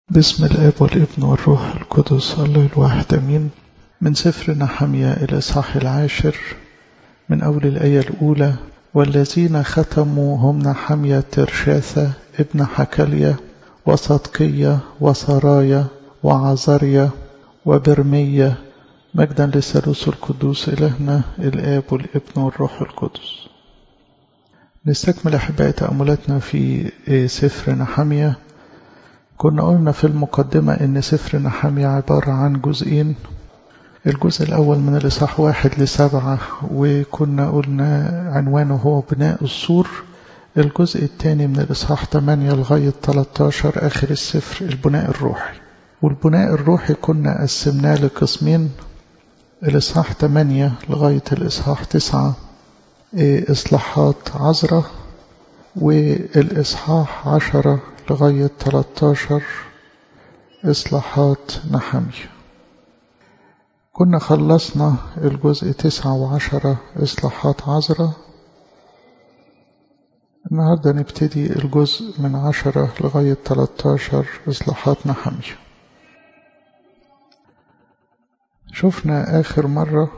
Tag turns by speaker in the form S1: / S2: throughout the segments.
S1: بسم الاب والابن والروح القدس الله الواحد امين من سفر نحميا الاصحاح العاشر من اول الايه الاولى والذين ختموا هم نحميا ترشاثة ابن حكلية وصدقية وسرايا وعزريا وبرمية مجدا للثالوث القدوس إلهنا الآب والابن والروح القدس نستكمل أحبائي تأملاتنا في سفر نحمية كنا قلنا في المقدمة إن سفر نحمية عبارة عن جزئين الجزء الأول من الإصحاح واحد لسبعة وكنا قلنا عنوانه هو بناء السور الجزء الثاني من الإصحاح 8 لغاية 13 آخر السفر البناء الروحي والبناء الروحي كنا قسمناه لقسمين الإصحاح 8 لغاية الإصحاح 9 إصلاحات عذرة والإصحاح 10 لغاية 13 إصلاحات نحمية كنا خلصنا الجزء تسعة وعشرة إصلاحات عذرة النهاردة نبتدي الجزء من عشرة لغاية 13 إصلاحات نحمية شفنا آخر مرة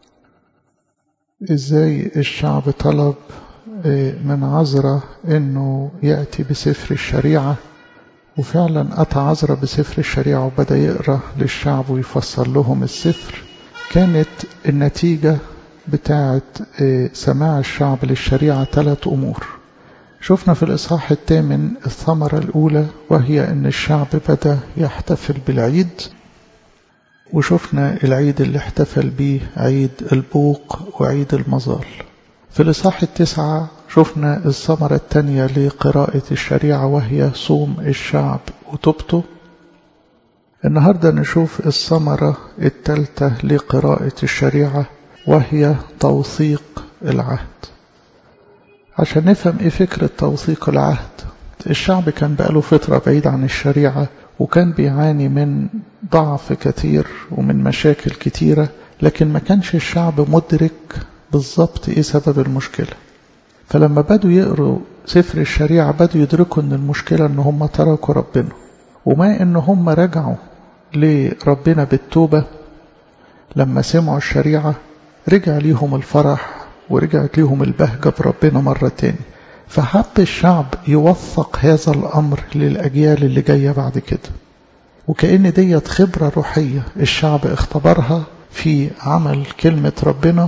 S1: إزاي الشعب طلب من عذرة إنه يأتي بسفر الشريعة وفعلا أتى عذرة بسفر الشريعة وبدأ يقرأ للشعب ويفسر لهم السفر كانت النتيجة بتاعة سماع الشعب للشريعة ثلاث أمور شفنا في الإصحاح الثامن الثمرة الأولى وهي أن الشعب بدأ يحتفل بالعيد وشفنا العيد اللي احتفل به عيد البوق وعيد المظال في الإصحاح التسعة شفنا الثمرة الثانية لقراءة الشريعة وهي صوم الشعب وتوبته النهاردة نشوف الثمرة الثالثة لقراءة الشريعة وهي توثيق العهد عشان نفهم ايه فكرة توثيق العهد الشعب كان بقاله فترة بعيد عن الشريعة وكان بيعاني من ضعف كثير ومن مشاكل كتيرة لكن ما كانش الشعب مدرك بالظبط ايه سبب المشكلة فلما بدوا يقروا سفر الشريعة بدوا يدركوا ان المشكلة ان هم تركوا ربنا وما ان هم رجعوا لربنا بالتوبة لما سمعوا الشريعة رجع ليهم الفرح ورجعت ليهم البهجة بربنا مرة تاني فحب الشعب يوثق هذا الأمر للأجيال اللي جاية بعد كده وكأن ديت خبرة روحية الشعب اختبرها في عمل كلمة ربنا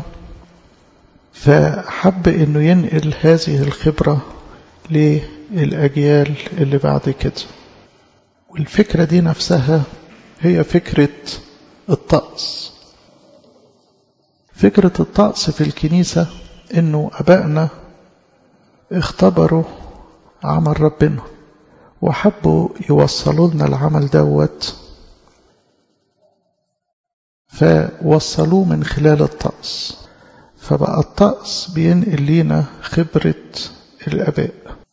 S1: فحب انه ينقل هذه الخبرة للأجيال اللي بعد كده والفكرة دي نفسها هي فكرة الطقس فكرة الطقس في الكنيسة انه ابائنا اختبروا عمل ربنا وحبوا يوصلوا لنا العمل دوت فوصلوه من خلال الطقس فبقى الطقس بينقل لينا خبرة الآباء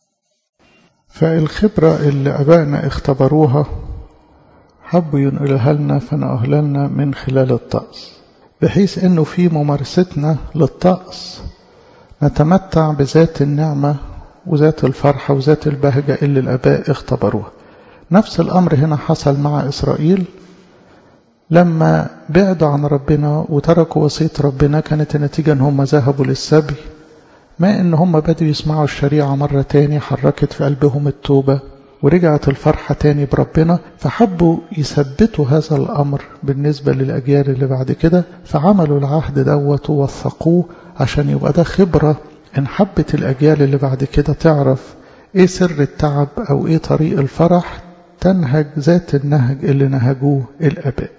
S1: فالخبرة اللي أبائنا اختبروها حبوا ينقلها لنا فنقلها لنا من خلال الطقس بحيث انه في ممارستنا للطقس نتمتع بذات النعمة وذات الفرحة وذات البهجة اللي الآباء اختبروها نفس الأمر هنا حصل مع إسرائيل لما بعدوا عن ربنا وتركوا وصية ربنا كانت النتيجة ان هم ذهبوا للسبي ما ان هم بدوا يسمعوا الشريعة مرة تاني حركت في قلبهم التوبة ورجعت الفرحة تاني بربنا فحبوا يثبتوا هذا الأمر بالنسبة للأجيال اللي بعد كده فعملوا العهد دوت ووثقوه عشان يبقى ده خبرة إن حبت الأجيال اللي بعد كده تعرف إيه سر التعب أو إيه طريق الفرح تنهج ذات النهج اللي نهجوه الآباء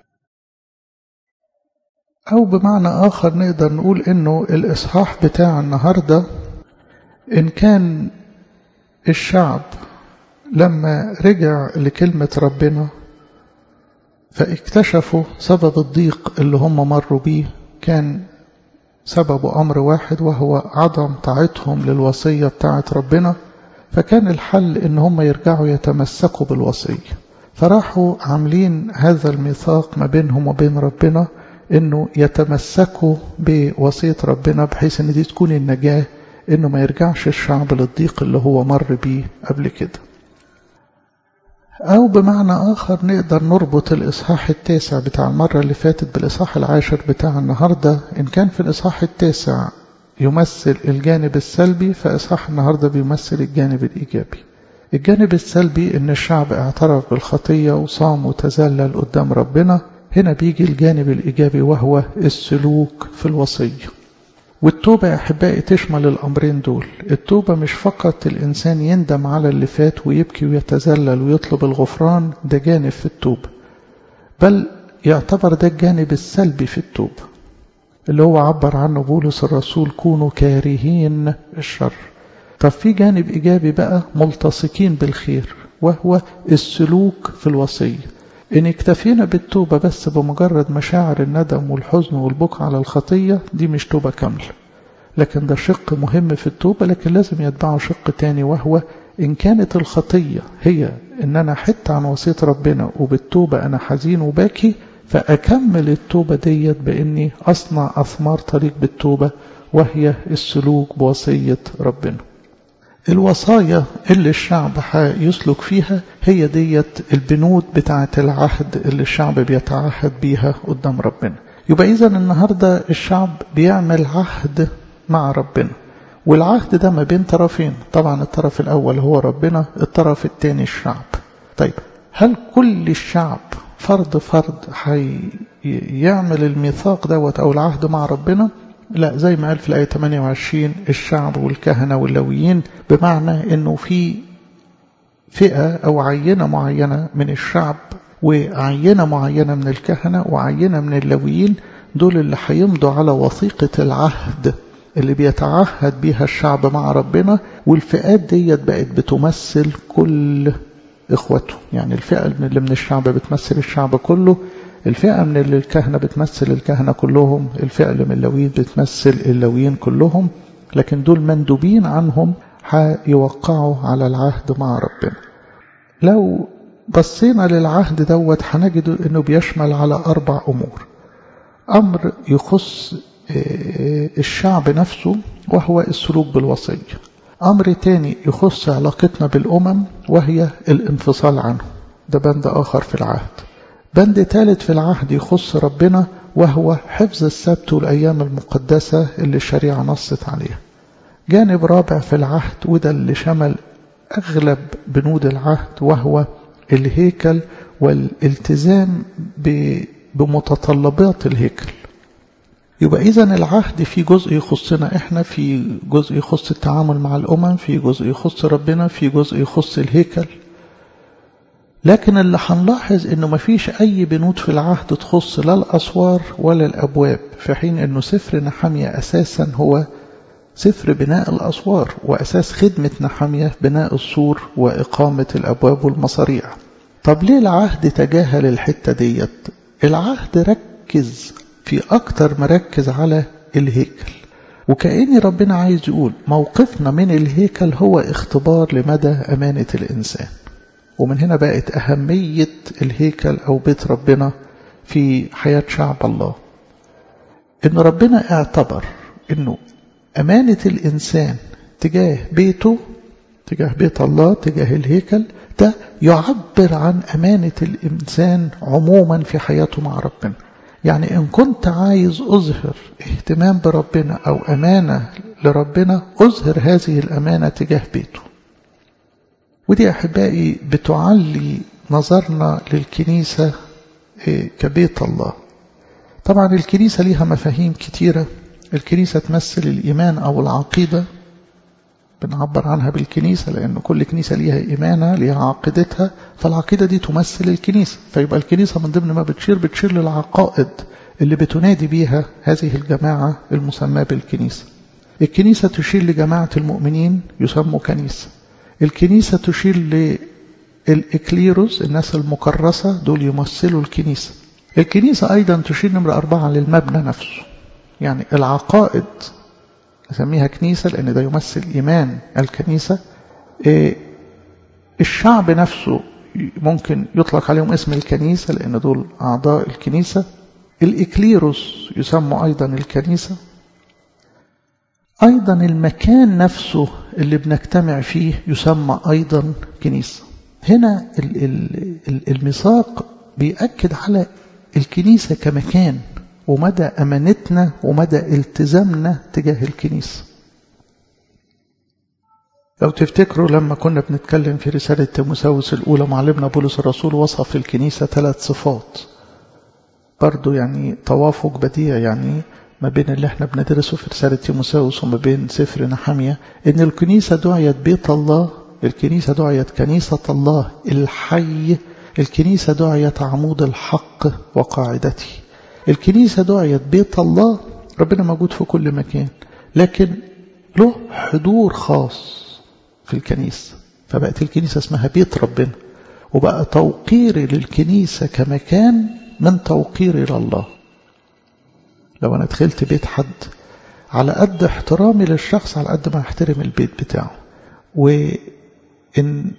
S1: أو بمعنى آخر نقدر نقول إنه الإصحاح بتاع النهاردة إن كان الشعب لما رجع لكلمة ربنا فاكتشفوا سبب الضيق اللي هم مروا بيه كان سببه أمر واحد وهو عدم طاعتهم للوصية بتاعة ربنا فكان الحل إن هم يرجعوا يتمسكوا بالوصية فراحوا عاملين هذا الميثاق ما بينهم وبين ربنا إنه يتمسكوا بوصية ربنا بحيث إن دي تكون النجاة إنه ما يرجعش الشعب للضيق اللي هو مر بيه قبل كده أو بمعنى آخر نقدر نربط الإصحاح التاسع بتاع المرة اللي فاتت بالإصحاح العاشر بتاع النهاردة إن كان في الإصحاح التاسع يمثل الجانب السلبي فإصحاح النهاردة بيمثل الجانب الإيجابي الجانب السلبي إن الشعب اعترف بالخطية وصام وتذلل قدام ربنا هنا بيجي الجانب الإيجابي وهو السلوك في الوصية والتوبة يا أحبائي تشمل الأمرين دول التوبة مش فقط الإنسان يندم على اللي فات ويبكي ويتذلل ويطلب الغفران ده جانب في التوبة بل يعتبر ده الجانب السلبي في التوبة اللي هو عبر عنه بولس الرسول كونوا كارهين الشر طب في جانب إيجابي بقى ملتصقين بالخير وهو السلوك في الوصية إن اكتفينا بالتوبة بس بمجرد مشاعر الندم والحزن والبكاء على الخطية دي مش توبة كاملة لكن ده شق مهم في التوبة لكن لازم يتبعه شق تاني وهو إن كانت الخطية هي إن أنا حت عن وصية ربنا وبالتوبة أنا حزين وباكي فأكمل التوبة ديت بإني أصنع أثمار طريق بالتوبة وهي السلوك بوصية ربنا الوصايا اللي الشعب يسلك فيها هي ديت البنود بتاعة العهد اللي الشعب بيتعهد بيها قدام ربنا يبقى إذا النهاردة الشعب بيعمل عهد مع ربنا والعهد ده ما بين طرفين طبعا الطرف الأول هو ربنا الطرف الثاني الشعب طيب هل كل الشعب فرد فرد هيعمل الميثاق دوت أو العهد مع ربنا لا زي ما قال في الآية 28 الشعب والكهنة واللويين بمعنى أنه في فئة أو عينة معينة من الشعب وعينة معينة من الكهنة وعينة من اللويين دول اللي هيمضوا على وثيقة العهد اللي بيتعهد بيها الشعب مع ربنا والفئات ديت بقت بتمثل كل إخوته يعني الفئة اللي من الشعب بتمثل الشعب كله الفئة من اللي الكهنة بتمثل الكهنة كلهم الفئة اللي من اللويين بتمثل اللويين كلهم لكن دول مندوبين عنهم هيوقعوا على العهد مع ربنا لو بصينا للعهد دوت هنجد انه بيشمل على اربع امور امر يخص الشعب نفسه وهو السلوك بالوصية امر تاني يخص علاقتنا بالامم وهي الانفصال عنه ده بند اخر في العهد بند ثالث في العهد يخص ربنا وهو حفظ السبت والأيام المقدسة اللي الشريعة نصت عليها جانب رابع في العهد وده اللي شمل أغلب بنود العهد وهو الهيكل والالتزام بمتطلبات الهيكل يبقى إذا العهد في جزء يخصنا إحنا في جزء يخص التعامل مع الأمم في جزء يخص ربنا في جزء يخص الهيكل لكن اللي هنلاحظ انه مفيش اي بنود في العهد تخص لا الاسوار ولا الابواب في حين انه سفر نحمية اساسا هو سفر بناء الاسوار واساس خدمة نحمية بناء السور واقامة الابواب والمصاريع طب ليه العهد تجاهل الحتة ديت العهد ركز في اكتر مركز على الهيكل وكأن ربنا عايز يقول موقفنا من الهيكل هو اختبار لمدى امانة الانسان ومن هنا بقت أهمية الهيكل أو بيت ربنا في حياة شعب الله إن ربنا اعتبر إنه أمانة الإنسان تجاه بيته تجاه بيت الله تجاه الهيكل ده يعبر عن أمانة الإنسان عموما في حياته مع ربنا يعني إن كنت عايز أظهر اهتمام بربنا أو أمانة لربنا أظهر هذه الأمانة تجاه بيته ودي أحبائي بتعلي نظرنا للكنيسة كبيت الله طبعا الكنيسة ليها مفاهيم كتيرة الكنيسة تمثل الإيمان أو العقيدة بنعبر عنها بالكنيسة لأن كل كنيسة ليها إيمانها ليها عقيدتها فالعقيدة دي تمثل الكنيسة فيبقى الكنيسة من ضمن ما بتشير بتشير للعقائد اللي بتنادي بيها هذه الجماعة المسماة بالكنيسة الكنيسة تشير لجماعة المؤمنين يسموا كنيسة الكنيسة تشير للإكليروس الناس المكرسة دول يمثلوا الكنيسة الكنيسة أيضا تشير نمرة أربعة للمبنى نفسه يعني العقائد نسميها كنيسة لأن ده يمثل إيمان الكنيسة الشعب نفسه ممكن يطلق عليهم اسم الكنيسة لأن دول أعضاء الكنيسة الإكليروس يسمى أيضا الكنيسة أيضا المكان نفسه اللي بنجتمع فيه يسمى أيضا كنيسة هنا ال ال الميثاق بيأكد على الكنيسة كمكان ومدى أمانتنا ومدى التزامنا تجاه الكنيسة لو تفتكروا لما كنا بنتكلم في رسالة تيموساوس الأولى معلمنا بولس الرسول وصف الكنيسة ثلاث صفات برضو يعني توافق بديع يعني ما بين اللي احنا بندرسه في رسالة تيموساوس وما بين سفر نحمية ان الكنيسة دعيت بيت الله الكنيسة دعيت كنيسة الله الحي الكنيسة دعيت عمود الحق وقاعدته الكنيسة دعيت بيت الله ربنا موجود في كل مكان لكن له حضور خاص في الكنيسة فبقت الكنيسة اسمها بيت ربنا وبقى توقيري للكنيسة كمكان من توقيري لله لو أنا دخلت بيت حد على قد احترامي للشخص على قد ما احترم البيت بتاعه وإن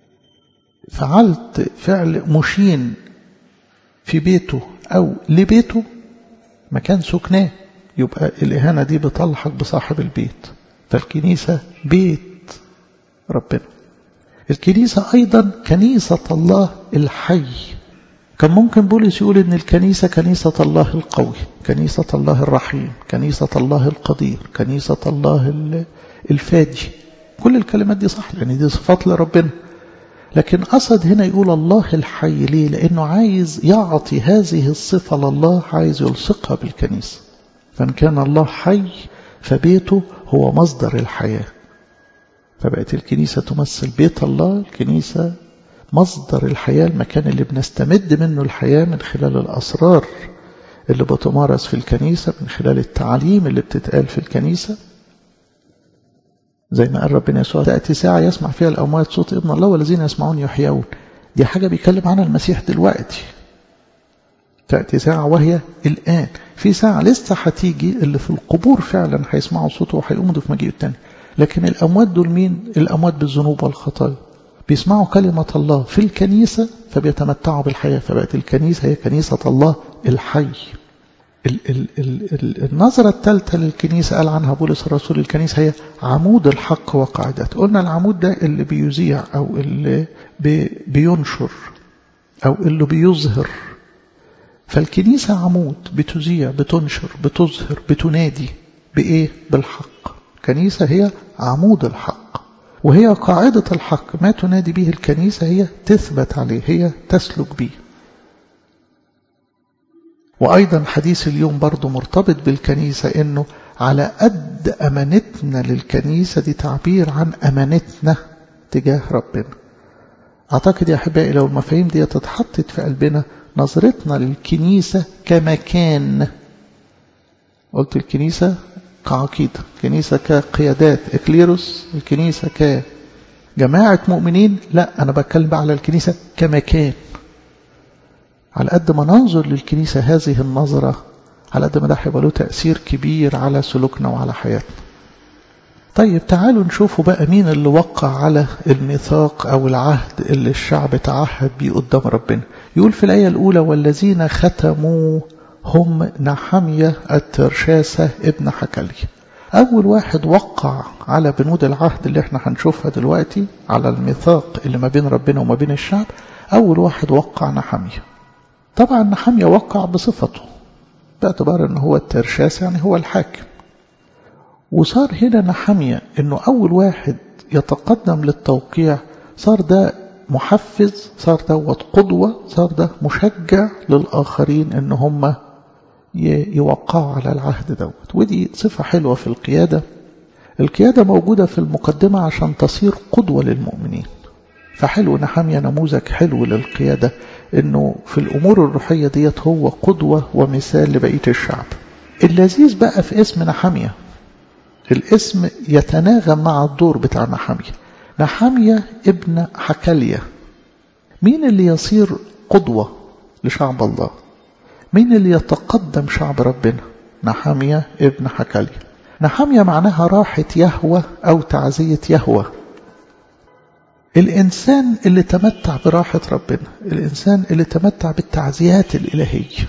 S1: فعلت فعل مشين في بيته أو لبيته مكان سكناه يبقى الإهانة دي بتلحق بصاحب البيت فالكنيسة بيت ربنا الكنيسة أيضا كنيسة الله الحي كان ممكن بولس يقول إن الكنيسة كنيسة الله القوي كنيسة الله الرحيم كنيسة الله القدير كنيسة الله الفادي كل الكلمات دي صح لأن دي صفات لربنا لكن قصد هنا يقول الله الحي ليه لأنه عايز يعطي هذه الصفة لله عايز يلصقها بالكنيسة فإن كان الله حي فبيته هو مصدر الحياة فبقت الكنيسة تمثل بيت الله الكنيسة مصدر الحياة المكان اللي بنستمد منه الحياة من خلال الأسرار اللي بتمارس في الكنيسة من خلال التعليم اللي بتتقال في الكنيسة زي ما قال ربنا يسوع تأتي ساعة يسمع فيها الأموات صوت ابن الله والذين يسمعون يحيون دي حاجة بيتكلم عنها المسيح دلوقتي تأتي ساعة وهي الآن في ساعة لسه هتيجي اللي في القبور فعلا هيسمعوا صوته وهيقوموا في مجيء التاني لكن الأموات دول مين الأموات بالذنوب والخطايا بيسمعوا كلمة الله في الكنيسة فبيتمتعوا بالحياة فبقت الكنيسة هي كنيسة الله الحي ال ال ال ال النظرة الثالثة للكنيسة قال عنها بولس الرسول الكنيسة هي عمود الحق وقاعدته قلنا العمود ده اللي بيذيع أو اللي بي بينشر أو اللي بيظهر فالكنيسة عمود بتذيع بتنشر بتظهر بتنادي بإيه بالحق كنيسة هي عمود الحق وهي قاعدة الحق ما تنادي به الكنيسة هي تثبت عليه هي تسلك به وأيضا حديث اليوم برضو مرتبط بالكنيسة إنه على قد أمانتنا للكنيسة دي تعبير عن أمانتنا تجاه ربنا أعتقد يا أحبائي لو المفاهيم دي اتحطت في قلبنا نظرتنا للكنيسة كمكان قلت الكنيسة كعقيدة الكنيسة كقيادات إكليروس الكنيسة كجماعة مؤمنين لا أنا بتكلم بقى على الكنيسة كمكان على قد ما ننظر للكنيسة هذه النظرة على قد ما ده هيبقى له تأثير كبير على سلوكنا وعلى حياتنا طيب تعالوا نشوفوا بقى مين اللي وقع على الميثاق أو العهد اللي الشعب تعهد بيه قدام ربنا يقول في الآية الأولى والذين ختموا هم نحمية الترشاسة ابن حكلي أول واحد وقع على بنود العهد اللي احنا هنشوفها دلوقتي على الميثاق اللي ما بين ربنا وما بين الشعب أول واحد وقع نحمية طبعا نحمية وقع بصفته باعتبار أنه هو الترشاس يعني هو الحاكم وصار هنا نحمية أنه أول واحد يتقدم للتوقيع صار ده محفز صار دوت قدوة صار ده مشجع للآخرين أن هم يوقعوا على العهد دوت ودي صفة حلوة في القيادة القيادة موجودة في المقدمة عشان تصير قدوة للمؤمنين فحلو نحمية نموذج حلو للقيادة انه في الامور الروحية ديت هو قدوة ومثال لبقية الشعب اللذيذ بقى في اسم نحمية الاسم يتناغم مع الدور بتاع نحمية نحمية ابن حكالية مين اللي يصير قدوة لشعب الله مين اللي يتقدم شعب ربنا نحمية ابن حكالية نحمية معناها راحة يهوى أو تعزية يهوى الإنسان اللي تمتع براحة ربنا الإنسان اللي تمتع بالتعزيات الإلهية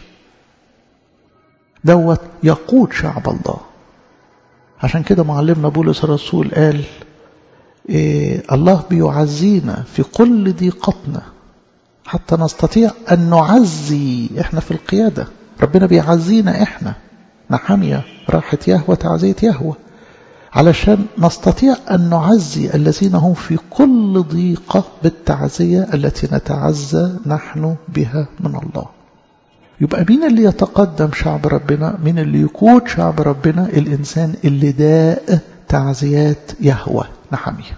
S1: دوت يقود شعب الله عشان كده معلمنا بولس الرسول قال إيه الله بيعزينا في كل ضيقتنا حتى نستطيع أن نعزي إحنا في القيادة ربنا بيعزينا إحنا نحمية راحة يهوى تعزية يهوى علشان نستطيع أن نعزي الذين هم في كل ضيقة بالتعزية التي نتعزى نحن بها من الله يبقى مين اللي يتقدم شعب ربنا مين اللي يقود شعب ربنا الإنسان اللي داء تعزيات يهوى نحمية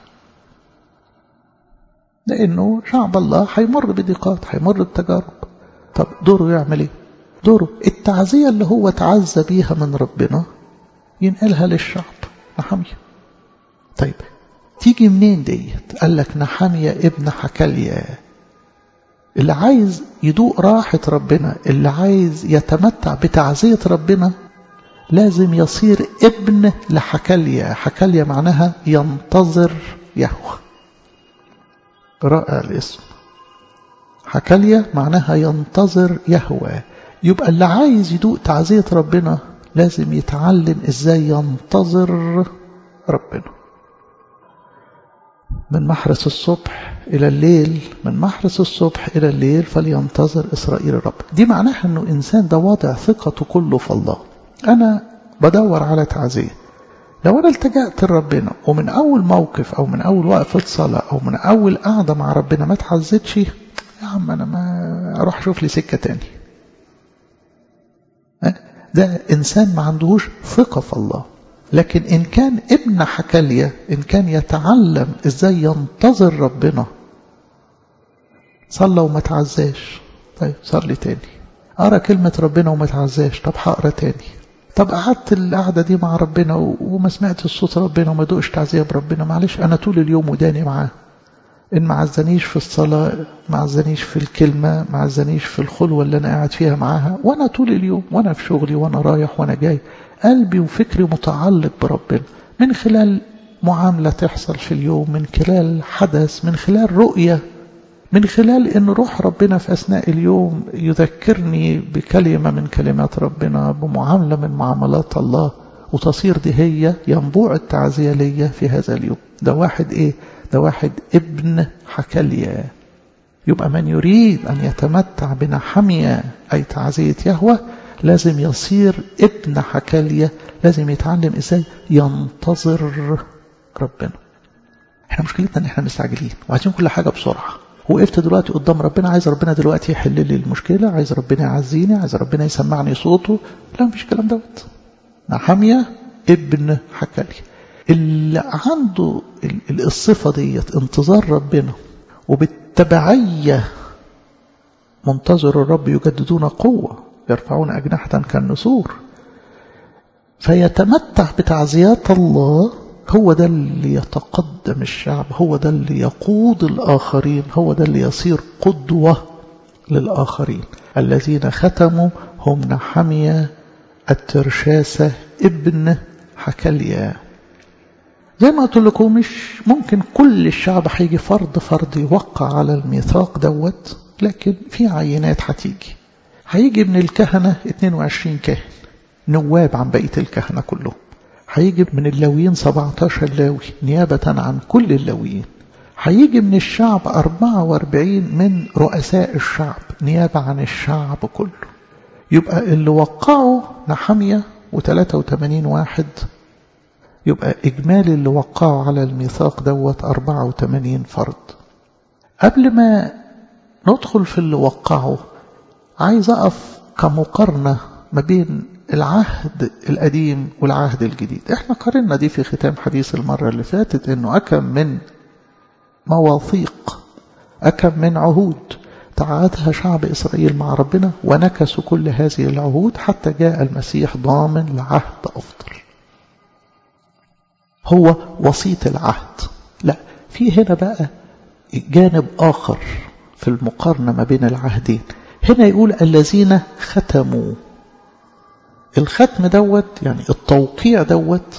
S1: لأنه شعب الله هيمر بضيقات هيمر بتجارب طب دوره يعمل ايه دوره التعزية اللي هو تعزى بيها من ربنا ينقلها للشعب نحمية طيب تيجي منين ديت قال لك نحمية ابن حكاليا اللي عايز يدوق راحة ربنا اللي عايز يتمتع بتعزية ربنا لازم يصير ابن لحكاليا حكاليا معناها ينتظر يهوه رائع الاسم حكاليا معناها ينتظر يهوى يبقى اللي عايز يدوق تعزية ربنا لازم يتعلم ازاي ينتظر ربنا من محرس الصبح إلى الليل من محرس الصبح إلى الليل فلينتظر إسرائيل الرب دي معناها أنه إنسان ده واضع ثقته كله في الله أنا بدور على تعزية لو أنا التجأت لربنا ومن أول موقف أو من أول وقفة صلاة أو من أول قعدة مع ربنا ما تعزتش يا عم أنا ما أروح أشوف لي سكة تاني ده إنسان ما عندهوش ثقة في الله لكن إن كان ابن حكالية إن كان يتعلم إزاي ينتظر ربنا صلى وما تعزاش طيب صلي تاني أقرأ كلمة ربنا وما تعزاش طب هقرأ تاني طب قعدت القعدة دي مع ربنا وما سمعت الصوت ربنا وما دوقش تعزية بربنا معلش أنا طول اليوم وداني معاه إن ما عزنيش في الصلاة ما عزنيش في الكلمة ما عزنيش في الخلوة اللي أنا قاعد فيها معاها وأنا طول اليوم وأنا في شغلي وأنا رايح وأنا جاي قلبي وفكري متعلق بربنا من خلال معاملة تحصل في اليوم من خلال حدث من خلال رؤية من خلال أن روح ربنا في أثناء اليوم يذكرني بكلمة من كلمات ربنا بمعاملة من معاملات الله وتصير دي هي ينبوع التعزية ليا في هذا اليوم ده واحد إيه ده واحد ابن حكاليا يبقى من يريد أن يتمتع بنحمية أي تعزية يهوه لازم يصير ابن حكالية لازم يتعلم ازاي ينتظر ربنا احنا مشكلتنا ان احنا مستعجلين وعايزين كل حاجة بسرعة وقفت دلوقتي قدام ربنا عايز ربنا دلوقتي يحل لي المشكلة عايز ربنا يعزيني عايز ربنا يسمعني صوته لا مفيش الكلام دوت نحمية ابن حكالية اللي عنده الصفة ديت انتظار ربنا وبالتبعية منتظر الرب يجددون قوة يرفعون أجنحة كالنسور فيتمتع بتعزيات الله هو ده اللي يتقدم الشعب هو ده اللي يقود الآخرين هو ده اللي يصير قدوة للآخرين الذين ختموا هم نحمية الترشاسة ابن حكاليا زي ما قلت لكم مش ممكن كل الشعب هيجي فرد فرد يوقع على الميثاق دوت لكن في عينات هتيجي هيجي من الكهنة 22 كاهن نواب عن بقية الكهنة كلهم هيجي من اللاويين 17 لاوي نيابة عن كل اللاويين هيجي من الشعب 44 من رؤساء الشعب نيابة عن الشعب كله يبقى اللي وقعوا نحمية و83 واحد يبقى إجمالي اللي وقعوا على الميثاق دوت 84 فرد قبل ما ندخل في اللي وقعوا عايز أقف كمقارنة ما بين العهد القديم والعهد الجديد احنا قارنا دي في ختام حديث المرة اللي فاتت انه أكم من مواثيق أكم من عهود تعهدها شعب إسرائيل مع ربنا ونكسوا كل هذه العهود حتى جاء المسيح ضامن لعهد أفضل هو وسيط العهد لا في هنا بقى جانب آخر في المقارنة ما بين العهدين هنا يقول الذين ختموا الختم دوت يعني التوقيع دوت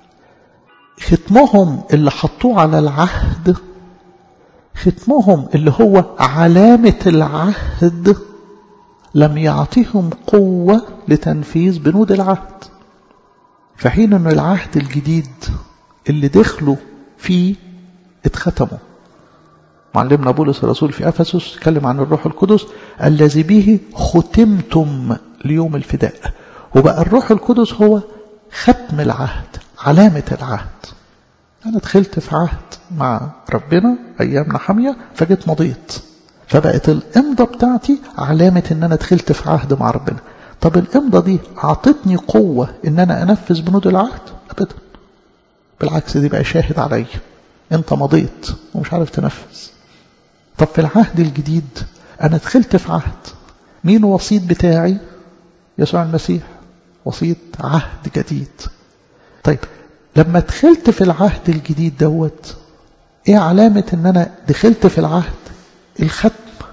S1: ختمهم اللي حطوه على العهد ختمهم اللي هو علامة العهد لم يعطيهم قوة لتنفيذ بنود العهد فحين أن العهد الجديد اللي دخلوا فيه اتختموا معلمنا بولس الرسول في أفسس اتكلم عن الروح القدس الذي به ختمتم ليوم الفداء وبقى الروح القدس هو ختم العهد علامة العهد أنا دخلت في عهد مع ربنا أيامنا حامية فجيت مضيت فبقت الإمضة بتاعتي علامة إن أنا دخلت في عهد مع ربنا طب الإمضة دي أعطتني قوة إن أنا أنفذ بنود العهد أبدا بالعكس دي بقى شاهد عليا أنت مضيت ومش عارف تنفذ طب في العهد الجديد أنا دخلت في عهد مين وسيط بتاعي يسوع المسيح وسيط عهد جديد طيب لما دخلت في العهد الجديد دوت ايه علامة ان انا دخلت في العهد الختم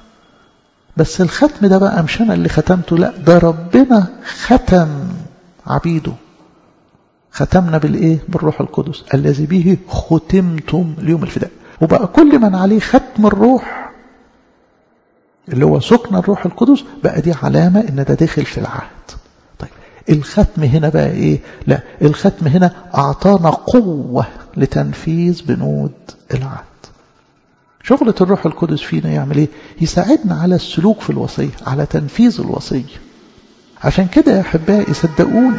S1: بس الختم ده بقى مش انا اللي ختمته لا ده ربنا ختم عبيده ختمنا بالايه بالروح القدس الذي به ختمتم ليوم الفداء وبقى كل من عليه ختم الروح اللي هو سكن الروح القدس بقى دي علامة ان ده داخل في العهد طيب الختم هنا بقى ايه لا الختم هنا اعطانا قوة لتنفيذ بنود العهد شغلة الروح القدس فينا يعمل ايه يساعدنا على السلوك في الوصية على تنفيذ الوصية عشان كده يا احبائي صدقوني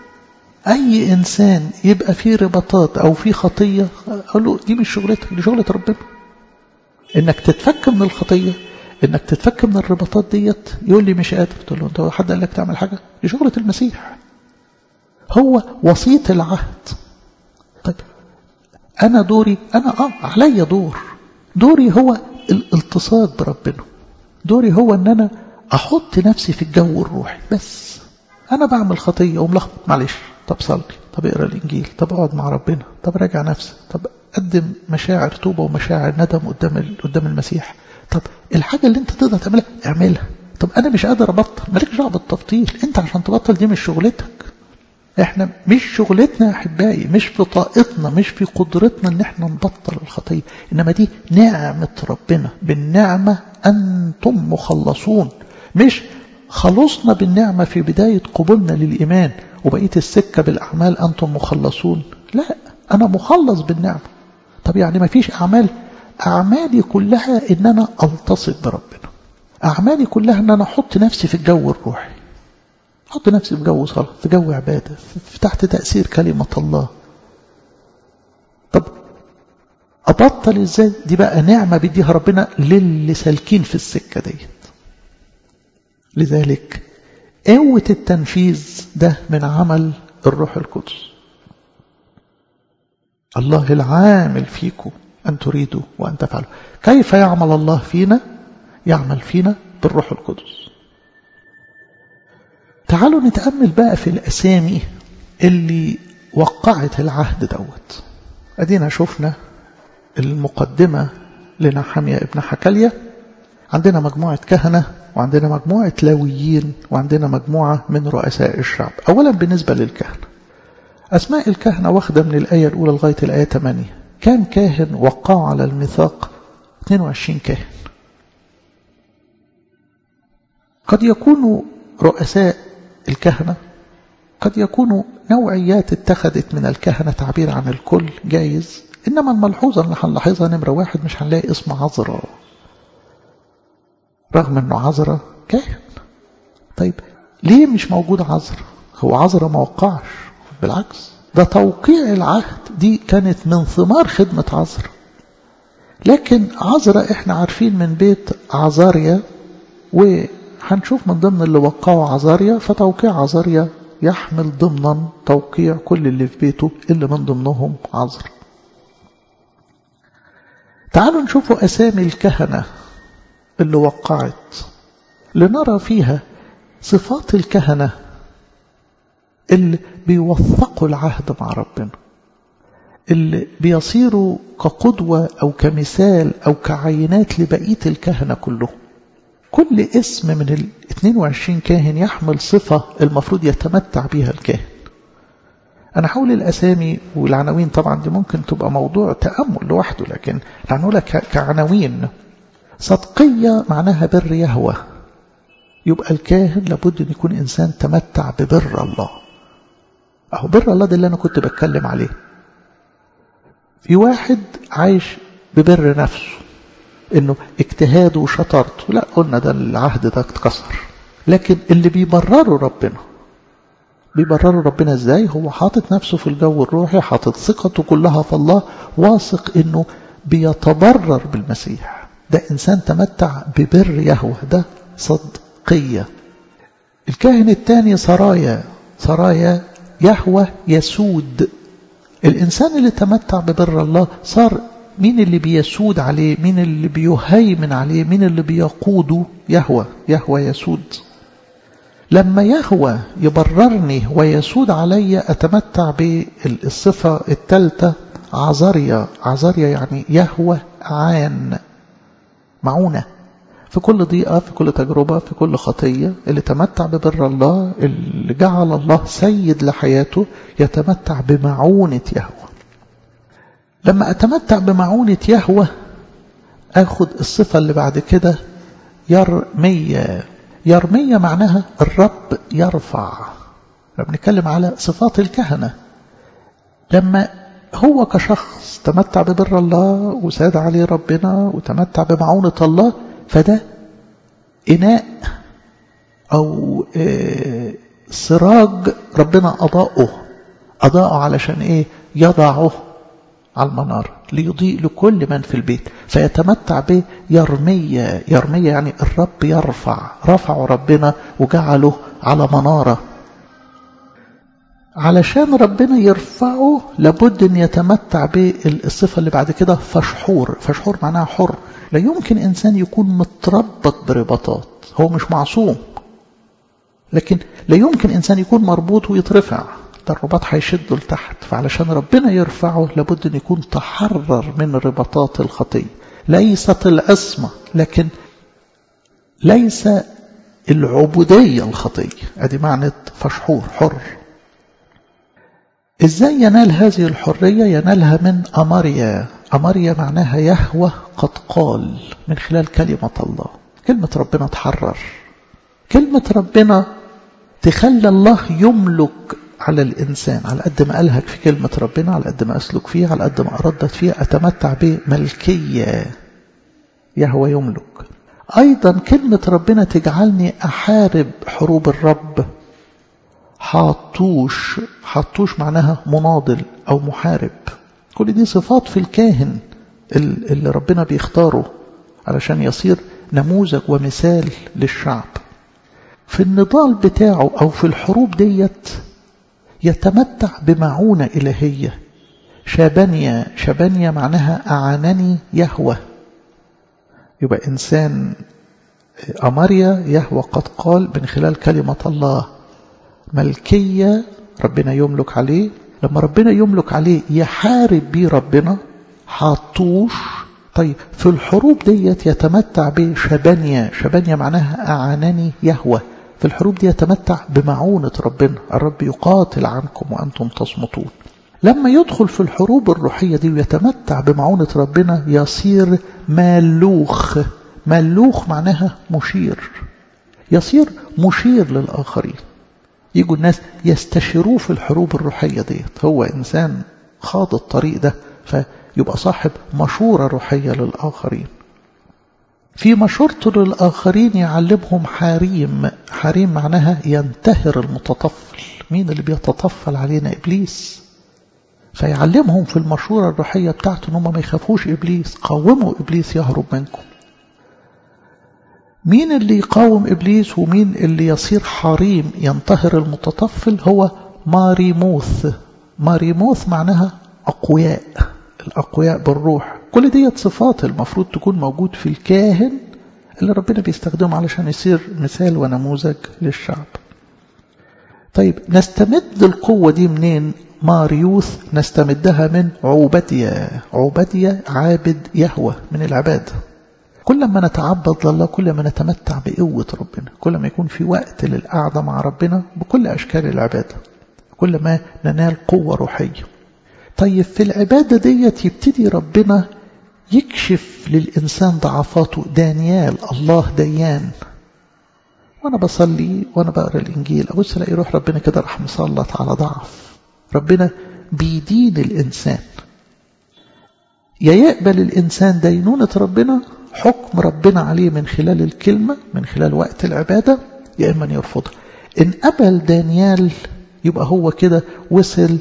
S1: اي انسان يبقى فيه رباطات او فيه خطية اقول له دي مش شغلتك دي شغلة ربنا انك تتفك من الخطية انك تتفك من الرباطات ديت يقول لي مش قادر تقول له انت حد قال لك تعمل حاجة دي شغلة المسيح هو وسيط العهد طيب انا دوري انا اه عليا دور دوري هو الالتصاق بربنا دوري هو ان انا احط نفسي في الجو الروحي بس انا بعمل خطيه وملخبط معلش طب صلي طب اقرا الانجيل طب اقعد مع ربنا طب راجع نفسك طب قدم مشاعر توبه ومشاعر ندم قدام قدام المسيح طب الحاجه اللي انت تقدر تعملها اعملها طب انا مش قادر ابطل مالكش دعوه بالتبطيل انت عشان تبطل دي مش شغلتك احنا مش شغلتنا يا احبائي مش في طاقتنا مش في قدرتنا ان احنا نبطل الخطيه انما دي نعمه ربنا بالنعمه انتم مخلصون مش خلصنا بالنعمه في بدايه قبولنا للايمان وبقيه السكه بالاعمال انتم مخلصون لا انا مخلص بالنعمه طب يعني ما فيش اعمال اعمالي كلها ان انا التصق بربنا اعمالي كلها ان انا احط نفسي في الجو الروحي حط نفسي في جو صلاة في جو عبادة في تحت تأثير كلمة الله طب أبطل إزاي دي بقى نعمة بيديها ربنا للي سالكين في السكة ديت لذلك قوة التنفيذ ده من عمل الروح القدس الله العامل فيكم أن تريدوا وأن تفعلوا كيف يعمل الله فينا يعمل فينا بالروح القدس تعالوا نتأمل بقى في الأسامي اللي وقعت العهد دوت أدينا شفنا المقدمة لنحمية ابن حكالية عندنا مجموعة كهنة وعندنا مجموعة لاويين وعندنا مجموعة من رؤساء الشعب أولا بالنسبة للكهنة أسماء الكهنة واخدة من الآية الأولى لغاية الآية 8 كام كاهن وقعوا على الميثاق 22 كاهن قد يكونوا رؤساء الكهنة قد يكونوا نوعيات اتخذت من الكهنة تعبير عن الكل جايز إنما الملحوظة اللي هنلاحظها نمرة واحد مش هنلاقي اسم عذراء رغم أنه عذراء كاهن طيب ليه مش موجود عذراء هو عذراء ما وقعش بالعكس ده توقيع العهد دي كانت من ثمار خدمة عذراء لكن عذراء احنا عارفين من بيت عزاريا و هنشوف من ضمن اللي وقعوا عزاريا فتوقيع عزاريا يحمل ضمنا توقيع كل اللي في بيته اللي من ضمنهم عذر تعالوا نشوفوا أسامي الكهنة اللي وقعت لنرى فيها صفات الكهنة اللي بيوثقوا العهد مع ربنا اللي بيصيروا كقدوة أو كمثال أو كعينات لبقية الكهنة كلهم كل اسم من ال 22 كاهن يحمل صفة المفروض يتمتع بها الكاهن أنا حول الأسامي والعناوين طبعا دي ممكن تبقى موضوع تأمل لوحده لكن هنقولها كعناوين صدقية معناها بر يهوى يبقى الكاهن لابد أن يكون إنسان تمتع ببر الله أهو بر الله ده اللي أنا كنت بتكلم عليه في واحد عايش ببر نفسه انه اجتهاده وشطارته لا قلنا ده العهد ده اتكسر لكن اللي بيبرروا ربنا بيبرروا ربنا ازاي هو حاطط نفسه في الجو الروحي حاطط ثقته كلها في الله واثق انه بيتبرر بالمسيح ده انسان تمتع ببر يهوه ده صدقيه الكاهن الثاني سرايا سرايا يهوه يسود الإنسان اللي تمتع ببر الله صار مين اللي بيسود عليه مين اللي بيهيمن عليه مين اللي بيقوده يهوى يهوى يسود لما يهوى يبررني ويسود علي أتمتع بالصفة الثالثة عذريا عذريا يعني يهوى عان معونة في كل ضيقة في كل تجربة في كل خطية اللي تمتع ببر الله اللي جعل الله سيد لحياته يتمتع بمعونة يهوه لما أتمتع بمعونة يهوه أخذ الصفة اللي بعد كده يرمية يرمية معناها الرب يرفع لما نتكلم على صفات الكهنة لما هو كشخص تمتع ببر الله وساد عليه ربنا وتمتع بمعونة الله فده إناء أو سراج ربنا أضاءه أضاءه علشان إيه يضعه على المنار ليضيء لكل من في البيت فيتمتع به يرمية يرمية يعني الرب يرفع رفعه ربنا وجعله على منارة علشان ربنا يرفعه لابد ان يتمتع بالصفة اللي بعد كده فشحور فشحور معناها حر لا يمكن إنسان يكون متربط برباطات هو مش معصوم لكن لا يمكن إنسان يكون مربوط ويترفع ده الرباط هيشده لتحت فعلشان ربنا يرفعه لابد أن يكون تحرر من رباطات الخطية ليست العصمة لكن ليس العبودية الخطية ادي معنى فشحور حر ازاي ينال هذه الحرية ينالها من أماريا أماريا معناها يهوى قد قال من خلال كلمة الله كلمة ربنا تحرر كلمة ربنا تخلى الله يملك على الإنسان على قد ما ألهك في كلمة ربنا على قد ما أسلك فيها على قد ما أردت فيها أتمتع بملكية يهوى يملك أيضا كلمة ربنا تجعلني أحارب حروب الرب حاطوش حاطوش معناها مناضل أو محارب كل دي صفات في الكاهن اللي ربنا بيختاره علشان يصير نموذج ومثال للشعب في النضال بتاعه أو في الحروب ديت يتمتع بمعونة إلهية شابانيا شابانيا معناها أعانني يهوى يبقى إنسان أماريا يهوى قد قال من خلال كلمة الله ملكية ربنا يملك عليه لما ربنا يملك عليه يحارب بيه ربنا حاطوش طيب في الحروب ديت يتمتع بشبانيا شبانيا معناها أعانني يهوى في الحروب دي يتمتع بمعونة ربنا الرب يقاتل عنكم وأنتم تصمتون لما يدخل في الحروب الروحية دي ويتمتع بمعونة ربنا يصير مالوخ مالوخ معناها مشير يصير مشير للآخرين يجوا الناس يستشيروه في الحروب الروحية ديت هو إنسان خاض الطريق ده فيبقى صاحب مشورة روحية للآخرين في مشورته للآخرين يعلمهم حريم حريم معناها ينتهر المتطفل مين اللي بيتطفل علينا إبليس فيعلمهم في المشورة الروحية بتاعته أنهم ما يخافوش إبليس قاوموا إبليس يهرب منكم مين اللي يقاوم إبليس ومين اللي يصير حريم ينتهر المتطفل هو ماريموث ماريموث معناها أقوياء الأقوياء بالروح كل دي صفات المفروض تكون موجود في الكاهن اللي ربنا بيستخدمه علشان يصير مثال ونموذج للشعب طيب نستمد القوة دي منين ماريوث نستمدها من عوبدية عوبدية عابد يهوى من العبادة كل ما نتعبد لله كل ما نتمتع بقوة ربنا كل ما يكون في وقت للقعدة مع ربنا بكل أشكال العبادة كل ما ننال قوة روحية طيب في العبادة ديت يبتدي ربنا يكشف للإنسان ضعفاته دانيال الله ديان وأنا بصلي وأنا بقرأ الإنجيل أبص ألاقي روح ربنا كده راح مسلط على ضعف ربنا بيدين الإنسان يا يقبل الإنسان دينونة ربنا حكم ربنا عليه من خلال الكلمة من خلال وقت العبادة يا إما يرفضها إن قبل دانيال يبقى هو كده وصل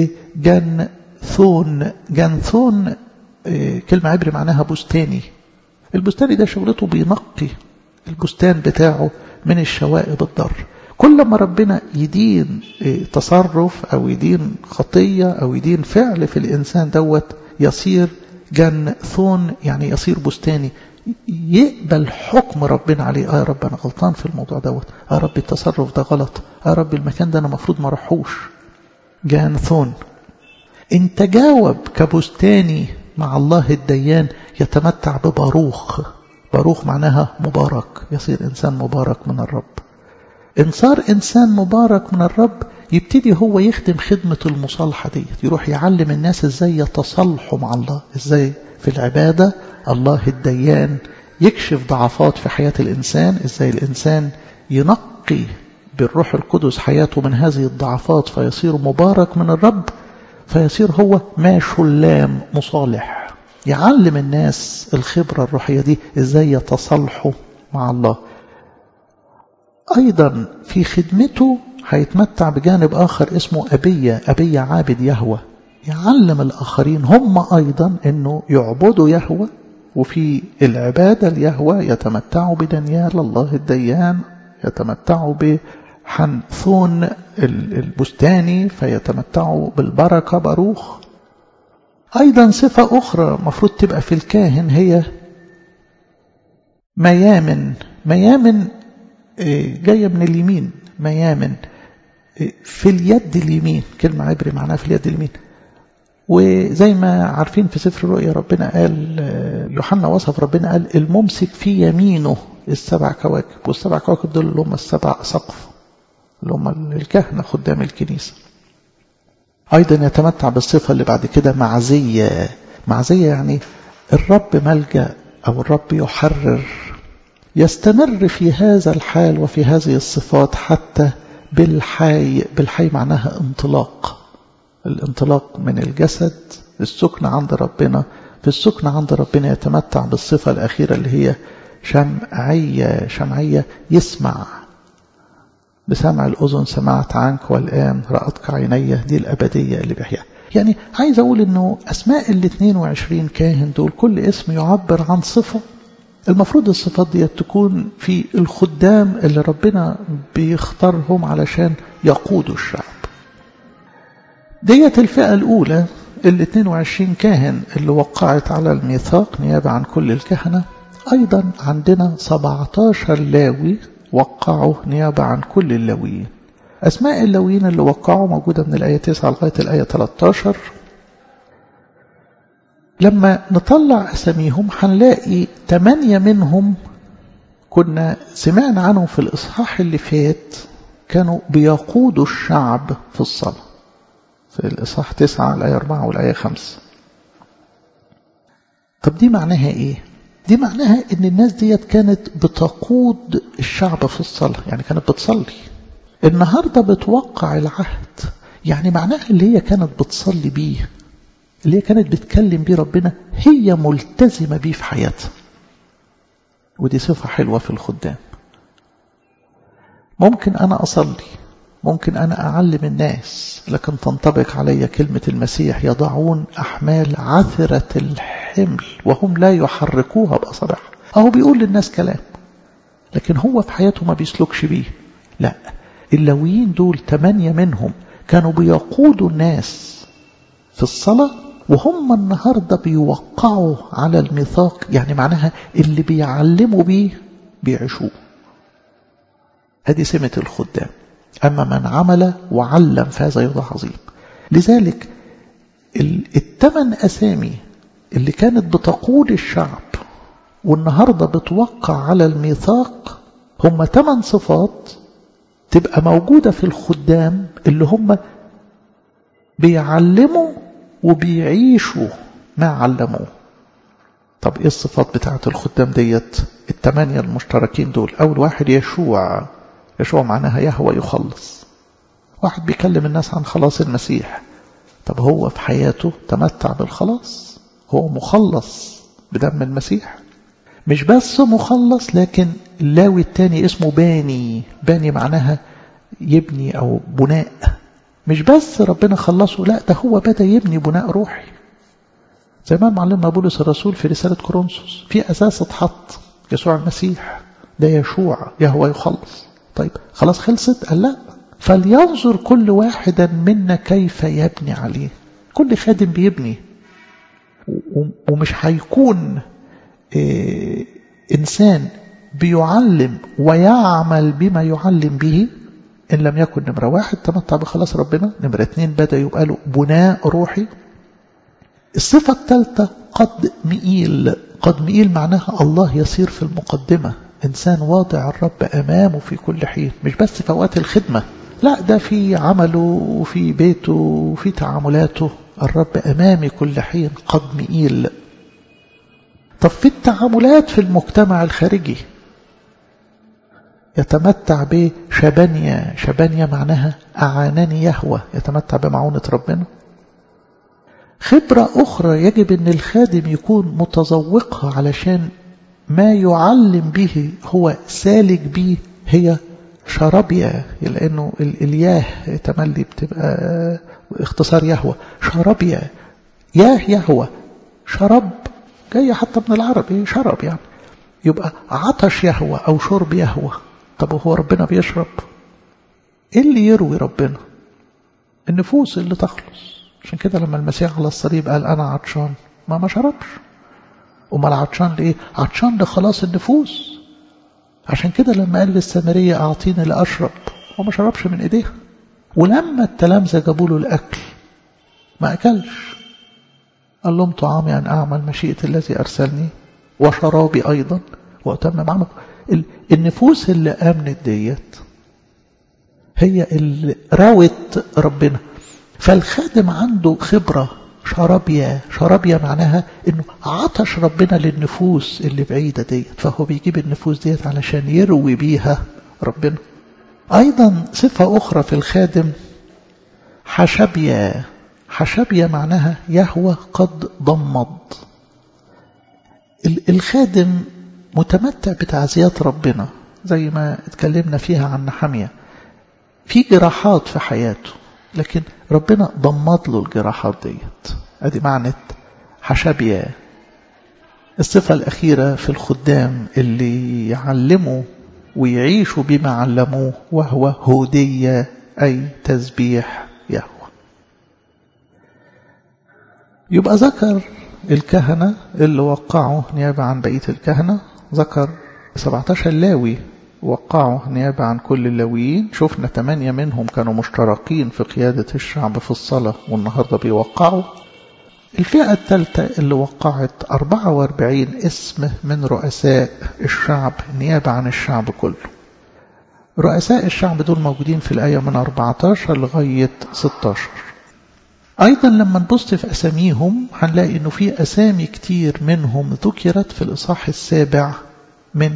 S1: لجنثون جنثون كلمة عبري معناها بستاني البستاني ده شغلته بينقي البستان بتاعه من الشوائب الضر كل ما ربنا يدين تصرف أو يدين خطية أو يدين فعل في الإنسان دوت يصير جنثون يعني يصير بستاني يقبل حكم ربنا عليه اه يا رب انا غلطان في الموضوع دوت اه رب التصرف ده غلط اه رب المكان ده انا المفروض ما اروحوش جانثون ان تجاوب كبستاني مع الله الديان يتمتع بباروخ باروخ معناها مبارك يصير انسان مبارك من الرب ان صار انسان مبارك من الرب يبتدي هو يخدم خدمة المصالحة دي يروح يعلم الناس ازاي يتصالحوا مع الله ازاي في العبادة الله الديان يكشف ضعفات في حياة الإنسان ازاي الإنسان ينقي بالروح القدس حياته من هذه الضعفات فيصير مبارك من الرب فيصير هو ما شلام مصالح يعلم الناس الخبرة الروحية دي ازاي يتصالحوا مع الله أيضا في خدمته هيتمتع بجانب آخر اسمه أبية أبية عابد يهوى يعلم الآخرين هم أيضا أنه يعبدوا يهوى وفي العبادة اليهوى يتمتعوا بدانيال الله الديان يتمتعوا بحنثون البستاني فيتمتعوا بالبركة باروخ أيضا صفة أخرى مفروض تبقى في الكاهن هي ميامن ميامن جاية من اليمين ميامن في اليد اليمين كلمة عبري معناها في اليد اليمين وزي ما عارفين في سفر الرؤيا ربنا قال يوحنا وصف ربنا قال الممسك في يمينه السبع كواكب والسبع كواكب دول اللي هم السبع سقف اللي هم الكهنة خدام الكنيسة أيضا يتمتع بالصفة اللي بعد كده معزية معزية يعني الرب ملجأ أو الرب يحرر يستمر في هذا الحال وفي هذه الصفات حتى بالحي بالحي معناها انطلاق الانطلاق من الجسد السكن عند ربنا في السكن عند ربنا يتمتع بالصفة الأخيرة اللي هي شمعية شمعية يسمع بسمع الأذن سمعت عنك والآن رأتك عيني دي الأبدية اللي بيحياها يعني عايز أقول أنه أسماء ال 22 كاهن دول كل اسم يعبر عن صفة المفروض الصفات دي تكون في الخدام اللي ربنا بيختارهم علشان يقودوا الشعب ديت الفئة الأولى ال 22 كاهن اللي وقعت على الميثاق نيابة عن كل الكهنة أيضا عندنا 17 لاوي وقعوا نيابة عن كل اللاويين أسماء اللاويين اللي وقعوا موجودة من الآية 9 لغاية الآية 13 لما نطلع أساميهم هنلاقي ثمانية منهم كنا سمعنا عنهم في الإصحاح اللي فات كانوا بيقودوا الشعب في الصلاة في الإصحاح تسعة الآية أربعة والآية خمسة طب دي معناها إيه؟ دي معناها إن الناس ديت كانت بتقود الشعب في الصلاة يعني كانت بتصلي النهاردة بتوقع العهد يعني معناها اللي هي كانت بتصلي بيه اللي هي كانت بتكلم بيه ربنا هي ملتزمة بيه في حياتها ودي صفة حلوة في الخدام ممكن أنا أصلي ممكن أنا أعلم الناس لكن تنطبق علي كلمة المسيح يضعون أحمال عثرة الحمل وهم لا يحركوها بأصابعهم أهو بيقول للناس كلام لكن هو في حياته ما بيسلكش بيه لا اللويين دول ثمانية منهم كانوا بيقودوا الناس في الصلاة وهم النهاردة بيوقعوا على الميثاق يعني معناها اللي بيعلموا بيه بيعيشوه هذه سمة الخدام أما من عمل وعلم فهذا يرضى عظيم لذلك الثمان أسامي اللي كانت بتقود الشعب والنهاردة بتوقع على الميثاق هم ثمان صفات تبقى موجودة في الخدام اللي هم بيعلموا وبيعيشوا ما علموه طب ايه الصفات بتاعت الخدام ديت الثمانية المشتركين دول اول واحد يشوع يشوع معناها يهوى يخلص واحد بيكلم الناس عن خلاص المسيح طب هو في حياته تمتع بالخلاص هو مخلص بدم المسيح مش بس مخلص لكن اللاوي التاني اسمه باني باني معناها يبني أو بناء مش بس ربنا خلصه لا ده هو بدأ يبني بناء روحي زي ما معلمنا بولس الرسول في رسالة كورنثوس في أساس اتحط يسوع المسيح ده يشوع يهوى يخلص طيب خلاص خلصت قال لا فلينظر كل واحدا منا كيف يبني عليه كل خادم بيبني ومش هيكون إيه إنسان بيعلم ويعمل بما يعلم به إن لم يكن نمرة واحد تمتع بخلاص ربنا نمرة اتنين بدأ يبقى له بناء روحي الصفة الثالثة قد مئيل قد مئيل معناها الله يصير في المقدمة إنسان واضع الرب أمامه في كل حين مش بس في أوقات الخدمة لا ده في عمله وفي بيته وفي تعاملاته الرب أمامي كل حين قد مئيل طب في التعاملات في المجتمع الخارجي يتمتع بشبانية شبانية معناها أعانني يهوى يتمتع بمعونة ربنا خبرة أخرى يجب أن الخادم يكون متذوقها علشان ما يعلم به هو سالك به هي شرابيا لأنه الياه تملي بتبقى اختصار يهوى شرابيا ياه يهوى شرب جاية حتى من العربي شرب يعني يبقى عطش يهوى أو شرب يهوى طب هو ربنا بيشرب ايه اللي يروي ربنا النفوس اللي تخلص عشان كده لما المسيح على الصليب قال أنا عطشان ما ما شربش أمال عطشان لإيه عطشان لخلاص النفوس عشان كده لما قال للسامرية أعطيني لأشرب هو ما شربش من إيديها ولما التلامذة جابوا له الأكل ما أكلش قال لهم طعامي أن أعمل مشيئة الذي أرسلني وشرابي أيضا وأتمم عمل النفوس اللي آمنت ديت هي اللي راوت ربنا فالخادم عنده خبرة شرابيا شرابيا معناها انه عطش ربنا للنفوس اللي بعيدة ديت فهو بيجيب النفوس ديت علشان يروي بيها ربنا ايضا صفة اخرى في الخادم حشبيا حشبيا معناها يهوى قد ضمد الخادم متمتع بتعزيات ربنا زي ما اتكلمنا فيها عن نحمية في جراحات في حياته لكن ربنا ضمد له الجراحات ديت ادي معنى حشبيا الصفة الأخيرة في الخدام اللي يعلموا ويعيشوا بما علموه وهو هودية أي تسبيح يهوى يبقى ذكر الكهنة اللي وقعوا نيابة عن بقية الكهنة ذكر 17 لاوي وقعوا نيابة عن كل اللاويين شفنا ثمانية منهم كانوا مشتركين في قيادة الشعب في الصلاة والنهاردة بيوقعوا الفئة الثالثة اللي وقعت 44 اسم من رؤساء الشعب نيابة عن الشعب كله رؤساء الشعب دول موجودين في الآية من 14 لغاية 16 أيضا لما نبص في أساميهم هنلاقي أنه في أسامي كتير منهم ذكرت في الإصحاح السابع من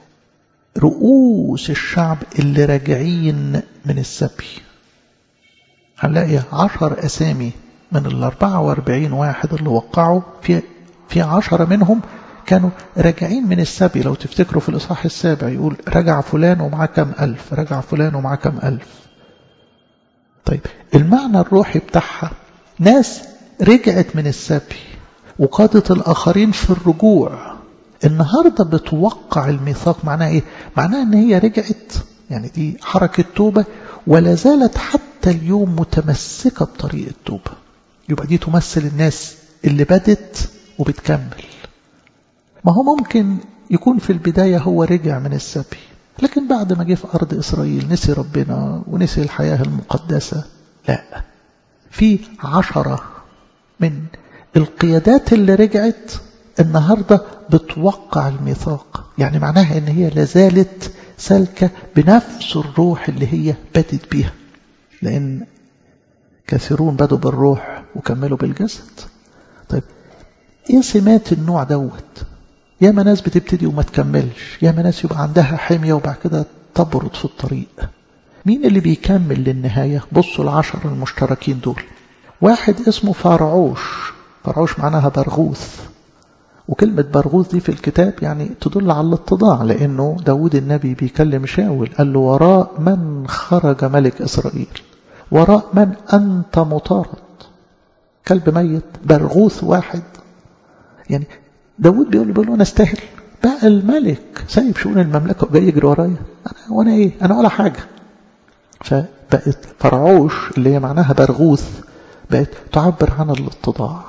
S1: رؤوس الشعب اللي راجعين من السبي هنلاقي عشر أسامي من الأربعة واربعين واحد اللي وقعوا في في عشرة منهم كانوا راجعين من السبي لو تفتكروا في الإصحاح السابع يقول رجع فلان ومعاه كم ألف رجع فلان ومعاه كم ألف طيب المعنى الروحي بتاعها ناس رجعت من السبي وقادت الآخرين في الرجوع النهاردة بتوقع الميثاق معناها إيه؟ معناها إن هي رجعت يعني دي حركة توبة ولا زالت حتى اليوم متمسكة بطريق التوبة يبقى دي تمثل الناس اللي بدت وبتكمل ما هو ممكن يكون في البداية هو رجع من السبي لكن بعد ما جه في أرض إسرائيل نسي ربنا ونسي الحياة المقدسة لا في عشرة من القيادات اللي رجعت النهاردة بتوقع الميثاق يعني معناها ان هي لازالت سالكة بنفس الروح اللي هي بدت بيها لان كثيرون بدوا بالروح وكملوا بالجسد طيب ايه سمات النوع دوت ياما ناس بتبتدي وما تكملش ياما ناس يبقى عندها حمية وبعد كده تبرد في الطريق مين اللي بيكمل للنهاية بصوا العشر المشتركين دول واحد اسمه فارعوش فرعوش معناها برغوث وكلمة برغوث دي في الكتاب يعني تدل على الاتضاع لأنه داود النبي بيكلم شاول قال له وراء من خرج ملك إسرائيل وراء من أنت مطارد كلب ميت برغوث واحد يعني داود بيقول بيقول له أنا استاهل بقى الملك سايب شؤون المملكة وجاي يجري ورايا أنا وأنا إيه أنا ولا حاجة فبقت فرعوش اللي هي معناها برغوث بقت تعبر عن الاتضاع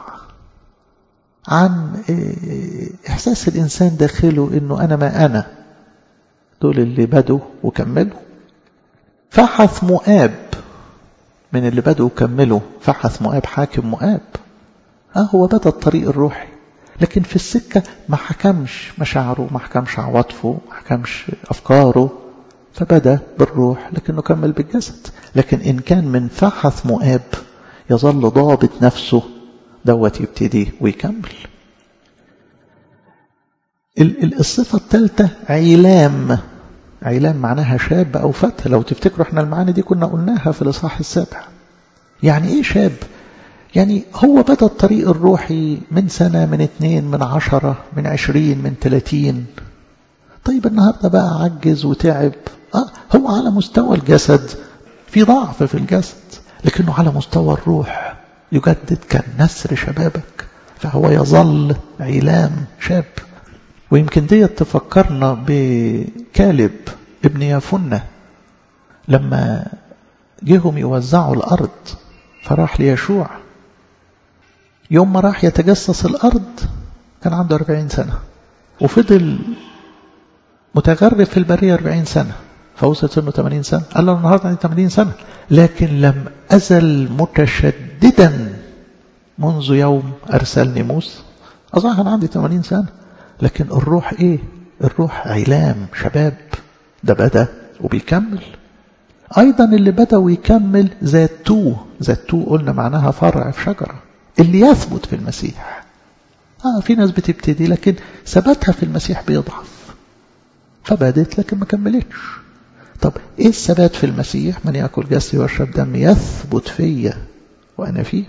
S1: عن إحساس الإنسان داخله إنه أنا ما أنا دول اللي بدوا وكملوا فحث مؤاب من اللي بدوا وكملوا فحث مؤاب حاكم مؤاب آه هو بدأ الطريق الروحي لكن في السكة ما حكمش مشاعره ما حكمش عواطفه ما حكمش أفكاره فبدأ بالروح لكنه كمل بالجسد لكن إن كان من فحث مؤاب يظل ضابط نفسه دوت يبتدي ويكمل الصفة الثالثة عيلام عيلام معناها شاب أو فتى لو تفتكروا احنا المعاني دي كنا قلناها في الإصحاح السابع يعني ايه شاب يعني هو بدأ الطريق الروحي من سنة من اتنين من عشرة من عشرين من تلاتين طيب النهاردة بقى عجز وتعب آه هو على مستوى الجسد في ضعف في الجسد لكنه على مستوى الروح يجدد كالنسر شبابك فهو يظل عيلام شاب ويمكن دي تفكرنا بكالب ابن يافنة لما جيهم يوزعوا الأرض فراح ليشوع يوم ما راح يتجسس الأرض كان عنده أربعين سنة وفضل متغرب في البرية أربعين سنة فوصل سنه 80 سنة قال له النهاردة عندي 80 سنة لكن لم أزل متشددا منذ يوم أرسلني موسى أظن أنا عندي 80 سنة لكن الروح إيه الروح علام شباب ده بدأ وبيكمل أيضا اللي بدأ ويكمل ذاتو ذاتو قلنا معناها فرع في شجرة اللي يثبت في المسيح آه في ناس بتبتدي لكن ثباتها في المسيح بيضعف فبدت لكن ما كملتش طب ايه الثبات في المسيح من ياكل جسدي ويشرب دمي يثبت فيا وانا فيه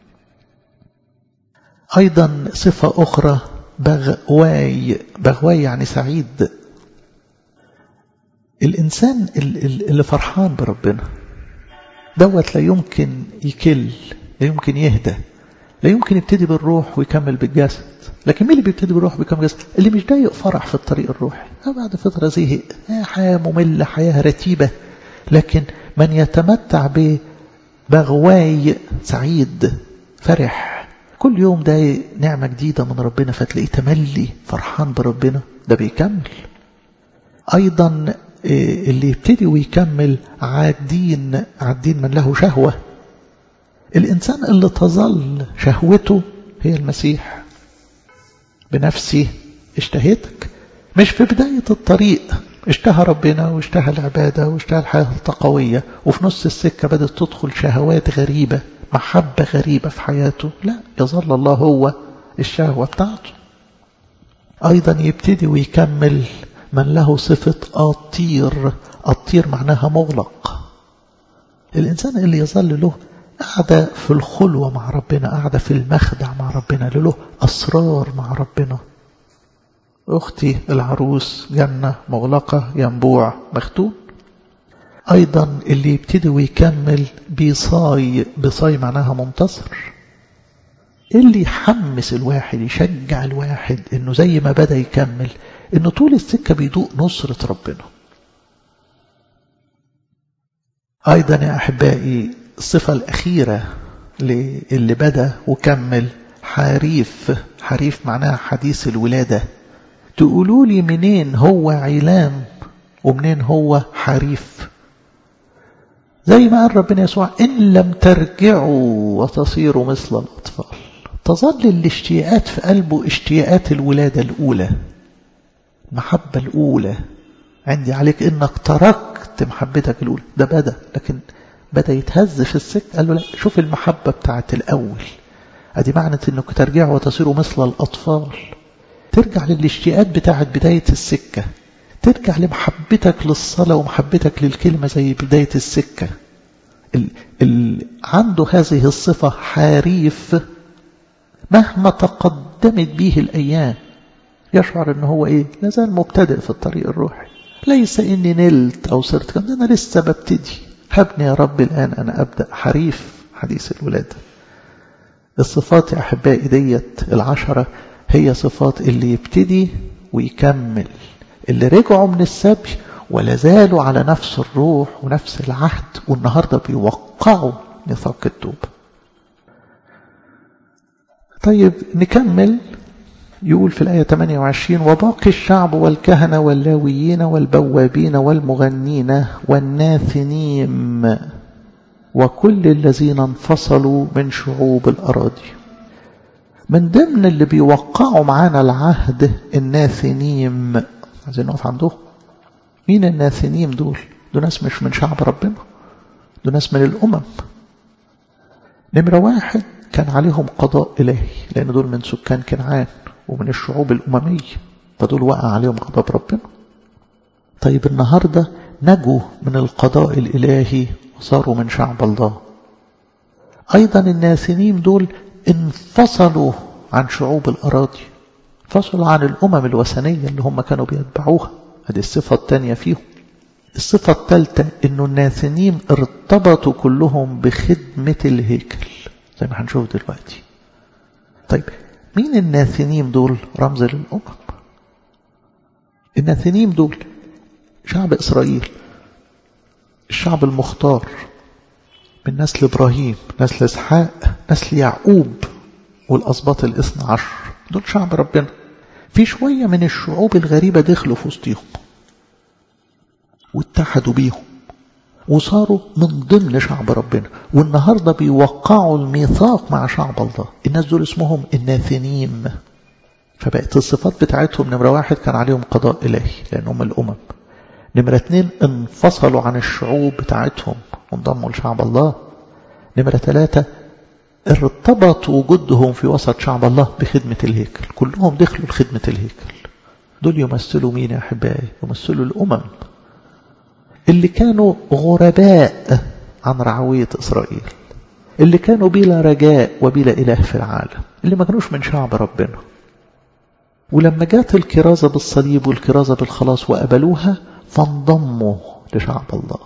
S1: ايضا صفه اخرى بغواي بغواي يعني سعيد الانسان اللي فرحان بربنا دوت لا يمكن يكل لا يمكن يهدى لا يمكن يبتدي بالروح ويكمل بالجسد لكن مين اللي بيبتدي بالروح ويكمل بالجسد اللي مش ضايق فرح في الطريق الروحي بعد فترة زهق حياة مملة حياة رتيبة لكن من يتمتع بغواي سعيد فرح كل يوم ده نعمة جديدة من ربنا فتلاقيه تملي فرحان بربنا ده بيكمل أيضا اللي يبتدي ويكمل عادين عادين من له شهوة الإنسان اللي تظل شهوته هي المسيح بنفسي اشتهيتك مش في بداية الطريق اشتهى ربنا واشتهى العبادة واشتهى الحياة التقوية وفي نص السكة بدأت تدخل شهوات غريبة محبة غريبة في حياته لا يظل الله هو الشهوة بتاعته أيضا يبتدي ويكمل من له صفة الطير الطير معناها مغلق الإنسان اللي يظل له قاعدة في الخلوة مع ربنا قاعدة في المخدع مع ربنا له أسرار مع ربنا أختي العروس جنة مغلقة ينبوع مختوم أيضا اللي يبتدي ويكمل بصاي بصاي معناها منتصر اللي يحمس الواحد يشجع الواحد انه زي ما بدأ يكمل انه طول السكة بيدوق نصرة ربنا أيضا يا أحبائي الصفة الأخيرة اللي بدأ وكمل حريف حريف معناها حديث الولادة تقولوا لي منين هو علام ومنين هو حريف زي ما قال ربنا يسوع إن لم ترجعوا وتصيروا مثل الأطفال تظل الاشتياقات في قلبه اشتياقات الولادة الأولى المحبة الأولى عندي عليك إنك تركت محبتك الأولى ده بدأ لكن بدأ يتهز في السكة قال له لا شوف المحبة بتاعت الأول أدي معنى إنك ترجعوا وتصيروا مثل الأطفال ترجع للاشتياقات بتاعت بداية السكة ترجع لمحبتك للصلاة ومحبتك للكلمة زي بداية السكة ال ال عنده هذه الصفة حريف مهما تقدمت به الأيام يشعر ان هو ايه لازال مبتدئ في الطريق الروحي ليس اني نلت او صرت كم انا لسه ببتدي هبني يا رب الان انا ابدا حريف حديث الولاده الصفات يا احبائي ديت العشره هي صفات اللي يبتدي ويكمل اللي رجعوا من السبي ولا زالوا على نفس الروح ونفس العهد والنهارده بيوقعوا ميثاق التوبه طيب نكمل يقول في الآية 28 وباقي الشعب والكهنة واللاويين والبوابين والمغنين والناثنيم وكل الذين انفصلوا من شعوب الأراضي من ضمن اللي بيوقعوا معانا العهد الناثنيم عايزين نقف عندهم مين الناثنيم دول دول ناس مش من شعب ربنا دول ناس من الأمم نمرة واحد كان عليهم قضاء إلهي لأن دول من سكان كنعان ومن الشعوب الأممية فدول وقع عليهم غضب ربنا طيب النهاردة نجوا من القضاء الإلهي وصاروا من شعب الله أيضا الناسنين دول انفصلوا عن شعوب الأراضي انفصلوا عن الأمم الوثنية اللي هم كانوا بيتبعوها هذه الصفة الثانية فيهم الصفة الثالثة أنه الناثنيم ارتبطوا كلهم بخدمة الهيكل زي ما هنشوف دلوقتي طيب مين الناثنيم دول رمز للأمم الناثنيم دول شعب إسرائيل الشعب المختار من نسل إبراهيم نسل إسحاق نسل يعقوب والأسباط الاثنى عشر دول شعب ربنا في شوية من الشعوب الغريبة دخلوا في وسطهم واتحدوا بيهم وصاروا من ضمن شعب ربنا والنهاردة بيوقعوا الميثاق مع شعب الله الناس دول اسمهم الناثنيم فبقت الصفات بتاعتهم نمرة واحد كان عليهم قضاء إلهي لأنهم الأمم نمرة اتنين انفصلوا عن الشعوب بتاعتهم وانضموا لشعب الله نمرة ثلاثة ارتبط وجودهم في وسط شعب الله بخدمة الهيكل كلهم دخلوا لخدمة الهيكل دول يمثلوا مين يا أحبائي يمثلوا الأمم اللي كانوا غرباء عن رعوية إسرائيل اللي كانوا بلا رجاء وبلا إله في العالم اللي ما كانوش من شعب ربنا ولما جات الكرازة بالصليب والكرازة بالخلاص وقبلوها فانضموا لشعب الله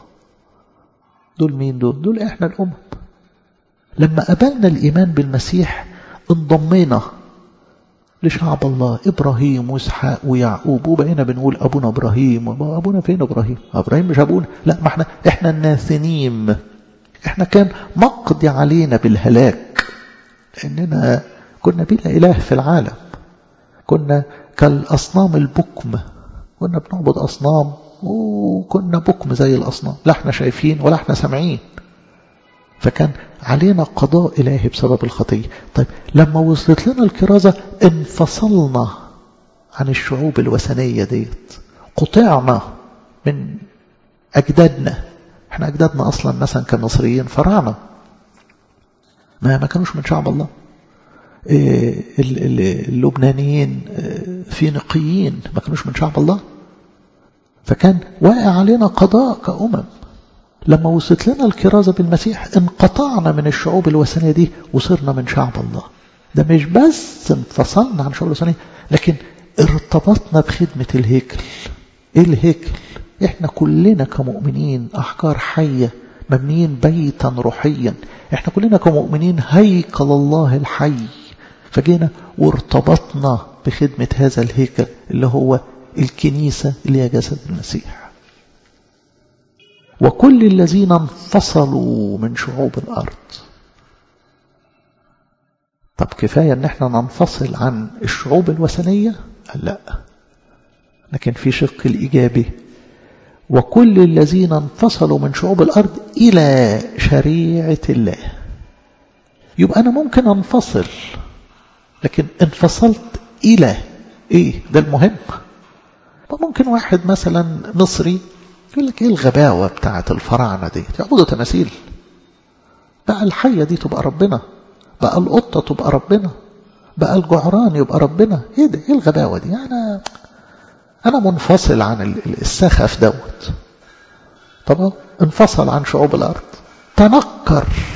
S1: دول مين دول؟ دول احنا الأمم لما قبلنا الإيمان بالمسيح انضمينا لشعب الله إبراهيم وإسحاق ويعقوب وبقينا بنقول أبونا إبراهيم أبونا فين إبراهيم إبراهيم مش أبونا لا ما احنا احنا الناثنيم احنا كان مقضي علينا بالهلاك لأننا كنا بلا إله في العالم كنا كالأصنام البكم كنا بنعبد أصنام وكنا بكم زي الأصنام لا احنا شايفين ولا احنا سامعين فكان علينا قضاء إلهي بسبب الخطية طيب لما وصلت لنا الكرازة انفصلنا عن الشعوب الوثنية ديت قطعنا من أجدادنا احنا أجدادنا أصلا مثلا كمصريين فراعنة ما ما كانوش من شعب الله إيه اللبنانيين فينيقيين ما كانوش من شعب الله فكان واقع علينا قضاء كأمم لما وصلت لنا الكرازة بالمسيح انقطعنا من الشعوب الوثنية دي وصرنا من شعب الله ده مش بس انفصلنا عن الشعوب الوثنية لكن ارتبطنا بخدمة الهيكل ايه الهيكل احنا كلنا كمؤمنين احجار حية مبنيين بيتا روحيا احنا كلنا كمؤمنين هيكل الله الحي فجينا وارتبطنا بخدمة هذا الهيكل اللي هو الكنيسة اللي هي جسد المسيح وكل الذين انفصلوا من شعوب الأرض طب كفاية ان احنا ننفصل عن الشعوب الوثنية لا لكن في شق الإيجابي وكل الذين انفصلوا من شعوب الأرض إلى شريعة الله يبقى أنا ممكن أنفصل لكن انفصلت إلى إيه ده المهم ممكن واحد مثلا مصري يقول لك ايه الغباوة بتاعت الفراعنة دي يعبدوا تماثيل بقى الحية دي تبقى ربنا بقى القطة تبقى ربنا بقى الجعران يبقى ربنا ايه ده ايه الغباوة دي انا انا منفصل عن السخف دوت طب انفصل عن شعوب الارض تنكر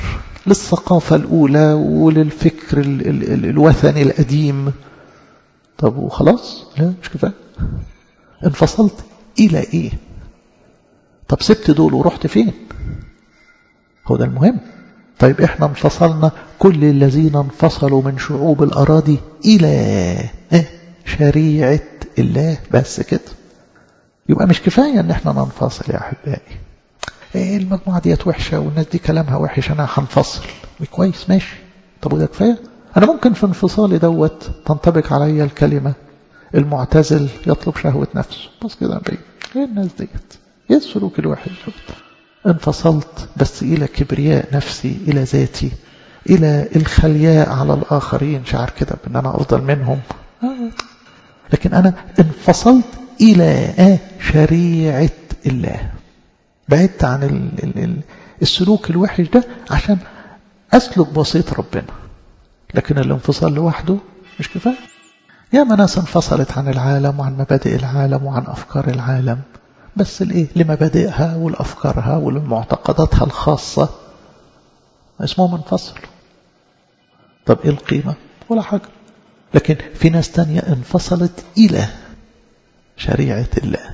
S1: للثقافة الأولى وللفكر ال ال ال الوثني القديم طب وخلاص لا مش كفاية انفصلت إلى إيه طب سبت دول ورحت فين هو ده المهم طيب احنا انفصلنا كل الذين انفصلوا من شعوب الأراضي إلى شريعة الله بس كده يبقى مش كفاية ان احنا ننفصل يا أحبائي ايه المجموعة ديت وحشة والناس دي كلامها وحش انا هنفصل كويس ماشي طب وده كفاية انا ممكن في انفصالي دوت تنطبق عليا الكلمة المعتزل يطلب شهوة نفسه بس كده بعيد ايه الناس ديت ايه السلوك الوحش شفت انفصلت بس إلى كبرياء نفسي إلى ذاتي إلى الخلياء على الآخرين شعر كده بأن أنا أفضل منهم لكن أنا انفصلت إلى شريعة الله بعدت عن ال ال ال السلوك الوحش ده عشان أسلك بسيط ربنا لكن الانفصال لوحده مش كفاية يا ناس انفصلت عن العالم وعن مبادئ العالم وعن أفكار العالم بس الايه لمبادئها ولافكارها ولمعتقداتها الخاصه اسمهم انفصل طب ايه القيمه ولا حاجه لكن في ناس تانية انفصلت الى شريعه الله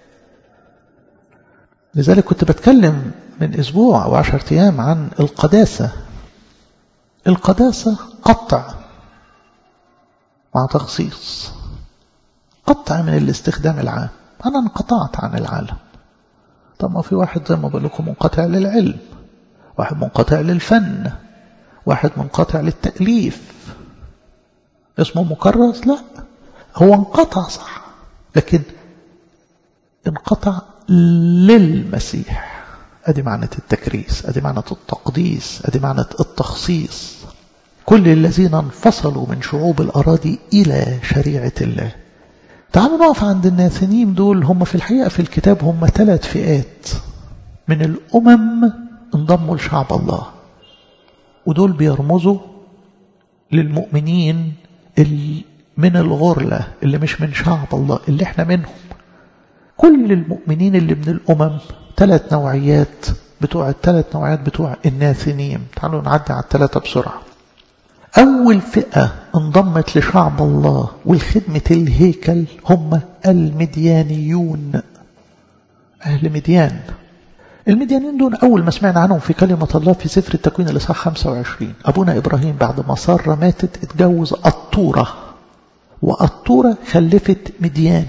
S1: لذلك كنت بتكلم من اسبوع او عشرة ايام عن القداسه القداسه قطع مع تخصيص قطع من الاستخدام العام أنا انقطعت عن العالم طب ما في واحد زي ما بقول لكم منقطع للعلم واحد منقطع للفن واحد منقطع للتأليف اسمه مكرس لا هو انقطع صح لكن انقطع للمسيح ادي معنى التكريس ادي معنى التقديس ادي معنى التخصيص كل الذين انفصلوا من شعوب الأراضي إلى شريعة الله تعالوا نقف عند الناثنيم دول هم في الحقيقة في الكتاب هم ثلاث فئات من الأمم انضموا لشعب الله ودول بيرمزوا للمؤمنين اللي من الغرلة اللي مش من شعب الله اللي احنا منهم كل المؤمنين اللي من الأمم ثلاث نوعيات بتوع الثلاث نوعيات بتوع الناثنيم تعالوا نعدي على الثلاثة بسرعة أول فئة انضمت لشعب الله والخدمة الهيكل هم المديانيون أهل مديان المديانين دول أول ما سمعنا عنهم في كلمة الله في سفر التكوين الإصحاح 25 أبونا إبراهيم بعد ما سارة ماتت اتجوز الطورة والطورة خلفت مديان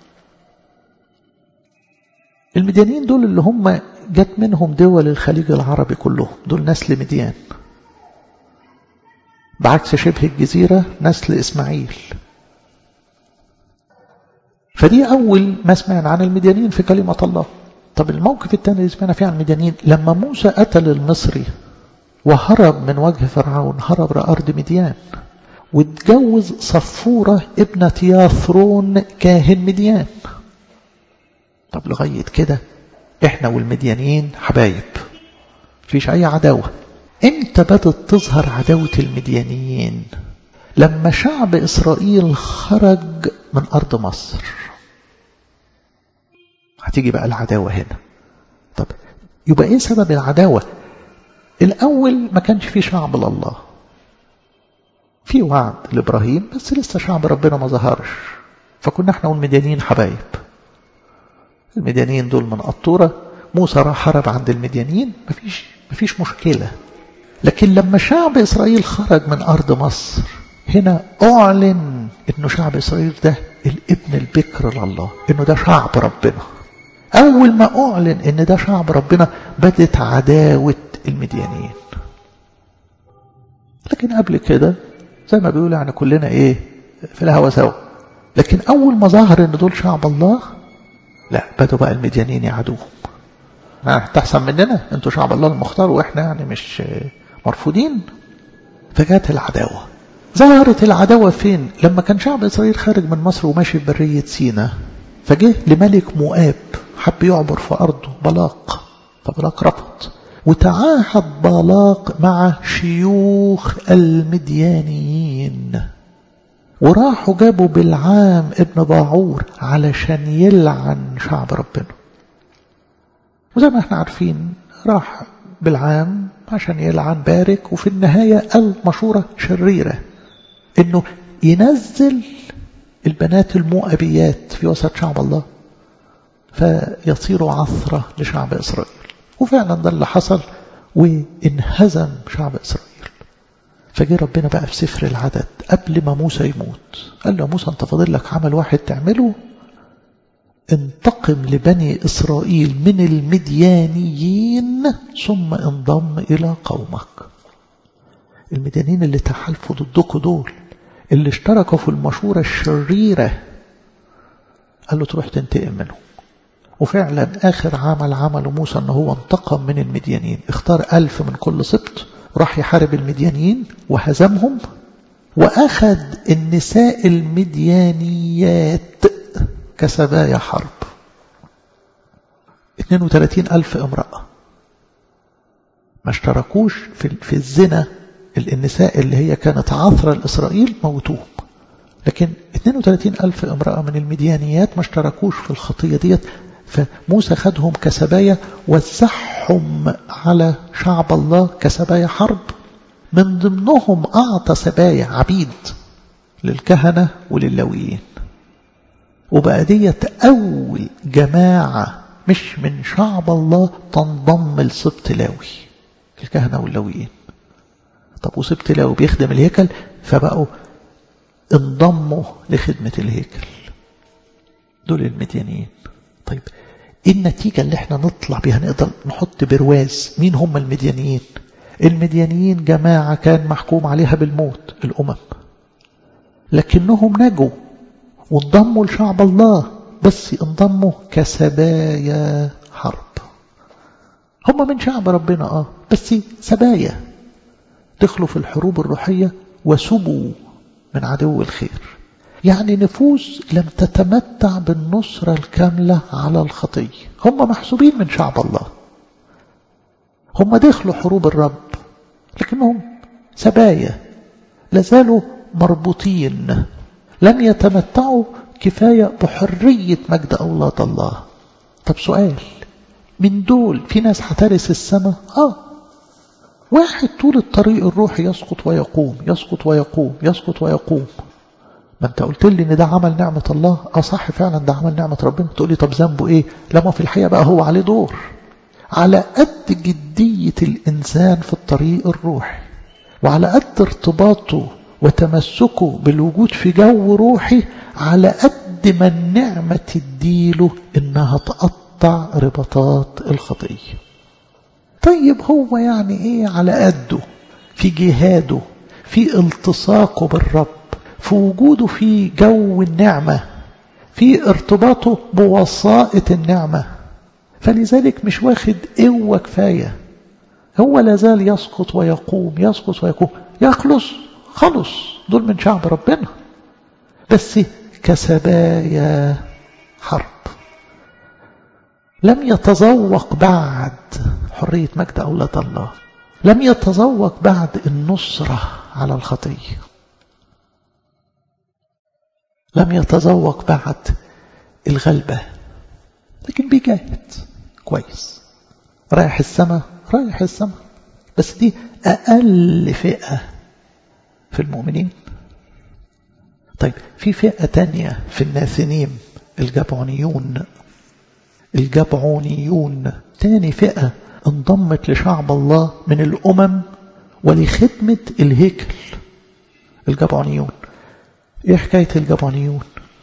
S1: المديانين دول اللي هم جت منهم دول الخليج العربي كلهم دول نسل مديان بعكس شبه الجزيرة نسل إسماعيل فدي أول ما سمعنا عن المديانين في كلمة الله طب الموقف الثاني اللي سمعنا فيه عن المديانين لما موسى قتل المصري وهرب من وجه فرعون هرب لأرض مديان واتجوز صفورة ابنة ياثرون كاهن مديان طب لغاية كده احنا والمديانين حبايب فيش اي عداوة امتى بدت تظهر عداوة المديانيين لما شعب اسرائيل خرج من ارض مصر هتيجي بقى العداوة هنا طب يبقى ايه سبب العداوة الاول ما كانش في شعب لله في وعد لابراهيم بس لسه شعب ربنا ما ظهرش فكنا احنا والمديانيين حبايب المديانيين دول من قطورة موسى راح حرب عند المديانيين مفيش مفيش مشكلة لكن لما شعب إسرائيل خرج من أرض مصر هنا أعلن إنه شعب إسرائيل ده الابن البكر لله إنه ده شعب ربنا أول ما أعلن إن ده شعب ربنا بدت عداوة المديانيين لكن قبل كده زي ما بيقولوا يعني كلنا إيه في الهوا سوا لكن أول ما ظهر إن دول شعب الله لا بدوا بقى المديانين يعادوهم تحسن مننا انتوا شعب الله المختار واحنا يعني مش مرفوضين فجات العداوة ظهرت العداوة فين لما كان شعب إسرائيل خارج من مصر وماشي في برية سينا فجه لملك مؤاب حب يعبر في أرضه بلاق فبلاق رفض وتعاهد بلاق مع شيوخ المديانيين وراحوا جابوا بالعام ابن باعور علشان يلعن شعب ربنا وزي ما احنا عارفين راح بالعام عشان يلعن بارك وفي النهاية قال مشورة شريرة انه ينزل البنات المؤبيات في وسط شعب الله فيصيروا عثرة لشعب إسرائيل وفعلا ده اللي حصل وانهزم شعب إسرائيل فجي ربنا بقى في سفر العدد قبل ما موسى يموت قال له موسى انت فاضل لك عمل واحد تعمله انتقم لبني إسرائيل من المديانيين ثم انضم إلى قومك المديانيين اللي تحالفوا ضدكم دول اللي اشتركوا في المشورة الشريرة قال له تروح تنتقم منهم وفعلا آخر عمل عمله موسى أنه هو انتقم من المديانيين اختار ألف من كل سبط راح يحارب المديانيين وهزمهم وأخذ النساء المديانيات كسبايا حرب 32 ألف امرأة ما اشتركوش في, في الزنا النساء اللي هي كانت عثرة لإسرائيل موتوهم لكن 32 ألف امرأة من المديانيات ما اشتركوش في الخطية ديت فموسى خدهم كسبايا وزحهم على شعب الله كسبايا حرب من ضمنهم أعطى سبايا عبيد للكهنة وللويين وبقى ديت أول جماعة مش من شعب الله تنضم لسبط لاوي الكهنة واللويين طب وسبط لاوي بيخدم الهيكل فبقوا انضموا لخدمة الهيكل دول المديانيين طيب ايه النتيجة اللي احنا نطلع بيها نقدر نحط برواز مين هم المديانيين المديانيين جماعة كان محكوم عليها بالموت الأمم لكنهم نجوا وانضموا لشعب الله بس انضموا كسبايا حرب هم من شعب ربنا اه بس سبايا دخلوا في الحروب الروحية وسبوا من عدو الخير يعني نفوس لم تتمتع بالنصرة الكاملة على الخطية هم محسوبين من شعب الله هم دخلوا حروب الرب لكنهم سبايا لازالوا مربوطين لم يتمتعوا كفاية بحرية مجد أولاد الله طب سؤال من دول في ناس هترث السماء آه واحد طول الطريق الروحي يسقط ويقوم يسقط ويقوم يسقط ويقوم ما انت قلت لي ان ده عمل نعمة الله اه صح فعلا ده عمل نعمة ربنا تقول لي طب ذنبه ايه لما في الحقيقة بقى هو عليه دور على قد جدية الإنسان في الطريق الروحي وعلى قد ارتباطه وتمسكه بالوجود في جو روحي على قد ما النعمة تديله إنها تقطع رباطات الخطية طيب هو يعني إيه على قده في جهاده في التصاقه بالرب في وجوده في جو النعمة في ارتباطه بوسائط النعمة فلذلك مش واخد قوة كفاية هو لازال يسقط ويقوم يسقط ويقوم يخلص خلص دول من شعب ربنا بس كسبايا حرب لم يتذوق بعد حرية مجد أولاد الله لم يتذوق بعد النصرة على الخطية لم يتذوق بعد الغلبة لكن بيجاهد كويس رايح السماء رايح السماء بس دي أقل فئة في المؤمنين طيب في فئة تانية في الناثنيم الجبعونيون الجبعونيون تاني فئة انضمت لشعب الله من الأمم ولخدمة الهيكل الجبعونيون ايه حكاية الجبعونيون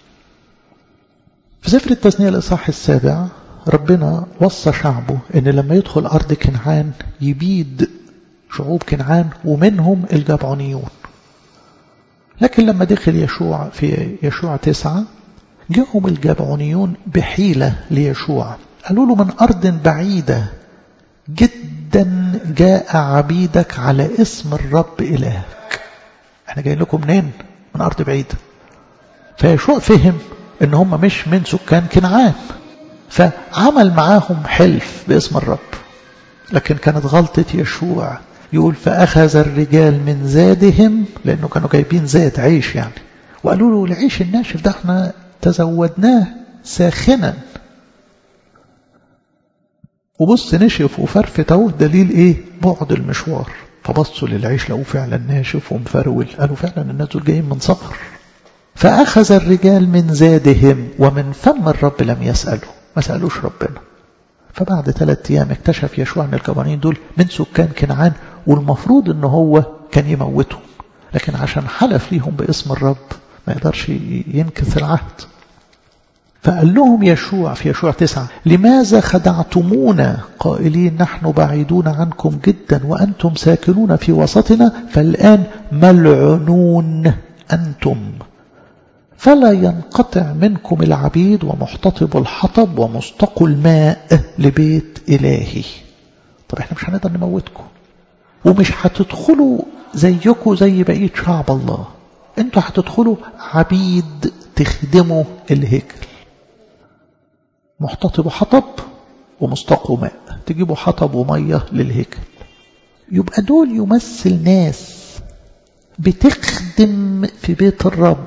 S1: في سفر التثنية الإصحاح السابع ربنا وصى شعبه ان لما يدخل أرض كنعان يبيد شعوب كنعان ومنهم الجبعونيون لكن لما دخل يشوع في يشوع تسعة جاءهم الجبعونيون بحيلة ليشوع قالوا له من أرض بعيدة جدا جاء عبيدك على اسم الرب إلهك احنا جايين لكم منين من أرض بعيدة فيشوع فهم ان هم مش من سكان كنعان فعمل معاهم حلف باسم الرب لكن كانت غلطة يشوع يقول فأخذ الرجال من زادهم لأنه كانوا جايبين زاد عيش يعني وقالوا له العيش الناشف ده احنا تزودناه ساخنا وبص نشف وفرفت اهو دليل ايه بعد المشوار فبصوا للعيش لقوه فعلا ناشف ومفرول قالوا فعلا الناس دول جايين من سفر فأخذ الرجال من زادهم ومن فم الرب لم يسألوا ما سألوش ربنا فبعد ثلاثة أيام اكتشف يشوع أن الكبانين دول من سكان كنعان والمفروض أنه هو كان يموتهم لكن عشان حلف ليهم باسم الرب ما يقدرش ينكث العهد فقال لهم يشوع في يشوع تسعة لماذا خدعتمونا قائلين نحن بعيدون عنكم جدا وأنتم ساكنون في وسطنا فالآن ملعنون أنتم فلا ينقطع منكم العبيد ومحتطب الحطب ومستقوا الماء لبيت إلهي طب احنا مش هنقدر نموتكم ومش هتدخلوا زيكم زي بقية شعب الله انتوا هتدخلوا عبيد تخدموا الهيكل محتطب حطب ومستقوا ماء تجيبوا حطب ومية للهيكل يبقى دول يمثل ناس بتخدم في بيت الرب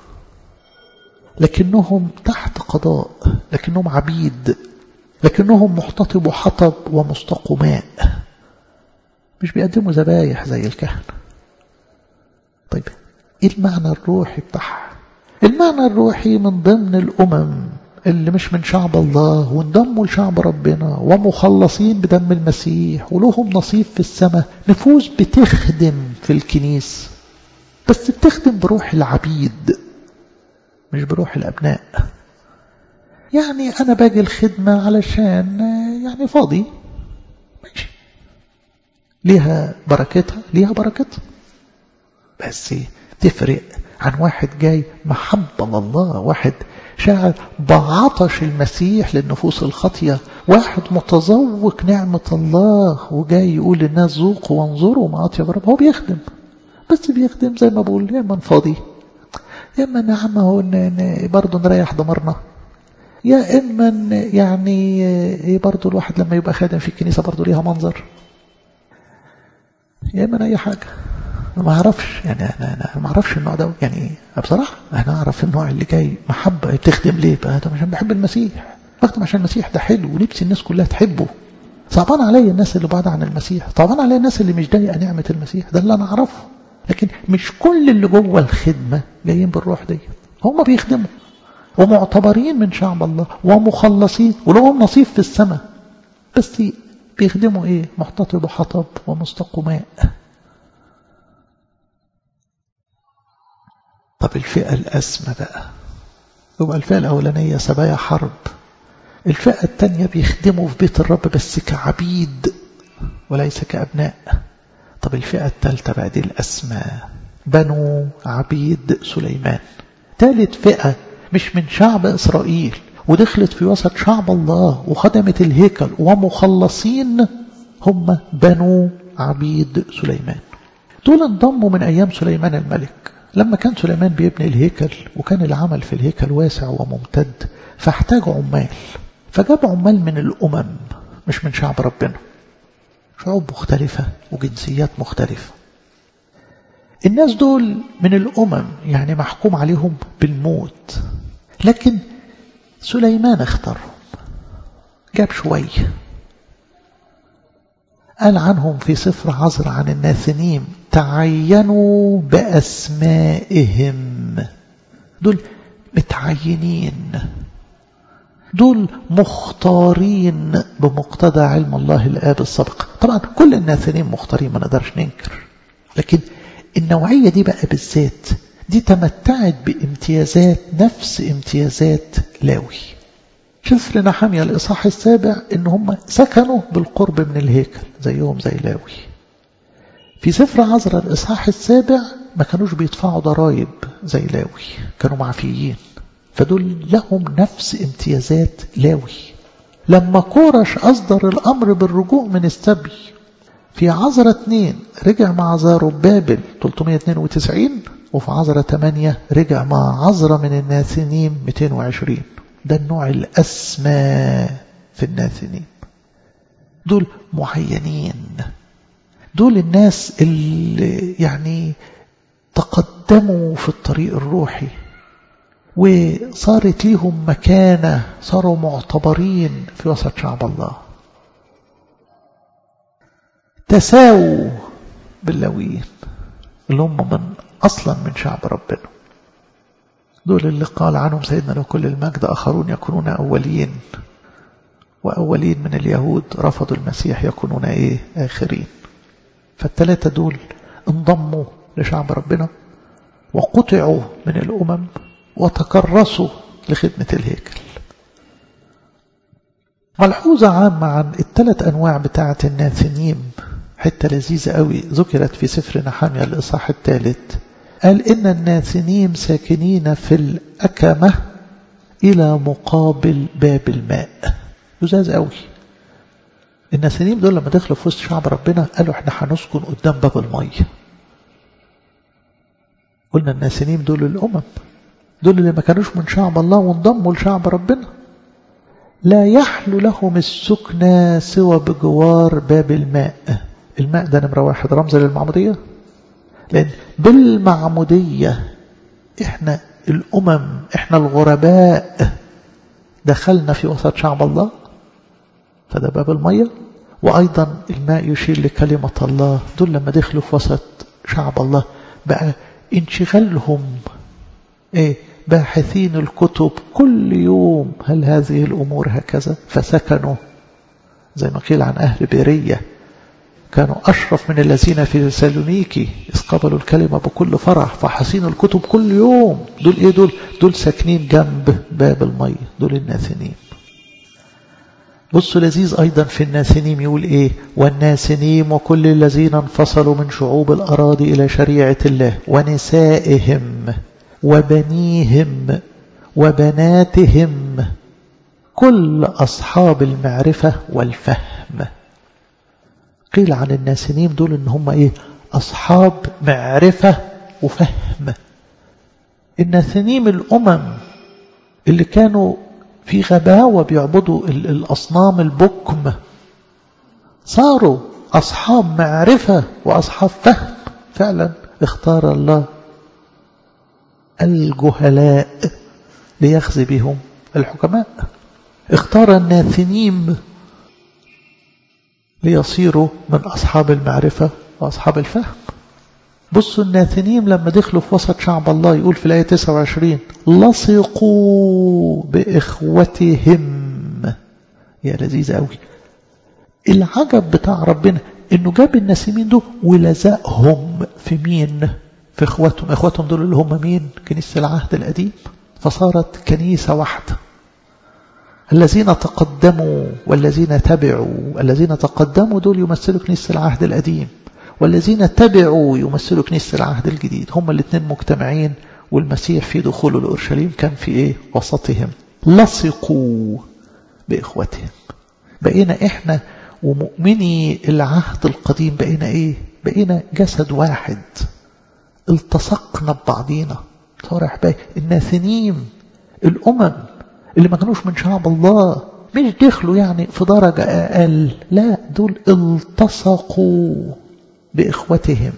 S1: لكنهم تحت قضاء لكنهم عبيد لكنهم محتطب حطب ومستقوا ماء مش بيقدموا ذبايح زي الكهنة طيب ايه المعنى الروحي بتاعها المعنى الروحي من ضمن الأمم اللي مش من شعب الله وانضموا لشعب ربنا ومخلصين بدم المسيح ولهم نصيب في السماء نفوس بتخدم في الكنيس بس بتخدم بروح العبيد مش بروح الأبناء يعني أنا باجي الخدمة علشان يعني فاضي ماشي ليها بركتها ليها بركتها بس تفرق عن واحد جاي محبة لله واحد شاعر بعطش المسيح للنفوس الخطية واحد متذوق نعمة الله وجاي يقول للناس ذوقوا وانظروا ما أطيب رب هو بيخدم بس بيخدم زي ما بقول يا من فاضي يا إما نعم هو برضه نريح ضمرنا يا إما يعني برضه الواحد لما يبقى خادم في الكنيسة برضه ليها منظر يا إما أي حاجة أنا ما أعرفش يعني أنا, أنا ما أعرفش النوع ده يعني بصراحة أنا أعرف النوع اللي جاي محبة بتخدم ليه بقى ده عشان بحب المسيح بخدم عشان المسيح ده حلو ونفسي الناس كلها تحبه صعبان عليا الناس اللي بعاد عن المسيح صعبان عليا الناس اللي مش ضايقه نعمة المسيح ده اللي أنا أعرفه لكن مش كل اللي جوه الخدمة جايين بالروح دي هم بيخدموا ومعتبرين من شعب الله ومخلصين ولهم نصيب في السماء بس بيخدموا ايه محتطب حطب ومستقوا ماء طب الفئة الأسمى بقى يبقى الفئة الأولانية سبايا حرب الفئة الثانية بيخدموا في بيت الرب بس كعبيد وليس كأبناء طب الفئة الثالثة بقى دي الأسمى بنو عبيد سليمان ثالث فئة مش من شعب إسرائيل ودخلت في وسط شعب الله وخدمت الهيكل ومخلصين هم بنو عبيد سليمان دول انضموا من أيام سليمان الملك لما كان سليمان بيبني الهيكل وكان العمل في الهيكل واسع وممتد فاحتاج عمال فجاب عمال من الأمم مش من شعب ربنا شعوب مختلفة وجنسيات مختلفة الناس دول من الأمم يعني محكوم عليهم بالموت لكن سليمان اختارهم جاب شوية قال عنهم في سفر عزر عن الناثنيم تعينوا بأسمائهم دول متعينين دول مختارين بمقتضى علم الله الآب السابق طبعا كل الناثنين مختارين ما نقدرش ننكر لكن النوعية دي بقى بالذات دي تمتعت بامتيازات نفس امتيازات لاوي شوف لنا حامية الإصحاح السابع إن هم سكنوا بالقرب من الهيكل زيهم زي لاوي في سفر عزرا الإصحاح السابع ما كانوش بيدفعوا ضرائب زي لاوي كانوا معفيين فدول لهم نفس امتيازات لاوي لما كورش أصدر الأمر بالرجوع من السبي في عزرة 2 رجع مع زاروبابل 392 وفي عزرة 8 رجع مع عزرة من الناثنيم 220 ده النوع الأسمى في الناثنيم دول معينين دول الناس اللي يعني تقدموا في الطريق الروحي وصارت ليهم مكانة صاروا معتبرين في وسط شعب الله تساووا باللاويين اللي هم من أصلا من شعب ربنا دول اللي قال عنهم سيدنا لو كل المجد آخرون يكونون أولين وأولين من اليهود رفضوا المسيح يكونون إيه آخرين فالثلاثة دول انضموا لشعب ربنا وقطعوا من الأمم وتكرسوا لخدمة الهيكل ملحوظة عامة عن الثلاث أنواع بتاعة الناثنيم حتة لذيذة قوي ذكرت في سفر نحامية الإصحاح الثالث قال إن الناثنيم ساكنين في الأكمة إلى مقابل باب الماء لذاذ قوي الناثنيم دول لما دخلوا في وسط شعب ربنا قالوا احنا هنسكن قدام باب المية قلنا الناثنيم دول الأمم دول اللي ما كانوش من شعب الله وانضموا لشعب ربنا لا يحلو لهم السكنى سوى بجوار باب الماء الماء ده نمرة واحد رمز للمعمودية لأن بالمعمودية احنا الأمم احنا الغرباء دخلنا في وسط شعب الله فده باب المية وأيضا الماء يشير لكلمة الله دول لما دخلوا في وسط شعب الله بقى انشغالهم ايه باحثين الكتب كل يوم هل هذه الأمور هكذا فسكنوا زي ما قيل عن أهل بيرية كانوا أشرف من الذين في سالونيكي إذ قبلوا الكلمة بكل فرح فحسين الكتب كل يوم دول إيه دول دول ساكنين جنب باب المية دول الناثنين بصوا لذيذ أيضا في الناثنيم يقول إيه والناثنيم وكل الذين انفصلوا من شعوب الأراضي إلى شريعة الله ونسائهم وبنيهم وبناتهم كل أصحاب المعرفة والفهم قيل عن الناسنين دول ان هم ايه اصحاب معرفة وفهم الناثنيم الامم اللي كانوا في غباوة بيعبدوا الاصنام البكم صاروا اصحاب معرفة واصحاب فهم فعلا اختار الله الجهلاء ليخزي بهم الحكماء اختار الناثنيم ليصيروا من أصحاب المعرفة وأصحاب الفهم بصوا الناثنيم لما دخلوا في وسط شعب الله يقول في الآية 29 لصقوا بإخوتهم يا لذيذ قوي العجب بتاع ربنا انه جاب الناسمين دول ولزقهم في مين في اخواتهم اخواتهم دول اللي هم مين كنيسة العهد القديم فصارت كنيسة واحدة الذين تقدموا والذين تبعوا الذين تقدموا دول يمثلوا كنيسة العهد القديم والذين تبعوا يمثلوا كنيسة العهد الجديد هم الاثنين مجتمعين والمسيح في دخوله لأورشليم كان في ايه وسطهم لصقوا بإخوتهم بقينا احنا ومؤمني العهد القديم بقينا ايه بقينا جسد واحد التصقنا ببعضينا صار احبائي الناثنيم الامم اللي ما كانوش من شعب الله مش دخلوا يعني في درجة أقل لا دول التصقوا بإخوتهم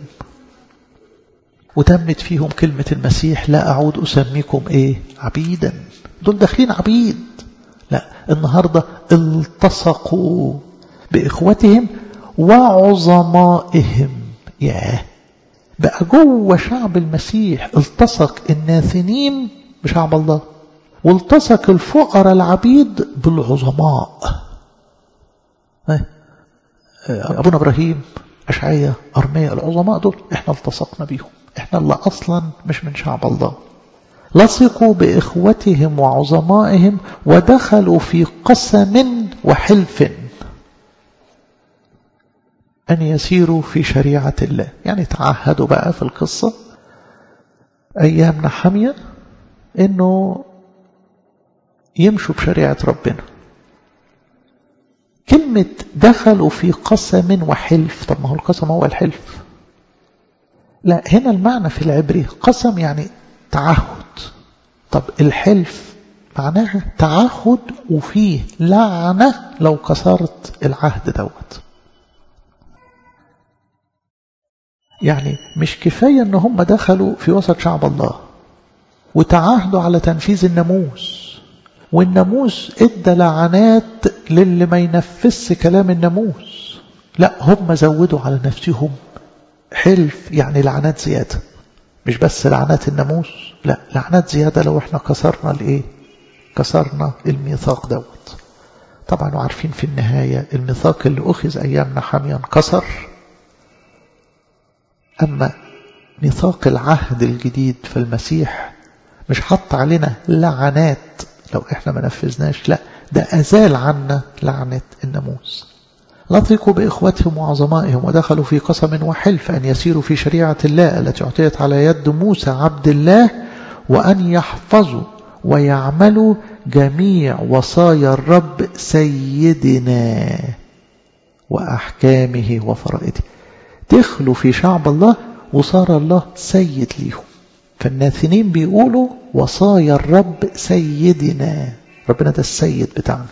S1: وتمت فيهم كلمة المسيح لا أعود أسميكم إيه عبيدا دول داخلين عبيد لا النهاردة التصقوا بإخوتهم وعظمائهم ياه بقى جوه شعب المسيح التصق الناثنين بشعب الله والتصق الفقراء العبيد بالعظماء أبونا إبراهيم أشعية أرمية العظماء دول إحنا التصقنا بيهم إحنا اللي أصلا مش من شعب الله لصقوا بإخوتهم وعظمائهم ودخلوا في قسم وحلف أن يسيروا في شريعة الله يعني تعهدوا بقى في القصة أيام نحمية أنه يمشوا بشريعة ربنا كلمة دخلوا في قسم وحلف طب ما هو القسم هو الحلف لا هنا المعنى في العبري قسم يعني تعهد طب الحلف معناها تعهد وفيه لعنة لو كسرت العهد دوت يعني مش كفاية ان هم دخلوا في وسط شعب الله وتعاهدوا على تنفيذ الناموس والناموس ادى لعنات للي ما ينفذش كلام الناموس لا هم زودوا على نفسهم حلف يعني لعنات زيادة مش بس لعنات الناموس لا لعنات زيادة لو احنا كسرنا الايه كسرنا الميثاق دوت طبعا وعارفين في النهاية الميثاق اللي أخذ أيام نحامية انكسر أما ميثاق العهد الجديد في المسيح مش حط علينا لعنات لو احنا ما نفذناش لا ده أزال عنا لعنة الناموس لطقوا بإخوتهم وعظمائهم ودخلوا في قسم وحلف أن يسيروا في شريعة الله التي اعطيت على يد موسى عبد الله وأن يحفظوا ويعملوا جميع وصايا الرب سيدنا وأحكامه وفرائده دخلوا في شعب الله وصار الله سيد ليهم فالناثنين بيقولوا وصايا الرب سيدنا ربنا ده السيد بتاعنا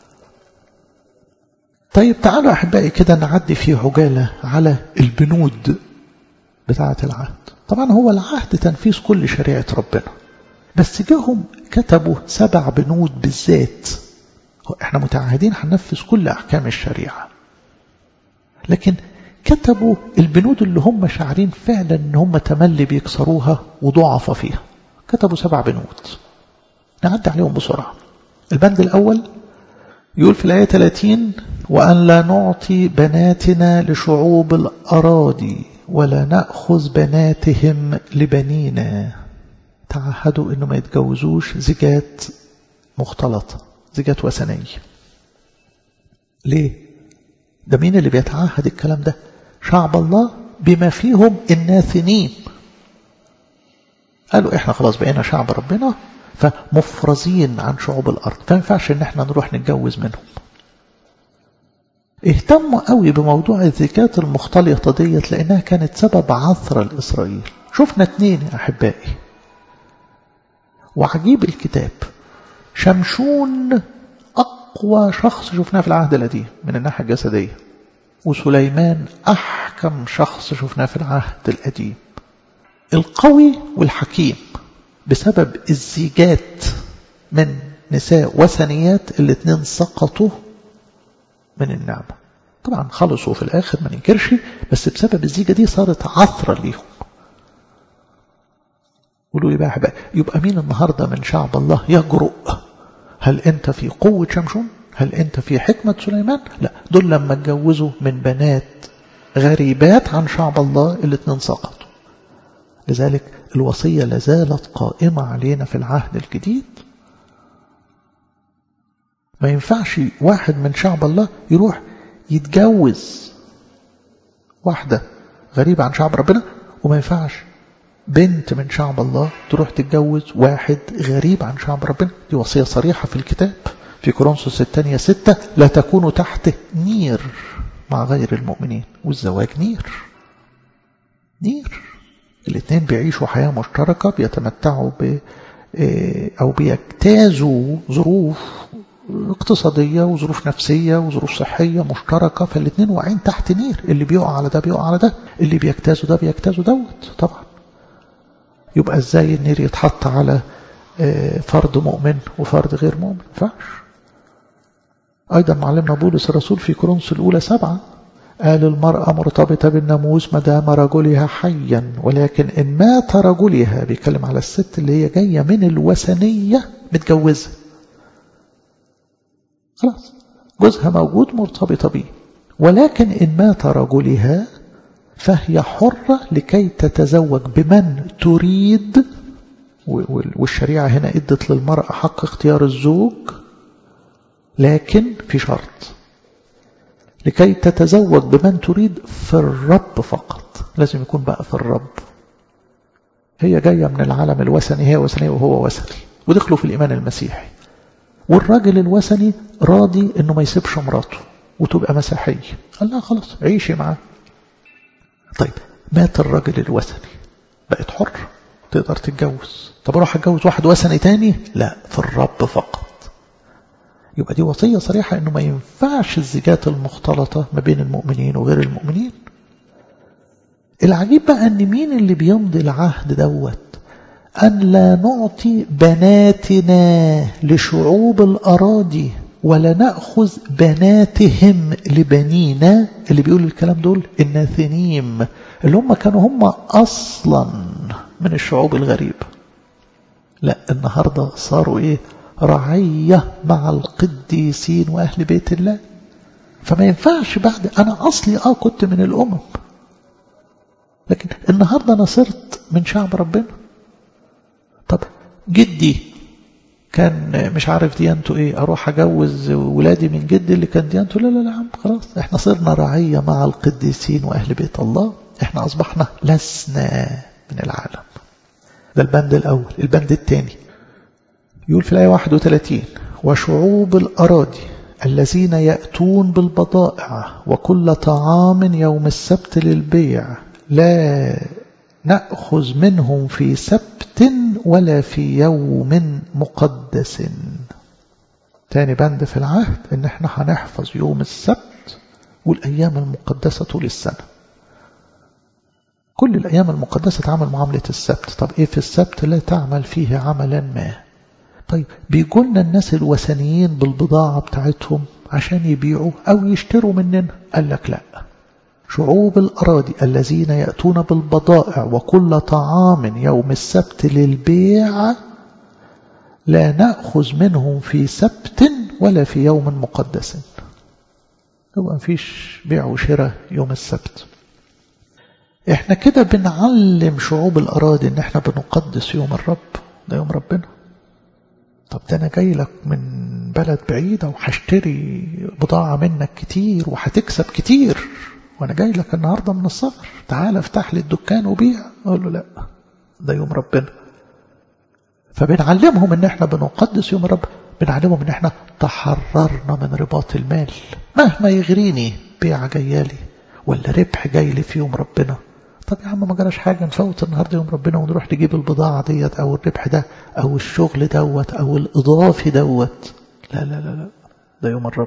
S1: طيب تعالوا أحبائي كده نعدي في عجالة على البنود بتاعة العهد طبعا هو العهد تنفيذ كل شريعة ربنا بس جاهم كتبوا سبع بنود بالذات احنا متعهدين هننفذ كل أحكام الشريعة لكن كتبوا البنود اللي هم شاعرين فعلا ان هم تملي بيكسروها وضعف فيها كتبوا سبع بنود نعدي عليهم بسرعة البند الأول يقول في الآية 30 وأن لا نعطي بناتنا لشعوب الأراضي ولا نأخذ بناتهم لبنينا تعهدوا أنه ما يتجوزوش زيجات مختلطة زيجات وثنية ليه؟ ده مين اللي بيتعهد الكلام ده؟ شعب الله بما فيهم الناثنين قالوا احنا خلاص بقينا شعب ربنا فمفرزين عن شعوب الأرض فما ينفعش ان احنا نروح نتجوز منهم اهتموا قوي بموضوع الزكاة المختلطة ديت لأنها كانت سبب عثرة لإسرائيل شفنا اتنين يا أحبائي وعجيب الكتاب شمشون أقوى شخص شفناه في العهد القديم من الناحية الجسدية وسليمان أحكم شخص شفناه في العهد القديم القوي والحكيم بسبب الزيجات من نساء وثنيات الاثنين سقطوا من النعمة طبعا خلصوا في الآخر ما ننكرش بس بسبب الزيجة دي صارت عثرة ليهم قولوا لي بقى يبقى مين النهاردة من شعب الله يجرؤ هل أنت في قوة شمشون هل أنت في حكمة سليمان لا دول لما اتجوزوا من بنات غريبات عن شعب الله الاثنين سقطوا لذلك الوصية لازالت قائمة علينا في العهد الجديد ما ينفعش واحد من شعب الله يروح يتجوز واحدة غريبة عن شعب ربنا وما ينفعش بنت من شعب الله تروح تتجوز واحد غريب عن شعب ربنا دي وصية صريحة في الكتاب في كورنثوس الثانية ستة لا تكونوا تحت نير مع غير المؤمنين والزواج نير نير الاثنين بيعيشوا حياة مشتركة بيتمتعوا ب أو بيجتازوا ظروف اقتصادية وظروف نفسية وظروف صحية مشتركة فالاثنين واقعين تحت نير اللي بيقع على ده بيقع على ده اللي بيجتازوا ده بيجتازوا دوت طبعا يبقى ازاي النير يتحط على فرد مؤمن وفرد غير مؤمن فعش أيضا معلمنا بولس الرسول في كورنثوس الأولى سبعة قال المرأة مرتبطة بالناموس ما دام رجلها حيا ولكن إن مات رجلها بيتكلم على الست اللي هي جاية من الوثنية متجوزة خلاص جوزها موجود مرتبطة بيه ولكن إن مات رجلها فهي حرة لكي تتزوج بمن تريد والشريعة هنا ادت للمرأة حق اختيار الزوج لكن في شرط لكي تتزوج بمن تريد في الرب فقط لازم يكون بقى في الرب هي جاية من العالم الوثني هي وثنية وهو وثني ودخلوا في الإيمان المسيحي والراجل الوثني راضي انه ما يسيبش مراته وتبقى مسيحية قال لها خلاص عيشي معاه طيب مات الراجل الوثني بقت حر تقدر تتجوز طب اروح اتجوز واحد وثني تاني لا في الرب فقط يبقى دي وصية صريحة انه ما ينفعش الزيجات المختلطة ما بين المؤمنين وغير المؤمنين العجيب بقى ان مين اللي بيمضي العهد دوت أن لا نعطي بناتنا لشعوب الأراضي ولا نأخذ بناتهم لبنينا اللي بيقول الكلام دول الناثنيم اللي هم كانوا هم أصلا من الشعوب الغريبة لا النهاردة صاروا إيه رعية مع القديسين وأهل بيت الله فما ينفعش بعد أنا أصلي آه كنت من الأمم لكن النهاردة أنا صرت من شعب ربنا طب جدي كان مش عارف ديانته ايه اروح اجوز ولادي من جدي اللي كان ديانته لا لا لا عم خلاص احنا صرنا رعية مع القديسين واهل بيت الله احنا اصبحنا لسنا من العالم ده البند الاول البند الثاني يقول في الايه 31 وشعوب الاراضي الذين ياتون بالبضائع وكل طعام يوم السبت للبيع لا نأخذ منهم في سبت ولا في يوم مقدس تاني بند في العهد ان احنا هنحفظ يوم السبت والايام المقدسة طول السنة كل الايام المقدسة تعمل معاملة السبت طب ايه في السبت لا تعمل فيه عملا ما طيب بيقولنا الناس الوثنيين بالبضاعة بتاعتهم عشان يبيعوا او يشتروا مننا قال لك لا شعوب الأراضي الذين يأتون بالبضائع وكل طعام يوم السبت للبيع لا نأخذ منهم في سبت ولا في يوم مقدس هو مفيش بيع وشراء يوم السبت احنا كده بنعلم شعوب الأراضي ان احنا بنقدس يوم الرب ده يوم ربنا طب ده انا جاي لك من بلد بعيدة وهشتري بضاعة منك كتير وهتكسب كتير وانا جاي لك النهارده من السفر تعال افتح لي الدكان وبيع اقول له لا ده يوم ربنا فبنعلمهم ان احنا بنقدس يوم الرب بنعلمهم ان احنا تحررنا من رباط المال مهما يغريني بيع جايالي ولا ربح جاي لي في يوم ربنا طب يا عم ما جراش حاجة نفوت النهاردة يوم ربنا ونروح نجيب البضاعة ديت أو الربح ده أو الشغل دوت أو الإضافي دوت لا لا لا لا ده يوم الرب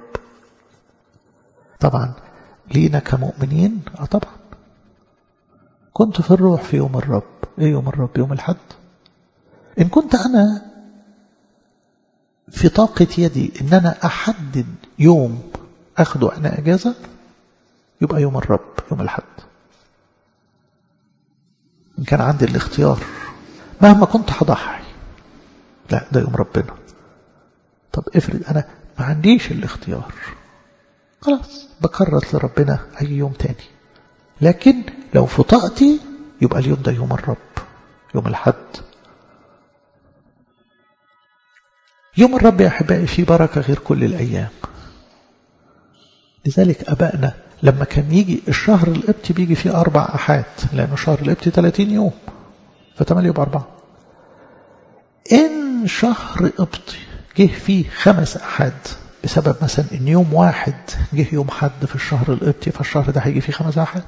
S1: طبعا لينا كمؤمنين اه طبعا كنت في الروح في يوم الرب ايه يوم الرب يوم الحد ان كنت انا في طاقة يدي ان انا احدد يوم اخده انا اجازة يبقى يوم الرب يوم الحد ان كان عندي الاختيار مهما كنت هضحي لا ده يوم ربنا طب افرض انا ما عنديش الاختيار خلاص بكرس لربنا أي يوم تاني لكن لو في طاقتي يبقى اليوم ده يوم الرب يوم الحد يوم الرب يا أحبائي فيه بركة غير كل الأيام لذلك أبائنا لما كان يجي الشهر القبطي بيجي فيه أربع أحاد لأنه شهر القبطي 30 يوم فتملي يبقى أربعة إن شهر قبطي جه فيه خمس أحاد بسبب مثلا ان يوم واحد جه يوم حد في الشهر القبطي فالشهر ده هيجي فيه خمس احاد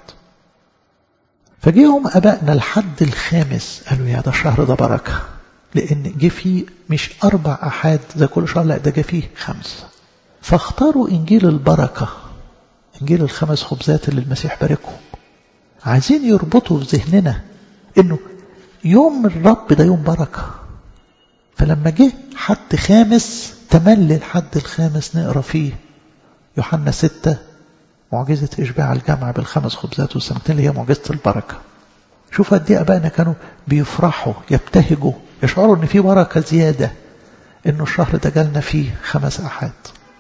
S1: فجيهم ابائنا الحد الخامس قالوا يا ده الشهر ده بركه لان جه فيه مش اربع احاد زي كل شهر لا ده جه فيه خمس فاختاروا انجيل البركه انجيل الخمس خبزات اللي المسيح باركهم عايزين يربطوا في ذهننا انه يوم الرب ده يوم بركه فلما جه حد خامس تملي الحد الخامس نقرا فيه يوحنا ستة معجزة إشباع الجمع بالخمس خبزات والسمكتين اللي هي معجزة البركة شوف قد ايه أبائنا كانوا بيفرحوا يبتهجوا يشعروا إن في بركة زيادة إنه الشهر ده جالنا فيه خمس أحاد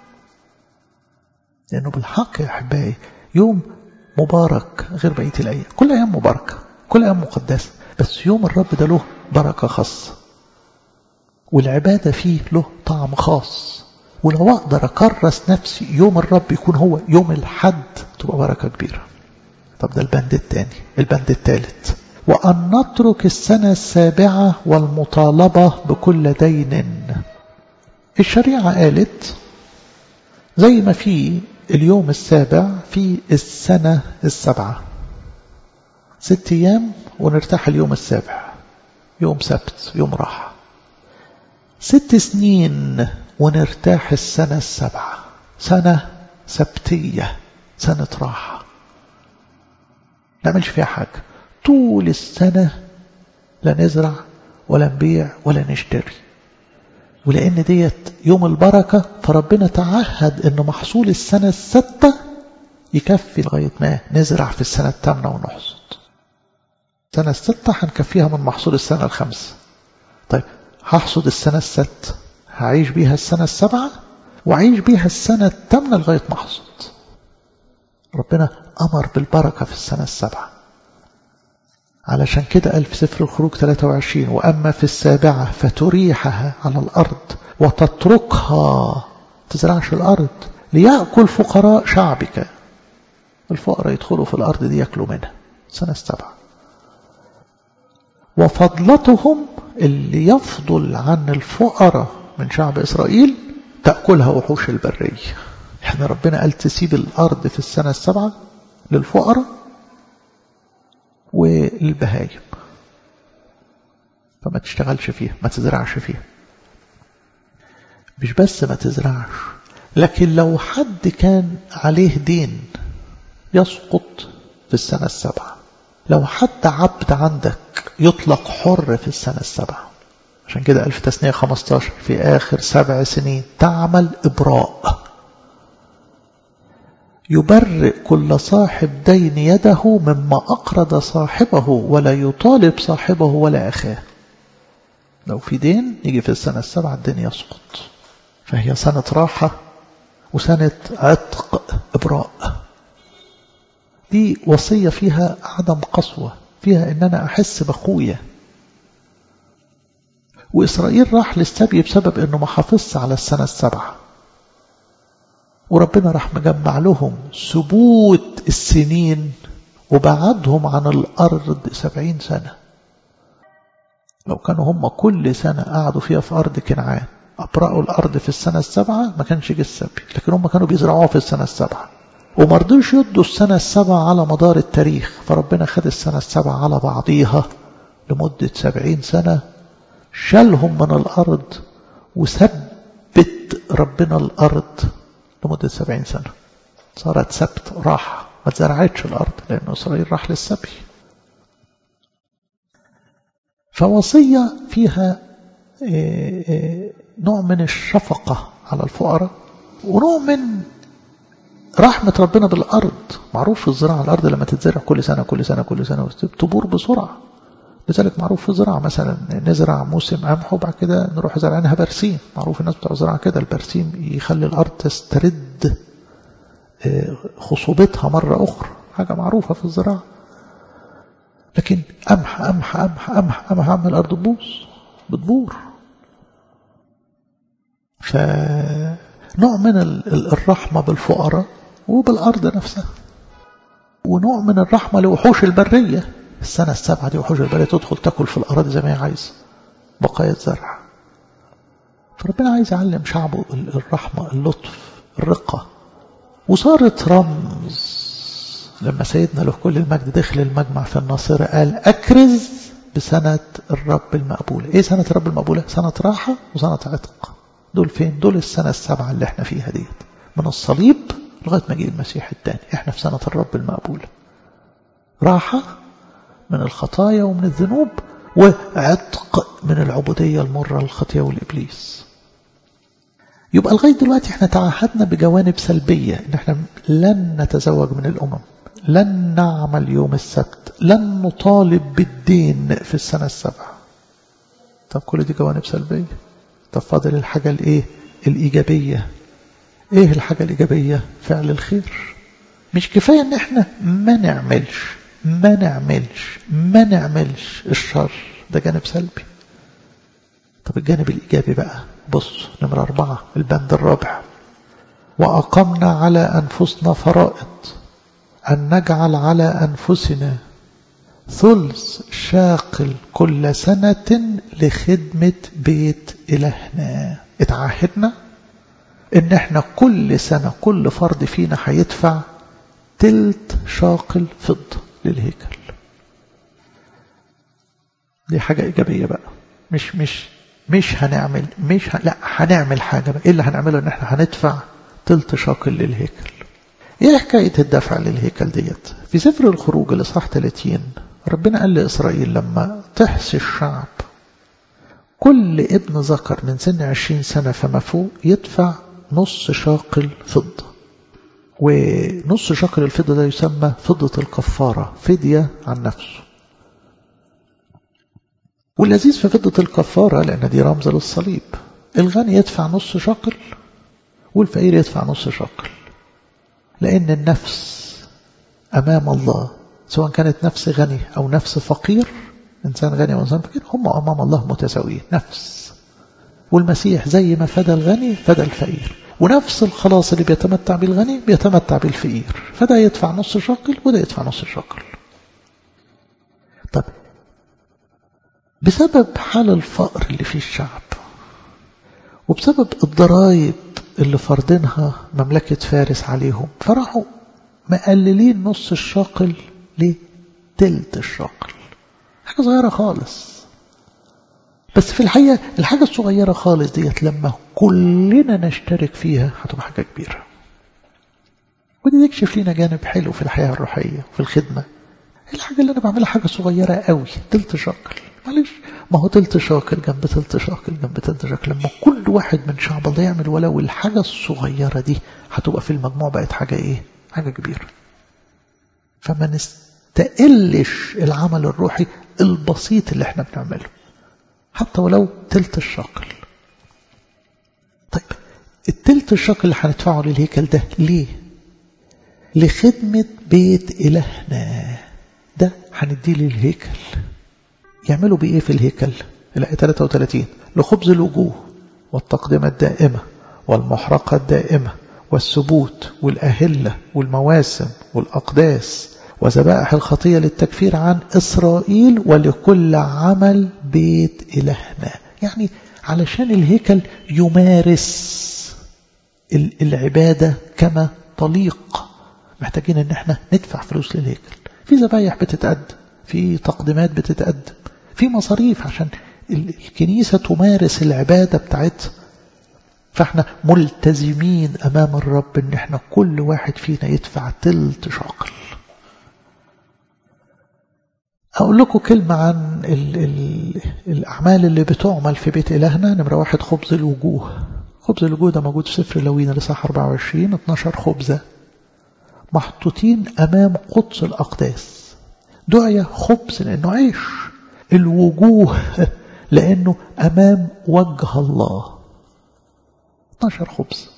S1: لأنه بالحق يا أحبائي يوم مبارك غير بقية الأيام كل أيام مباركة كل أيام مقدسة بس يوم الرب ده له بركة خاصة والعبادة فيه له طعم خاص ولو أقدر أكرس نفسي يوم الرب يكون هو يوم الحد تبقى بركة كبيرة طب ده البند الثاني البند الثالث وأن نترك السنة السابعة والمطالبة بكل دين الشريعة قالت زي ما في اليوم السابع في السنة السبعة ست أيام ونرتاح اليوم السابع يوم سبت يوم راحة ست سنين ونرتاح السنة السبعة سنة سبتية سنة راحة نعملش فيها حاجة طول السنة لا نزرع ولا نبيع ولا نشتري ولأن ديت يوم البركة فربنا تعهد أن محصول السنة الستة يكفي لغاية ما نزرع في السنة الثامنة ونحصد السنة الستة هنكفيها من محصول السنة الخامسة طيب هحصد السنة الستة هعيش بيها السنة السبعة وعيش بيها السنة الثامنة لغاية ما أحصد ربنا أمر بالبركة في السنة السبعة علشان كده قال في سفر الخروج 23 وأما في السابعة فتريحها على الأرض وتتركها تزرعش الأرض ليأكل فقراء شعبك الفقراء يدخلوا في الأرض دي يأكلوا منها سنة السبعة وفضلتهم اللي يفضل عن الفقراء من شعب إسرائيل تأكلها وحوش البرية احنا ربنا قال تسيب الأرض في السنة السبعة للفقراء وللبهايم فما تشتغلش فيها ما تزرعش فيها مش بس ما تزرعش لكن لو حد كان عليه دين يسقط في السنة السبعة لو حد عبد عندك يطلق حر في السنة السبعة عشان كده ألف تسنية 15 في آخر سبع سنين تعمل إبراء يبرئ كل صاحب دين يده مما أقرض صاحبه ولا يطالب صاحبه ولا أخاه لو في دين يجي في السنة السبعة الدين يسقط فهي سنة راحة وسنة عتق إبراء دي وصية فيها عدم قسوة فيها إن أنا أحس بأخويا وإسرائيل راح للسبي بسبب أنه ما حافظش على السنة السبعة وربنا راح مجمع لهم ثبوت السنين وبعدهم عن الأرض سبعين سنة لو كانوا هم كل سنة قعدوا فيها في أرض كنعان أبرأوا الأرض في السنة السبعة ما كانش جه السبي لكن هم كانوا بيزرعوها في السنة السبعة وما رضوش يدوا السنة السبعة على مدار التاريخ فربنا خد السنة السبعة على بعضيها لمدة سبعين سنة شالهم من الأرض وثبت ربنا الأرض لمدة سبعين سنة صارت سبت راحة ما تزرعتش الأرض لأن إسرائيل راح للسبي فوصية فيها نوع من الشفقة على الفقراء ونوع من رحمة ربنا بالأرض معروف في الزراعة الأرض لما تتزرع كل سنة كل سنة كل سنة تبور بسرعة لذلك معروف في الزراعة مثلا نزرع موسم قمح وبعد كده نروح زرعينها برسيم معروف الناس بتوع الزراعة كده البرسيم يخلي الأرض تسترد خصوبتها مرة أخرى حاجة معروفة في الزراعة لكن قمح قمح قمح قمح قمح قمح الأرض تبوظ بتبور فنوع من الرحمة بالفقراء وبالأرض نفسها ونوع من الرحمة لوحوش البرية السنة السابعة دي وحوش البرية تدخل تاكل في الأراضي زي ما هي عايزة بقايا زرع فربنا عايز يعلم شعبه الرحمة اللطف الرقة وصارت رمز لما سيدنا له كل المجد دخل المجمع في الناصرة قال أكرز بسنة الرب المقبولة إيه سنة الرب المقبولة؟ سنة راحة وسنة عتق دول فين؟ دول السنة السبعة اللي احنا فيها ديت من الصليب لغاية ما جه المسيح الثاني احنا في سنة الرب المقبولة راحة من الخطايا ومن الذنوب وعتق من العبودية المرة للخطية والإبليس يبقى لغاية دلوقتي احنا تعهدنا بجوانب سلبية ان احنا لن نتزوج من الأمم لن نعمل يوم السبت لن نطالب بالدين في السنة السبعة طب كل دي جوانب سلبية طب فاضل الحاجة الايه الإيجابية ايه الحاجة الإيجابية فعل الخير مش كفاية ان احنا ما نعملش ما نعملش ما نعملش الشر ده جانب سلبي طب الجانب الإيجابي بقى بص نمرة أربعة البند الرابع وأقمنا على أنفسنا فرائض أن نجعل على أنفسنا ثلث شاقل كل سنة لخدمة بيت إلهنا اتعاهدنا ان احنا كل سنة كل فرد فينا هيدفع تلت شاقل فضة للهيكل دي حاجة إيجابية بقى مش مش مش هنعمل مش ه... لا هنعمل حاجة بقى. ايه اللي هنعمله ان احنا هندفع تلت شاقل للهيكل ايه حكاية الدفع للهيكل ديت في سفر الخروج الإصحاح 30 ربنا قال لإسرائيل لما تحصي الشعب كل ابن ذكر من سن عشرين سنة فما فوق يدفع نص شاقل فضة ونص شاقل الفضة ده يسمى فضة الكفارة فدية عن نفسه واللذيذ في فضة الكفارة لأن دي رمز للصليب الغني يدفع نص شاقل والفقير يدفع نص شاقل لأن النفس أمام الله سواء كانت نفس غني أو نفس فقير إنسان غني أو إنسان فقير هم أمام الله متساويين نفس والمسيح زي ما فدى الغني فدى الفقير ونفس الخلاص اللي بيتمتع بالغني بيتمتع بالفقير فده يدفع نص شاقل وده يدفع نص شاقل طب بسبب حال الفقر اللي في الشعب وبسبب الضرائب اللي فرضينها مملكة فارس عليهم فراحوا مقللين نص الشاقل لتلت الشاقل حاجة صغيرة خالص بس في الحقيقة الحاجة الصغيرة خالص ديت لما كلنا نشترك فيها هتبقى حاجة كبيرة ودي تكشف لنا جانب حلو في الحياة الروحية وفي الخدمة الحاجة اللي أنا بعملها حاجة صغيرة قوي تلت شاقل معلش ما هو تلت شاقل جنب تلت شاقل جنب تلت شاقل لما كل واحد من شعب الله يعمل ولو الحاجة الصغيرة دي هتبقى في المجموع بقت حاجة إيه؟ حاجة كبيرة فما نستقلش العمل الروحي البسيط اللي احنا بنعمله حتى ولو تلت الشاقل طيب التلت الشاقل اللي هندفعه للهيكل ده ليه لخدمة بيت إلهنا ده هنديه للهيكل يعملوا بإيه في الهيكل الآية 33 لخبز الوجوه والتقدمة الدائمة والمحرقة الدائمة والسبوت والأهلة والمواسم والأقداس وذبائح الخطية للتكفير عن إسرائيل ولكل عمل بيت إلهنا يعني علشان الهيكل يمارس العبادة كما طليق محتاجين ان احنا ندفع فلوس للهيكل في ذبايح بتتقدم في تقديمات بتتقدم في مصاريف عشان الكنيسة تمارس العبادة بتاعتها فاحنا ملتزمين امام الرب ان احنا كل واحد فينا يدفع تلت شاقل أقول لكم كلمة عن ال ال الأعمال اللي بتعمل في بيت إلهنا نمرة واحد خبز الوجوه خبز الوجوه ده موجود في سفر لوين لصح 24 12 خبزة محطوطين أمام قدس الأقداس دعية خبز لأنه عيش الوجوه لأنه أمام وجه الله 12 خبز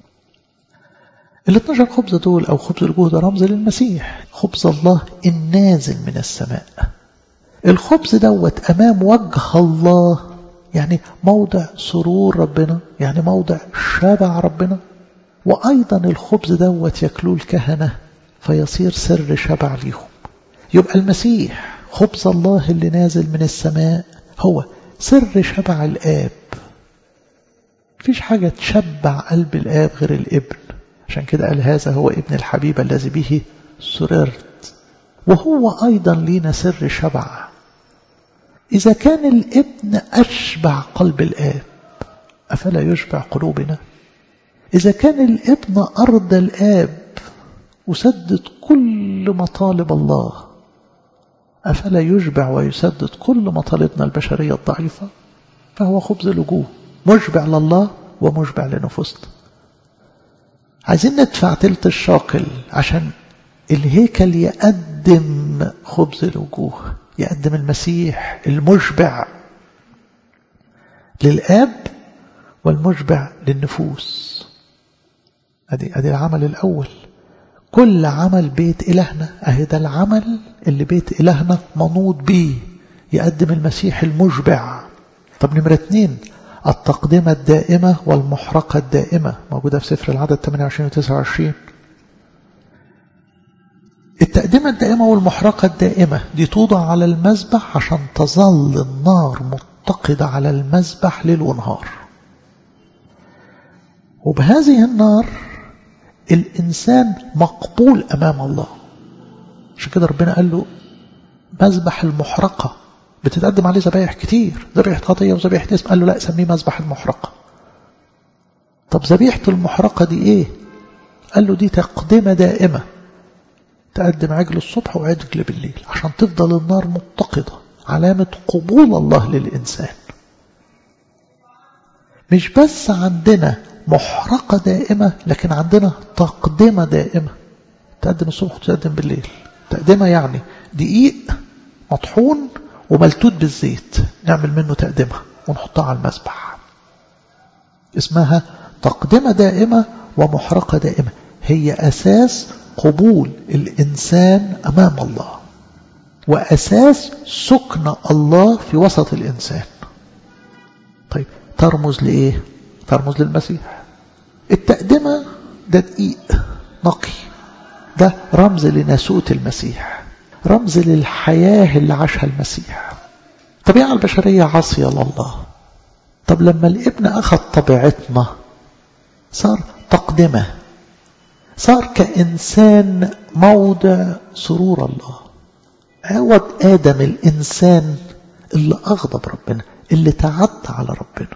S1: ال 12 خبز دول أو خبز الوجوه ده رمز للمسيح خبز الله النازل من السماء الخبز دوت أمام وجه الله يعني موضع سرور ربنا يعني موضع شبع ربنا وأيضا الخبز دوت يكلوه الكهنة فيصير سر شبع ليهم يبقى المسيح خبز الله اللي نازل من السماء هو سر شبع الآب مفيش حاجة تشبع قلب الآب غير الابن عشان كده قال هذا هو ابن الحبيب الذي به سررت وهو أيضا لينا سر شبع إذا كان الابن أشبع قلب الآب أفلا يشبع قلوبنا إذا كان الابن أرض الآب وسدد كل مطالب الله أفلا يشبع ويسدد كل مطالبنا البشرية الضعيفة فهو خبز الوجوه مشبع لله ومشبع لنفوسنا عايزين ندفع تلت الشاقل عشان الهيكل يقدم خبز الوجوه يقدم المسيح المشبع للآب والمشبع للنفوس ادي ادي العمل الأول كل عمل بيت إلهنا أهي ده العمل اللي بيت إلهنا منوط بيه يقدم المسيح المشبع طب نمرة اتنين التقدمة الدائمة والمحرقة الدائمة موجودة في سفر العدد 28 و 29 التقدمة الدائمة والمحرقة الدائمة دي توضع على المذبح عشان تظل النار متقدة على المذبح ليل ونهار وبهذه النار الإنسان مقبول أمام الله عشان كده ربنا قال له مذبح المحرقة بتتقدم عليه ذبايح كتير ذبيحة خطية وذبيحة اسم قال له لا سميه مذبح المحرقة طب ذبيحة المحرقة دي ايه قال له دي تقدمة دائمة تقدم عجل الصبح وعجل بالليل عشان تفضل النار متقدة علامة قبول الله للإنسان مش بس عندنا محرقة دائمة لكن عندنا تقدمة دائمة تقدم الصبح وتقدم بالليل تقدمة يعني دقيق مطحون وملتوت بالزيت نعمل منه تقدمة ونحطها على المسبح اسمها تقدمة دائمة ومحرقة دائمة هي أساس قبول الإنسان أمام الله وأساس سكن الله في وسط الإنسان طيب ترمز لإيه؟ ترمز للمسيح التقدمة ده دقيق نقي ده رمز لناسوت المسيح رمز للحياة اللي عاشها المسيح الطبيعة البشرية عاصية لله طب لما الابن أخذ طبيعتنا صار تقدمة صار كإنسان موضع سرور الله عوض آدم الإنسان اللي أغضب ربنا اللي تعدى على ربنا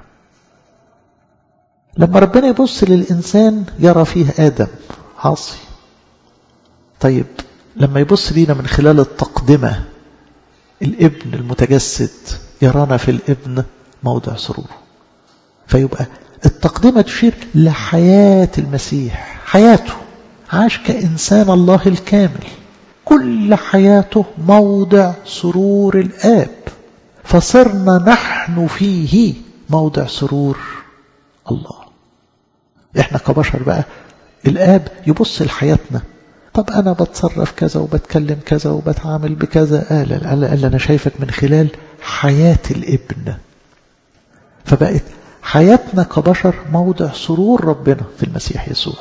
S1: لما ربنا يبص للإنسان يرى فيه آدم عاصي طيب لما يبص لينا من خلال التقدمة الابن المتجسد يرانا في الابن موضع سروره فيبقى التقدمة تشير لحياة المسيح حياته عاش كإنسان الله الكامل كل حياته موضع سرور الآب فصرنا نحن فيه موضع سرور الله احنا كبشر بقى الآب يبص لحياتنا طب أنا بتصرف كذا وبتكلم كذا وبتعامل بكذا قال قال قال أنا شايفك من خلال حياة الابن فبقت حياتنا كبشر موضع سرور ربنا في المسيح يسوع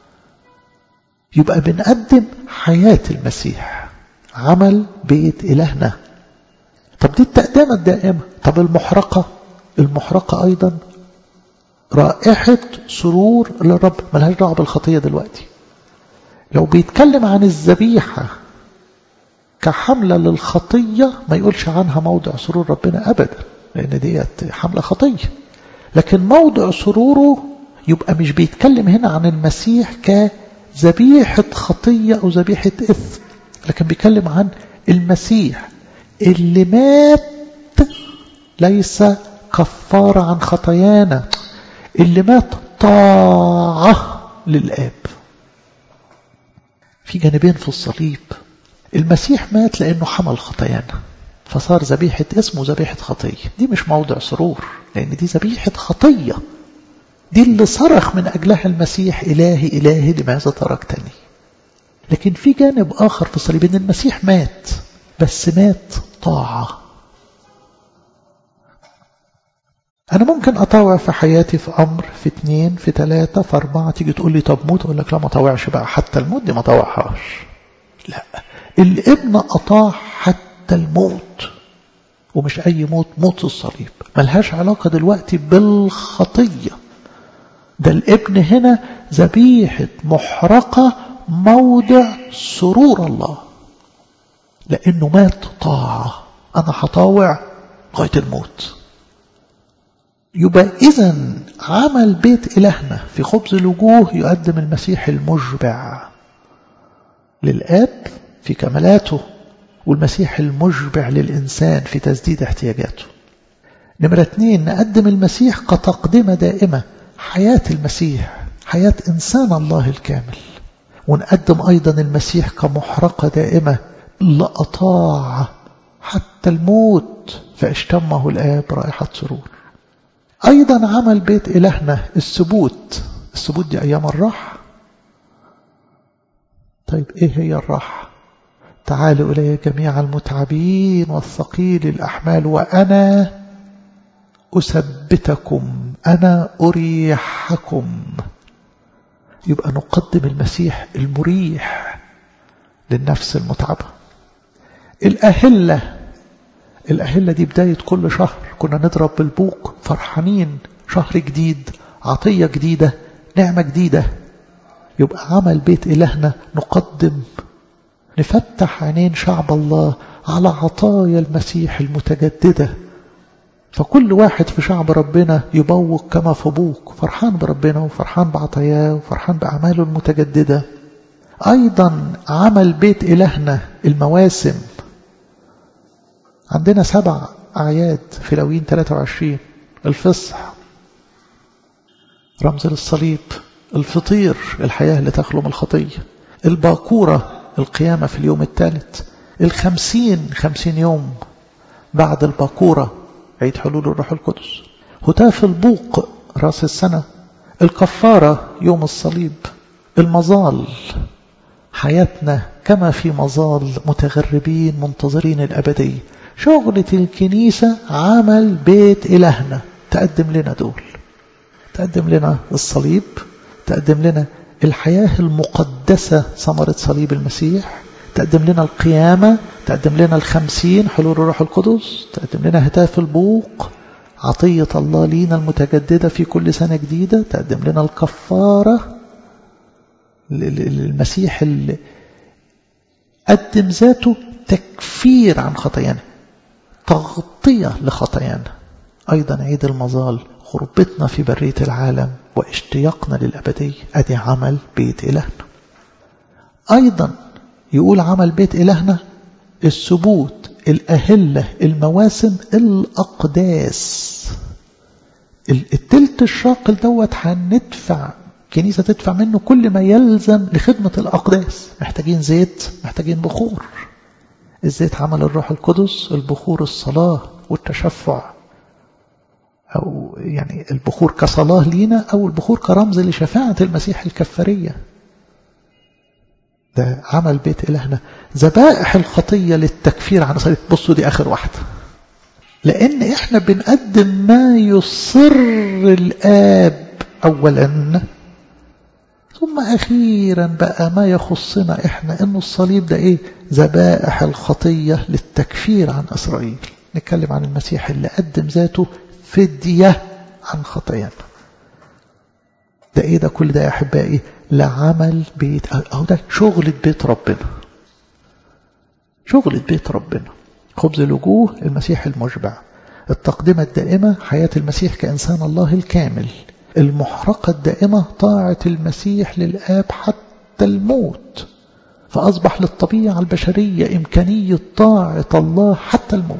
S1: يبقى بنقدم حياة المسيح عمل بيت إلهنا طب دي التقدمة الدائمة طب المحرقة المحرقة أيضا رائحة سرور للرب ملهاش دعوة بالخطية دلوقتي لو بيتكلم عن الذبيحة كحملة للخطية ما يقولش عنها موضع سرور ربنا أبدا لأن ديت حملة خطية لكن موضع سروره يبقى مش بيتكلم هنا عن المسيح كذبيحة خطية أو ذبيحة إثم لكن بيتكلم عن المسيح اللي مات ليس كفارة عن خطايانا اللي مات طاعة للآب في جانبين في الصليب المسيح مات لأنه حمل خطايانا فصار ذبيحة اسمه ذبيحة خطية دي مش موضع سرور لأن دي ذبيحة خطية دي اللي صرخ من أجلها المسيح إلهي إلهي لماذا تركتني لكن في جانب آخر في الصليب إن المسيح مات بس مات طاعة أنا ممكن أطاوع في حياتي في أمر في اتنين في تلاتة في أربعة تيجي تقول لي طب موت أقول لك لا ما طاوعش بقى حتى الموت دي ما طاوعهاش لا الابن أطاع حتى الموت ومش أي موت موت الصليب ملهاش علاقة دلوقتي بالخطية ده الابن هنا ذبيحة محرقة موضع سرور الله لأنه مات طاعة أنا هطاوع لغاية الموت يبقى إذا عمل بيت إلهنا في خبز الوجوه يقدم المسيح المشبع للآب في كمالاته والمسيح المشبع للإنسان في تسديد احتياجاته نمرة اثنين نقدم المسيح كتقدمة دائمة حياة المسيح حياة إنسان الله الكامل ونقدم أيضا المسيح كمحرقة دائمة لأطاع حتى الموت فاشتمه الآب رائحة سرور أيضا عمل بيت إلهنا الثبوت الثبوت دي أيام الراحة طيب إيه هي الراحة تعالوا إلي جميع المتعبين والثقيل الأحمال وأنا أثبتكم أنا أريحكم يبقى نقدم المسيح المريح للنفس المتعبة الأهلة الأهلة دي بداية كل شهر كنا نضرب بالبوق فرحانين شهر جديد عطية جديدة نعمة جديدة يبقى عمل بيت إلهنا نقدم نفتح عينين شعب الله على عطايا المسيح المتجددة فكل واحد في شعب ربنا يبوق كما في بوق فرحان بربنا وفرحان بعطاياه وفرحان بأعماله المتجددة أيضا عمل بيت إلهنا المواسم عندنا سبع أعياد في لوين 23 الفصح رمز للصليب الفطير الحياة اللي تخلو من الخطية الباكورة القيامة في اليوم الثالث الخمسين خمسين يوم بعد الباكورة عيد حلول الروح القدس هتاف البوق راس السنة الكفارة يوم الصليب المظال حياتنا كما في مظال متغربين منتظرين الأبدية شغلة الكنيسة عمل بيت إلهنا تقدم لنا دول تقدم لنا الصليب تقدم لنا الحياة المقدسة ثمرة صليب المسيح تقدم لنا القيامة تقدم لنا الخمسين حلول الروح القدس تقدم لنا هتاف البوق عطية الله لينا المتجددة في كل سنة جديدة تقدم لنا الكفارة المسيح اللي قدم ذاته تكفير عن خطايانا تغطية لخطايانا أيضا عيد المظال غربتنا في برية العالم واشتياقنا للأبدية أدي عمل بيت إلهنا أيضا يقول عمل بيت إلهنا الثبوت الأهلة المواسم الأقداس التلت الشاقل دوت هندفع كنيسة تدفع منه كل ما يلزم لخدمة الأقداس محتاجين زيت محتاجين بخور الزيت عمل الروح القدس البخور الصلاة والتشفع أو يعني البخور كصلاة لينا أو البخور كرمز لشفاعة المسيح الكفارية ده عمل بيت إلهنا ذبائح الخطية للتكفير عن صليب بصوا دي آخر واحدة لأن إحنا بنقدم ما يصر الآب أولا ثم أخيرا بقى ما يخصنا إحنا إنه الصليب ده إيه ذبائح الخطية للتكفير عن إسرائيل نتكلم عن المسيح اللي قدم ذاته فدية عن خطايانا ده إيه ده كل ده يا أحبائي لعمل بيت أو ده شغلة بيت ربنا شغلة بيت ربنا خبز الوجوه المسيح المشبع التقدمة الدائمة حياة المسيح كإنسان الله الكامل المحرقة الدائمة طاعة المسيح للآب حتى الموت فأصبح للطبيعة البشرية إمكانية طاعة الله حتى الموت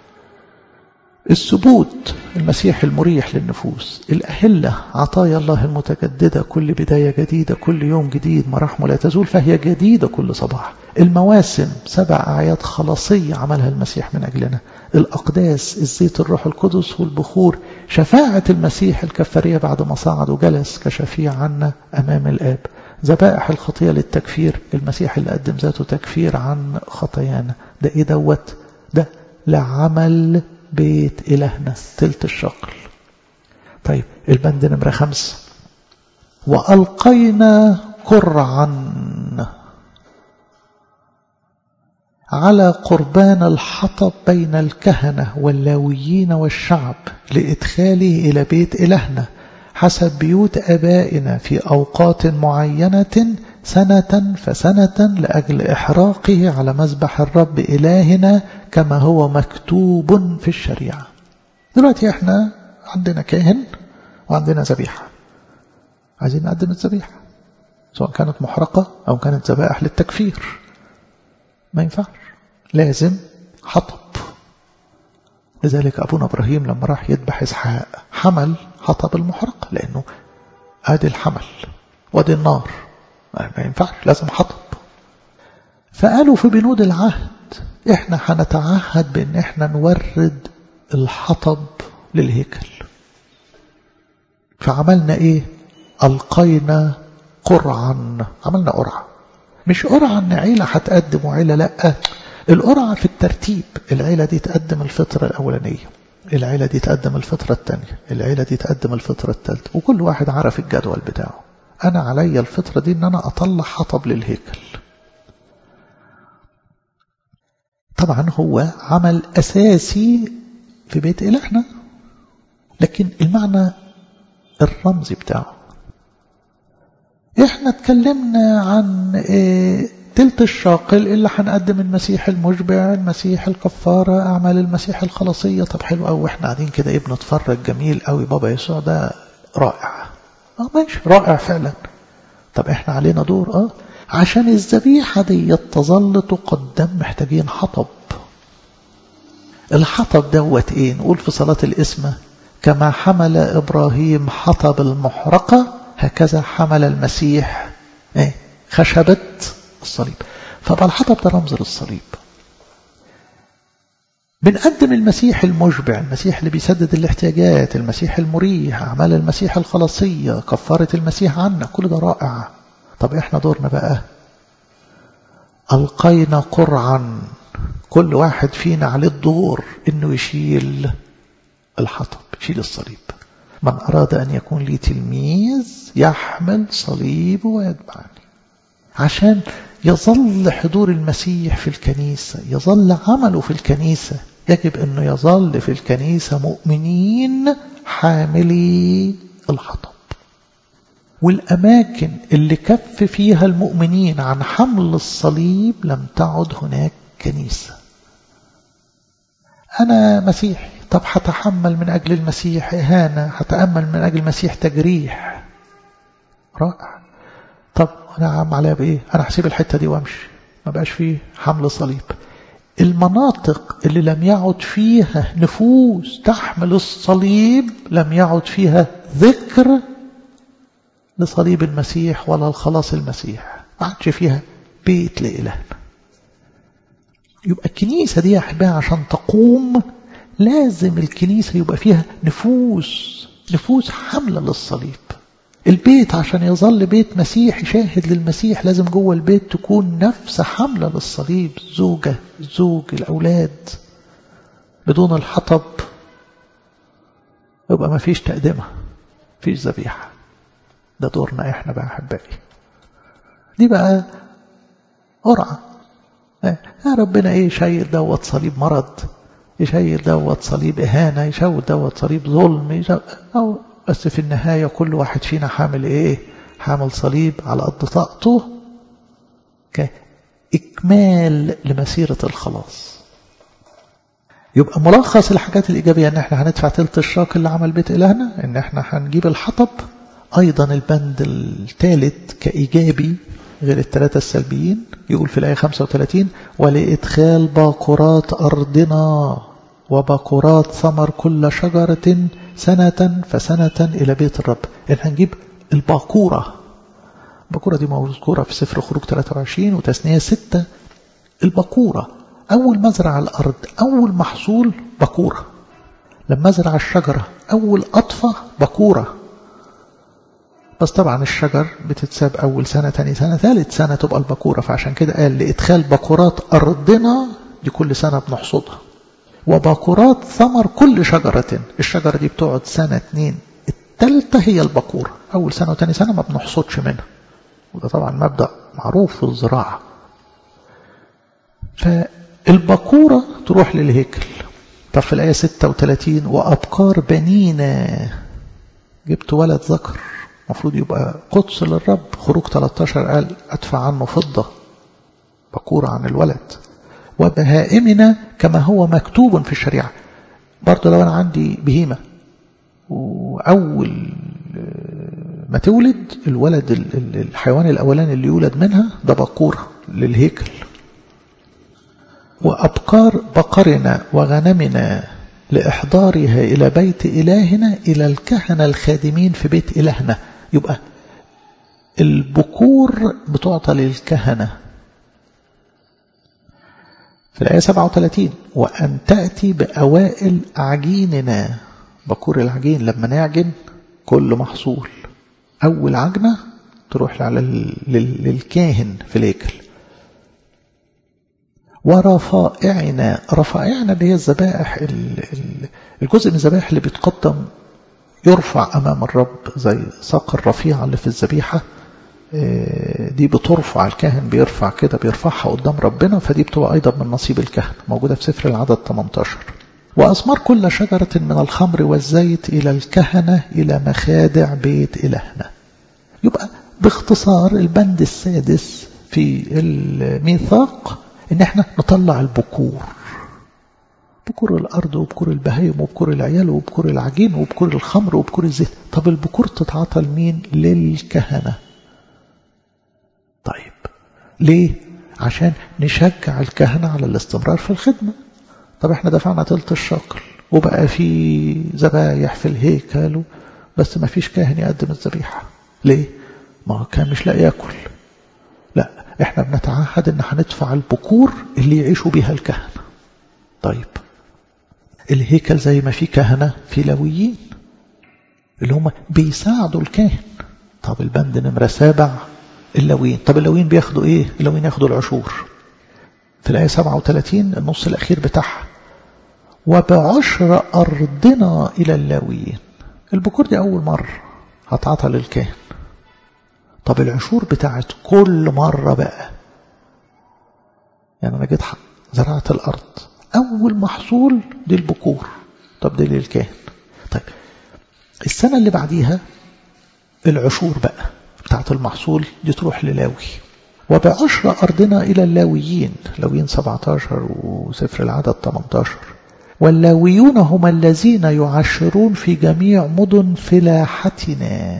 S1: الثبوت المسيح المريح للنفوس الأهلة عطايا الله المتجددة كل بداية جديدة كل يوم جديد مراحمه لا تزول فهي جديدة كل صباح المواسم سبع أعياد خلاصية عملها المسيح من أجلنا الأقداس الزيت الروح القدس والبخور شفاعة المسيح الكفارية بعد ما صعد وجلس كشفيع عنا أمام الآب ذبائح الخطية للتكفير المسيح اللي قدم ذاته تكفير عن خطايانا ده إيه دوت ده لعمل بيت إلهنا تلت الشقل طيب البند نمرة خمسة وألقينا قرعا على قربان الحطب بين الكهنة واللاويين والشعب لإدخاله إلى بيت إلهنا حسب بيوت أبائنا في أوقات معينة سنة فسنة لأجل إحراقه على مذبح الرب إلهنا كما هو مكتوب في الشريعة دلوقتي احنا عندنا كاهن وعندنا ذبيحة عايزين نقدم الذبيحة سواء كانت محرقة أو كانت ذبائح للتكفير ما ينفعش لازم حطب لذلك أبونا إبراهيم لما راح يذبح إسحاق حمل حطب المحرقة لأنه ادي الحمل وادي النار ما ينفعش لازم حطب فقالوا في بنود العهد احنا هنتعهد بان احنا نورد الحطب للهيكل فعملنا ايه القينا قرعا عملنا قرعه مش قرعه ان عيله هتقدم وعيله لا القرعه في الترتيب العيله دي تقدم الفطره الاولانيه العيله دي تقدم الفطره الثانيه العيله دي تقدم الفطره الثالثه وكل واحد عرف الجدول بتاعه أنا علي الفطرة دي أن أنا أطلع حطب للهيكل طبعا هو عمل أساسي في بيت إلهنا لكن المعنى الرمزي بتاعه احنا اتكلمنا عن ايه تلت الشاقل اللي هنقدم المسيح المشبع المسيح الكفارة أعمال المسيح الخلاصية طب حلو قوي واحنا قاعدين كده ايه بنتفرج جميل قوي بابا يسوع ده رائع اه ماشي رائع فعلا طب احنا علينا دور اه عشان الذبيحة دي تظل تقدم محتاجين حطب الحطب دوت ايه نقول في صلاة الاسمة كما حمل إبراهيم حطب المحرقة هكذا حمل المسيح ايه خشبة الصليب فبقى الحطب ده رمز للصليب بنقدم المسيح المشبع المسيح اللي بيسدد الاحتياجات المسيح المريح أعمال المسيح الخلاصية كفارة المسيح عنا كل ده رائع طب احنا دورنا بقى ألقينا قرعا كل واحد فينا عليه الدور انه يشيل الحطب يشيل الصليب من أراد أن يكون لي تلميذ يحمل صليبه ويتبعني عشان يظل حضور المسيح في الكنيسة يظل عمله في الكنيسة يجب أنه يظل في الكنيسة مؤمنين حاملي الحطب والأماكن اللي كف فيها المؤمنين عن حمل الصليب لم تعد هناك كنيسة أنا مسيحي طب هتحمل من أجل المسيح إهانة هتأمل من أجل المسيح تجريح رائع طب أنا عم عليها بإيه أنا هسيب الحتة دي وأمشي ما بقاش فيه حمل صليب المناطق اللي لم يعد فيها نفوس تحمل الصليب لم يعد فيها ذكر لصليب المسيح ولا الخلاص المسيح ما عادش فيها بيت لإلهنا يبقى الكنيسة دي يا أحبائي عشان تقوم لازم الكنيسة يبقى فيها نفوس نفوس حاملة للصليب البيت عشان يظل بيت مسيح شاهد للمسيح لازم جوه البيت تكون نفس حاملة للصليب زوجة زوج الأولاد بدون الحطب يبقى ما فيش تقدمة فيش ذبيحة ده دورنا احنا بقى أحبائي دي بقى قرعة يا ربنا ايه شايل دوت صليب مرض يشيل دوت صليب إهانة يشيل دوت صليب ظلم يشيل أو بس في النهاية كل واحد فينا حامل إيه حامل صليب على قد طاقته كإكمال لمسيرة الخلاص يبقى ملخص الحاجات الإيجابية إن إحنا هندفع تلت الشاك اللي عمل بيت إلهنا إن إحنا هنجيب الحطب أيضا البند الثالث كإيجابي غير الثلاثة السلبيين يقول في الآية 35 ولإدخال باقورات أرضنا وباقورات ثمر كل شجرة سنة فسنة إلى بيت الرب إن هنجيب الباقورة الباقورة دي مذكورة في سفر خروج 23 وتثنية 6 الباقورة أول مزرعة الأرض أول محصول باقورة لما أزرع الشجرة أول قطفة باقورة بس طبعا الشجر بتتساب أول سنة تاني سنة ثالث سنة تبقى البكورة فعشان كده قال لإدخال بكورات أرضنا دي كل سنة بنحصدها وبكورات ثمر كل شجرة الشجرة دي بتقعد سنة اتنين التالتة هي البكورة أول سنة وتاني سنة ما بنحصدش منها وده طبعا مبدأ معروف في الزراعة فالبكورة تروح للهيكل طب في الآية 36 وأبكار بنينا جبت ولد ذكر المفروض يبقى قدس للرب خروج 13 قال أدفع عنه فضة بكورة عن الولد وبهائمنا كما هو مكتوب في الشريعة برضه لو أنا عندي بهيمة وأول ما تولد الولد الحيوان الأولاني اللي يولد منها ده بكورة للهيكل وأبكار بقرنا وغنمنا لإحضارها إلى بيت إلهنا إلى الكهنة الخادمين في بيت إلهنا يبقى البكور بتعطى للكهنة في الآية 37 وأن تأتي بأوائل عجيننا بكور العجين لما نعجن كل محصول أول عجنة تروح للكاهن في الهيكل ورفائعنا رفائعنا اللي هي الذبائح الجزء من الذبائح اللي بيتقدم يرفع أمام الرب زي ساق الرفيعة اللي في الذبيحة دي بترفع الكاهن بيرفع كده بيرفعها قدام ربنا فدي بتبقى أيضا من نصيب الكهنة موجودة في سفر العدد 18 وأثمار كل شجرة من الخمر والزيت إلى الكهنة إلى مخادع بيت إلهنا يبقى باختصار البند السادس في الميثاق ان احنا نطلع البكور بكور الارض وبكور البهايم وبكور العيال وبكور العجين وبكور الخمر وبكور الزيت طب البكور تتعاطى لمين للكهنه طيب ليه عشان نشجع الكهنه على الاستمرار في الخدمه طب احنا دفعنا تلت الشاكل وبقى في ذبايح في الهيكل بس ما فيش كاهن يقدم الذبيحة ليه؟ ما هو كان مش لاقي ياكل لا احنا بنتعهد ان هندفع البكور اللي يعيشوا بيها الكهنة طيب الهيكل زي ما في كهنة في لويين اللي هم بيساعدوا الكاهن طب البند نمرة سابع اللويين طب اللويين بياخدوا ايه اللويين ياخدوا العشور في الآية 37 النص الأخير بتاعها وبعشر أرضنا إلى اللاويين البكور دي أول مرة هتعطى للكاهن طب العشور بتاعت كل مرة بقى يعني أنا جيت زرعت الأرض أول محصول دي البكور طب دي للكاهن طيب السنة اللي بعديها العشور بقى بتاعت المحصول دي تروح للاوي وبعشر أرضنا إلى اللاويين لاويين 17 وسفر العدد 18 واللاويون هم الذين يعشرون في جميع مدن فلاحتنا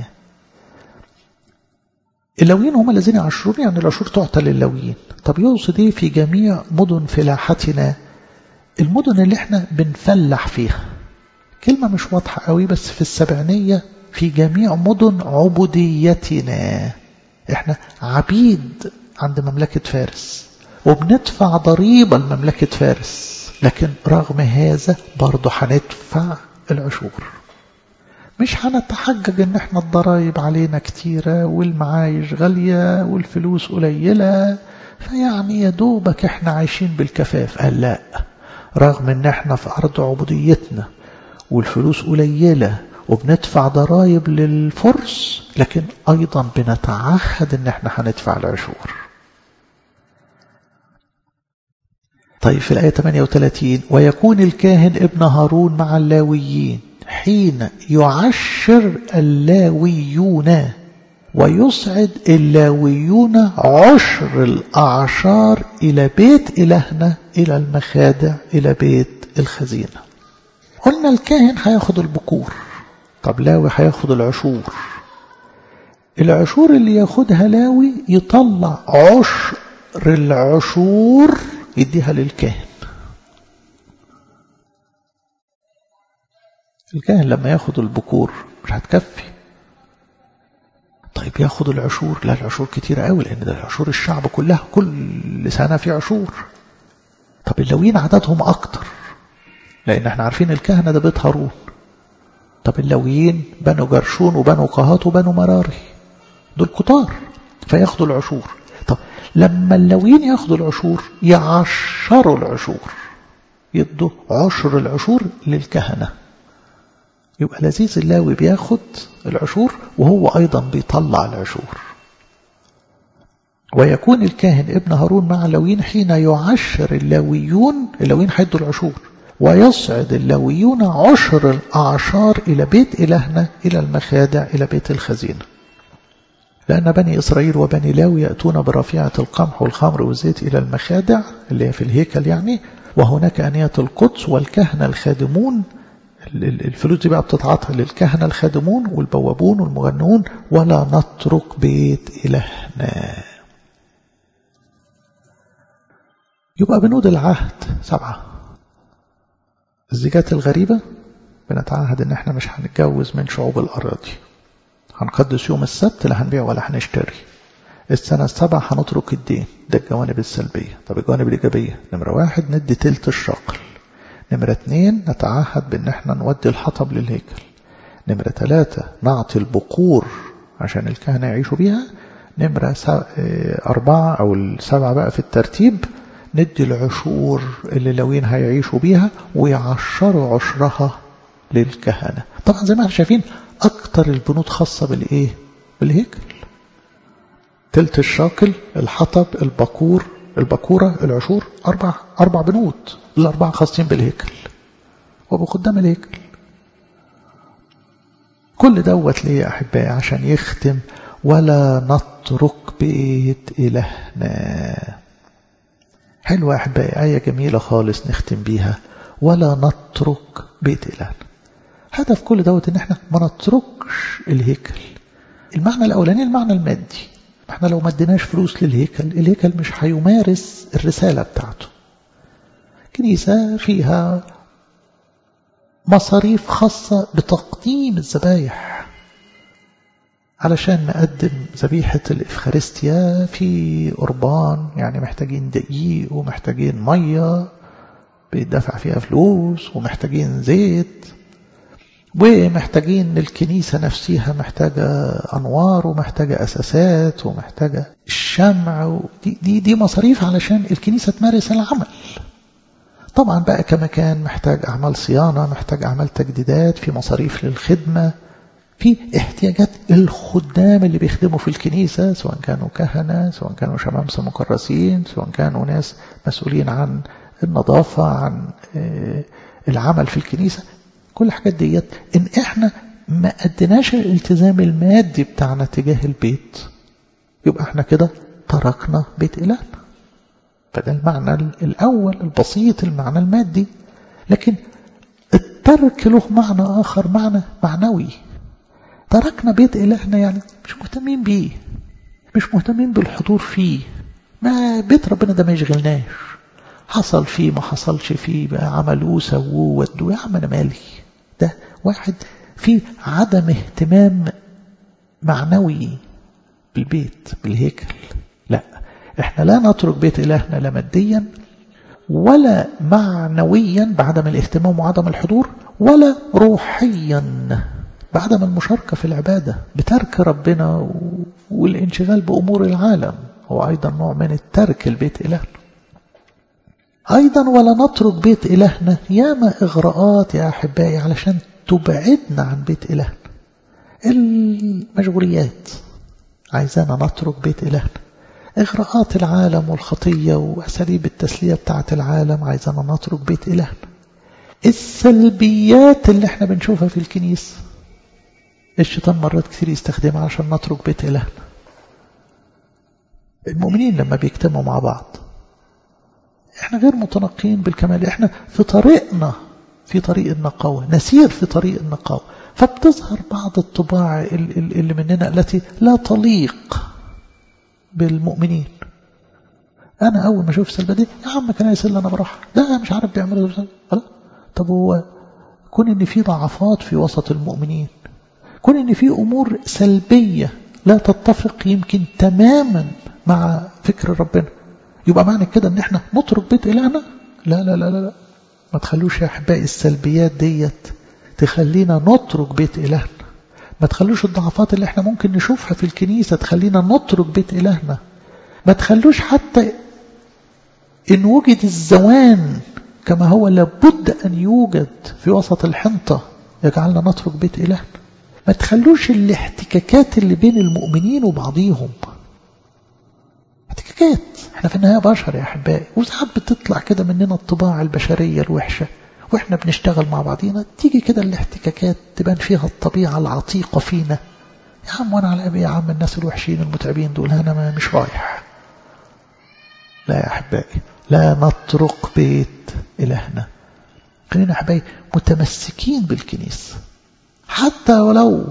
S1: اللاويين هم الذين يعشرون يعني العشور تعطى للاويين طب يقصد ايه في جميع مدن فلاحتنا المدن اللي احنا بنفلح فيها كلمة مش واضحة قوي بس في السبعينية في جميع مدن عبوديتنا احنا عبيد عند مملكة فارس وبندفع ضريبة لمملكة فارس لكن رغم هذا برضه هندفع العشور مش هنتحجج ان احنا الضرايب علينا كتيرة والمعايش غالية والفلوس قليلة فيعني يا دوبك احنا عايشين بالكفاف قال لا رغم ان احنا في ارض عبوديتنا والفلوس قليلة وبندفع ضرائب للفرس لكن أيضا بنتعهد ان احنا هندفع العشور طيب في الآية 38 ويكون الكاهن ابن هارون مع اللاويين حين يعشر اللاويون ويصعد اللاويون عشر الأعشار إلى بيت إلهنا إلى المخادع إلى بيت الخزينة قلنا الكاهن هياخد البكور طب لاوي هياخد العشور العشور اللي ياخدها لاوي يطلع عشر العشور يديها للكاهن الكاهن لما ياخد البكور مش هتكفي طيب ياخد العشور لا العشور كتير قوي لان ده العشور الشعب كلها كل سنة في عشور طب اللويين عددهم اكتر لان احنا عارفين الكهنة ده بيت هارون طب اللويين بنو جرشون وبنو قهات وبنو مراري دول كتار فياخدوا العشور طب لما اللويين ياخدوا العشور يعشروا العشور يدوا عشر العشور للكهنة يبقى لذيذ اللاوي بياخد العشور وهو أيضا بيطلع العشور ويكون الكاهن ابن هارون مع اللويين حين يعشر اللاويون اللويين هيدوا العشور ويصعد اللاويون عشر الأعشار إلى بيت إلهنا إلى المخادع إلى بيت الخزينة لأن بني إسرائيل وبني لاوي يأتون برفيعة القمح والخمر والزيت إلى المخادع اللي هي في الهيكل يعني وهناك أنية القدس والكهنة الخادمون الفلوس دي بقى بتتعاطى للكهنة الخادمون والبوابون والمغنون ولا نترك بيت إلهنا يبقى بنود العهد سبعة الزيجات الغريبة بنتعهد ان احنا مش هنتجوز من شعوب الأراضي هنقدس يوم السبت لا هنبيع ولا هنشتري السنة السبعة هنترك الدين ده الجوانب السلبية طب الجوانب الإيجابية نمرة واحد ندي تلت الشقل نمرة اتنين نتعهد بان احنا نودي الحطب للهيكل نمرة ثلاثة نعطي البقور عشان الكهنة يعيشوا بيها نمرة أربعة أو السبعة بقى في الترتيب ندي العشور اللي لوين هيعيشوا بيها ويعشروا عشرها للكهنة طبعا زي ما احنا شايفين أكتر البنود خاصة بالإيه بالهيكل تلت الشاكل الحطب البقور البكورة العشور أربع أربع بنود الأربعة خاصين بالهيكل وبقدام الهيكل كل دوت ليه يا أحبائي عشان يختم ولا نترك بيت إلهنا حلوة يا أحبائي آية جميلة خالص نختم بيها ولا نترك بيت إلهنا هدف كل دوت إن احنا ما نتركش الهيكل المعنى الأولاني المعنى المادي احنا لو ما اديناش فلوس للهيكل الهيكل مش هيمارس الرسالة بتاعته كنيسة فيها مصاريف خاصة بتقديم الذبايح علشان نقدم ذبيحة الإفخارستيا في قربان يعني محتاجين دقيق ومحتاجين مية بيدفع فيها فلوس ومحتاجين زيت ومحتاجين الكنيسة نفسها محتاجة أنوار ومحتاجة أساسات ومحتاجة الشمع دي, دي, دي مصاريف علشان الكنيسة تمارس العمل طبعا بقى كمكان محتاج أعمال صيانة محتاج أعمال تجديدات في مصاريف للخدمة في احتياجات الخدام اللي بيخدموا في الكنيسة سواء كانوا كهنة سواء كانوا شمامسة مكرسين سواء كانوا ناس مسؤولين عن النظافة عن العمل في الكنيسة كل الحاجات ديت ان احنا ما اديناش الالتزام المادي بتاعنا تجاه البيت يبقى احنا كده تركنا بيت إلهنا فده المعنى الأول البسيط المعنى المادي لكن الترك له معنى آخر معنى معنوي تركنا بيت إلهنا يعني مش مهتمين بيه مش مهتمين بالحضور فيه ما بيت ربنا ده ما يشغلناش حصل فيه ما حصلش فيه بقى عملوه سووه ودوه يا عم انا مالي ده واحد في عدم اهتمام معنوي بالبيت بالهيكل لا احنا لا نترك بيت إلهنا لا ماديا ولا معنويا بعدم الاهتمام وعدم الحضور ولا روحيا بعدم المشاركة في العبادة بترك ربنا والانشغال بأمور العالم هو أيضا نوع من الترك البيت إلهنا أيضا ولا نترك بيت إلهنا ياما إغراءات يا أحبائي علشان تبعدنا عن بيت إلهنا المشغوليات عايزانا نترك بيت إلهنا إغراءات العالم والخطية وأساليب التسلية بتاعة العالم عايزانا نترك بيت إلهنا السلبيات اللي احنا بنشوفها في الكنيسة الشيطان مرات كثير يستخدمها عشان نترك بيت إلهنا المؤمنين لما بيجتمعوا مع بعض احنا غير متنقين بالكمال احنا في طريقنا في طريق النقاوة نسير في طريق النقاوة فبتظهر بعض الطباع اللي مننا التي لا تليق بالمؤمنين انا اول ما اشوف السلبة دي يا عم كان يسل انا بروح لا مش عارف بيعملوا طب هو كون ان في ضعفات في وسط المؤمنين كون ان في امور سلبية لا تتفق يمكن تماما مع فكر ربنا يبقى معنى كده ان احنا نترك بيت الهنا لا لا لا لا ما تخلوش يا احبائي السلبيات ديت تخلينا نترك بيت الهنا ما تخلوش الضعفات اللي احنا ممكن نشوفها في الكنيسة تخلينا نترك بيت الهنا ما تخلوش حتى ان وجد الزوان كما هو لابد ان يوجد في وسط الحنطة يجعلنا نترك بيت الهنا ما تخلوش الاحتكاكات اللي بين المؤمنين وبعضيهم احتكاكات احنا في النهاية بشر يا أحبائي وساعات بتطلع كده مننا الطباع البشرية الوحشة واحنا بنشتغل مع بعضينا تيجي كده الاحتكاكات تبان فيها الطبيعة العتيقة فينا يا عم وانا على ابي يا عم الناس الوحشين المتعبين دول انا ما مش رايح لا يا أحبائي لا نترك بيت إلهنا خلينا أحبائي متمسكين بالكنيسة حتى ولو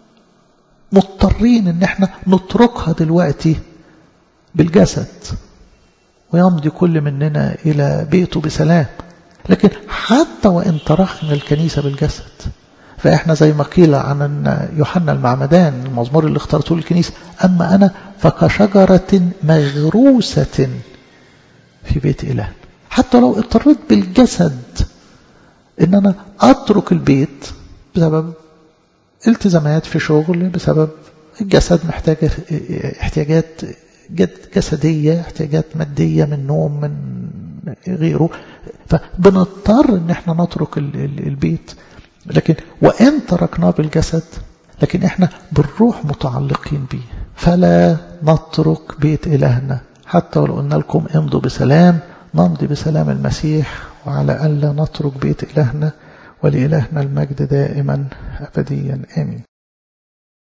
S1: مضطرين ان احنا نتركها دلوقتي بالجسد ويمضي كل مننا إلى بيته بسلام لكن حتى وإن تركنا الكنيسة بالجسد فإحنا زي ما قيل عن يوحنا المعمدان المزمور اللي اخترته الكنيسة أما أنا فكشجرة مغروسة في بيت إله حتى لو اضطريت بالجسد إن أنا أترك البيت بسبب التزامات في شغل بسبب الجسد محتاج احتياجات جسدية احتياجات مادية من نوم من غيره فبنضطر ان احنا نترك البيت لكن وان تركناه بالجسد لكن احنا بالروح متعلقين به فلا نترك بيت إلهنا حتى ولو قلنا لكم امضوا بسلام نمضي بسلام المسيح وعلى ألا نترك بيت إلهنا ولإلهنا المجد دائما أبديا آمين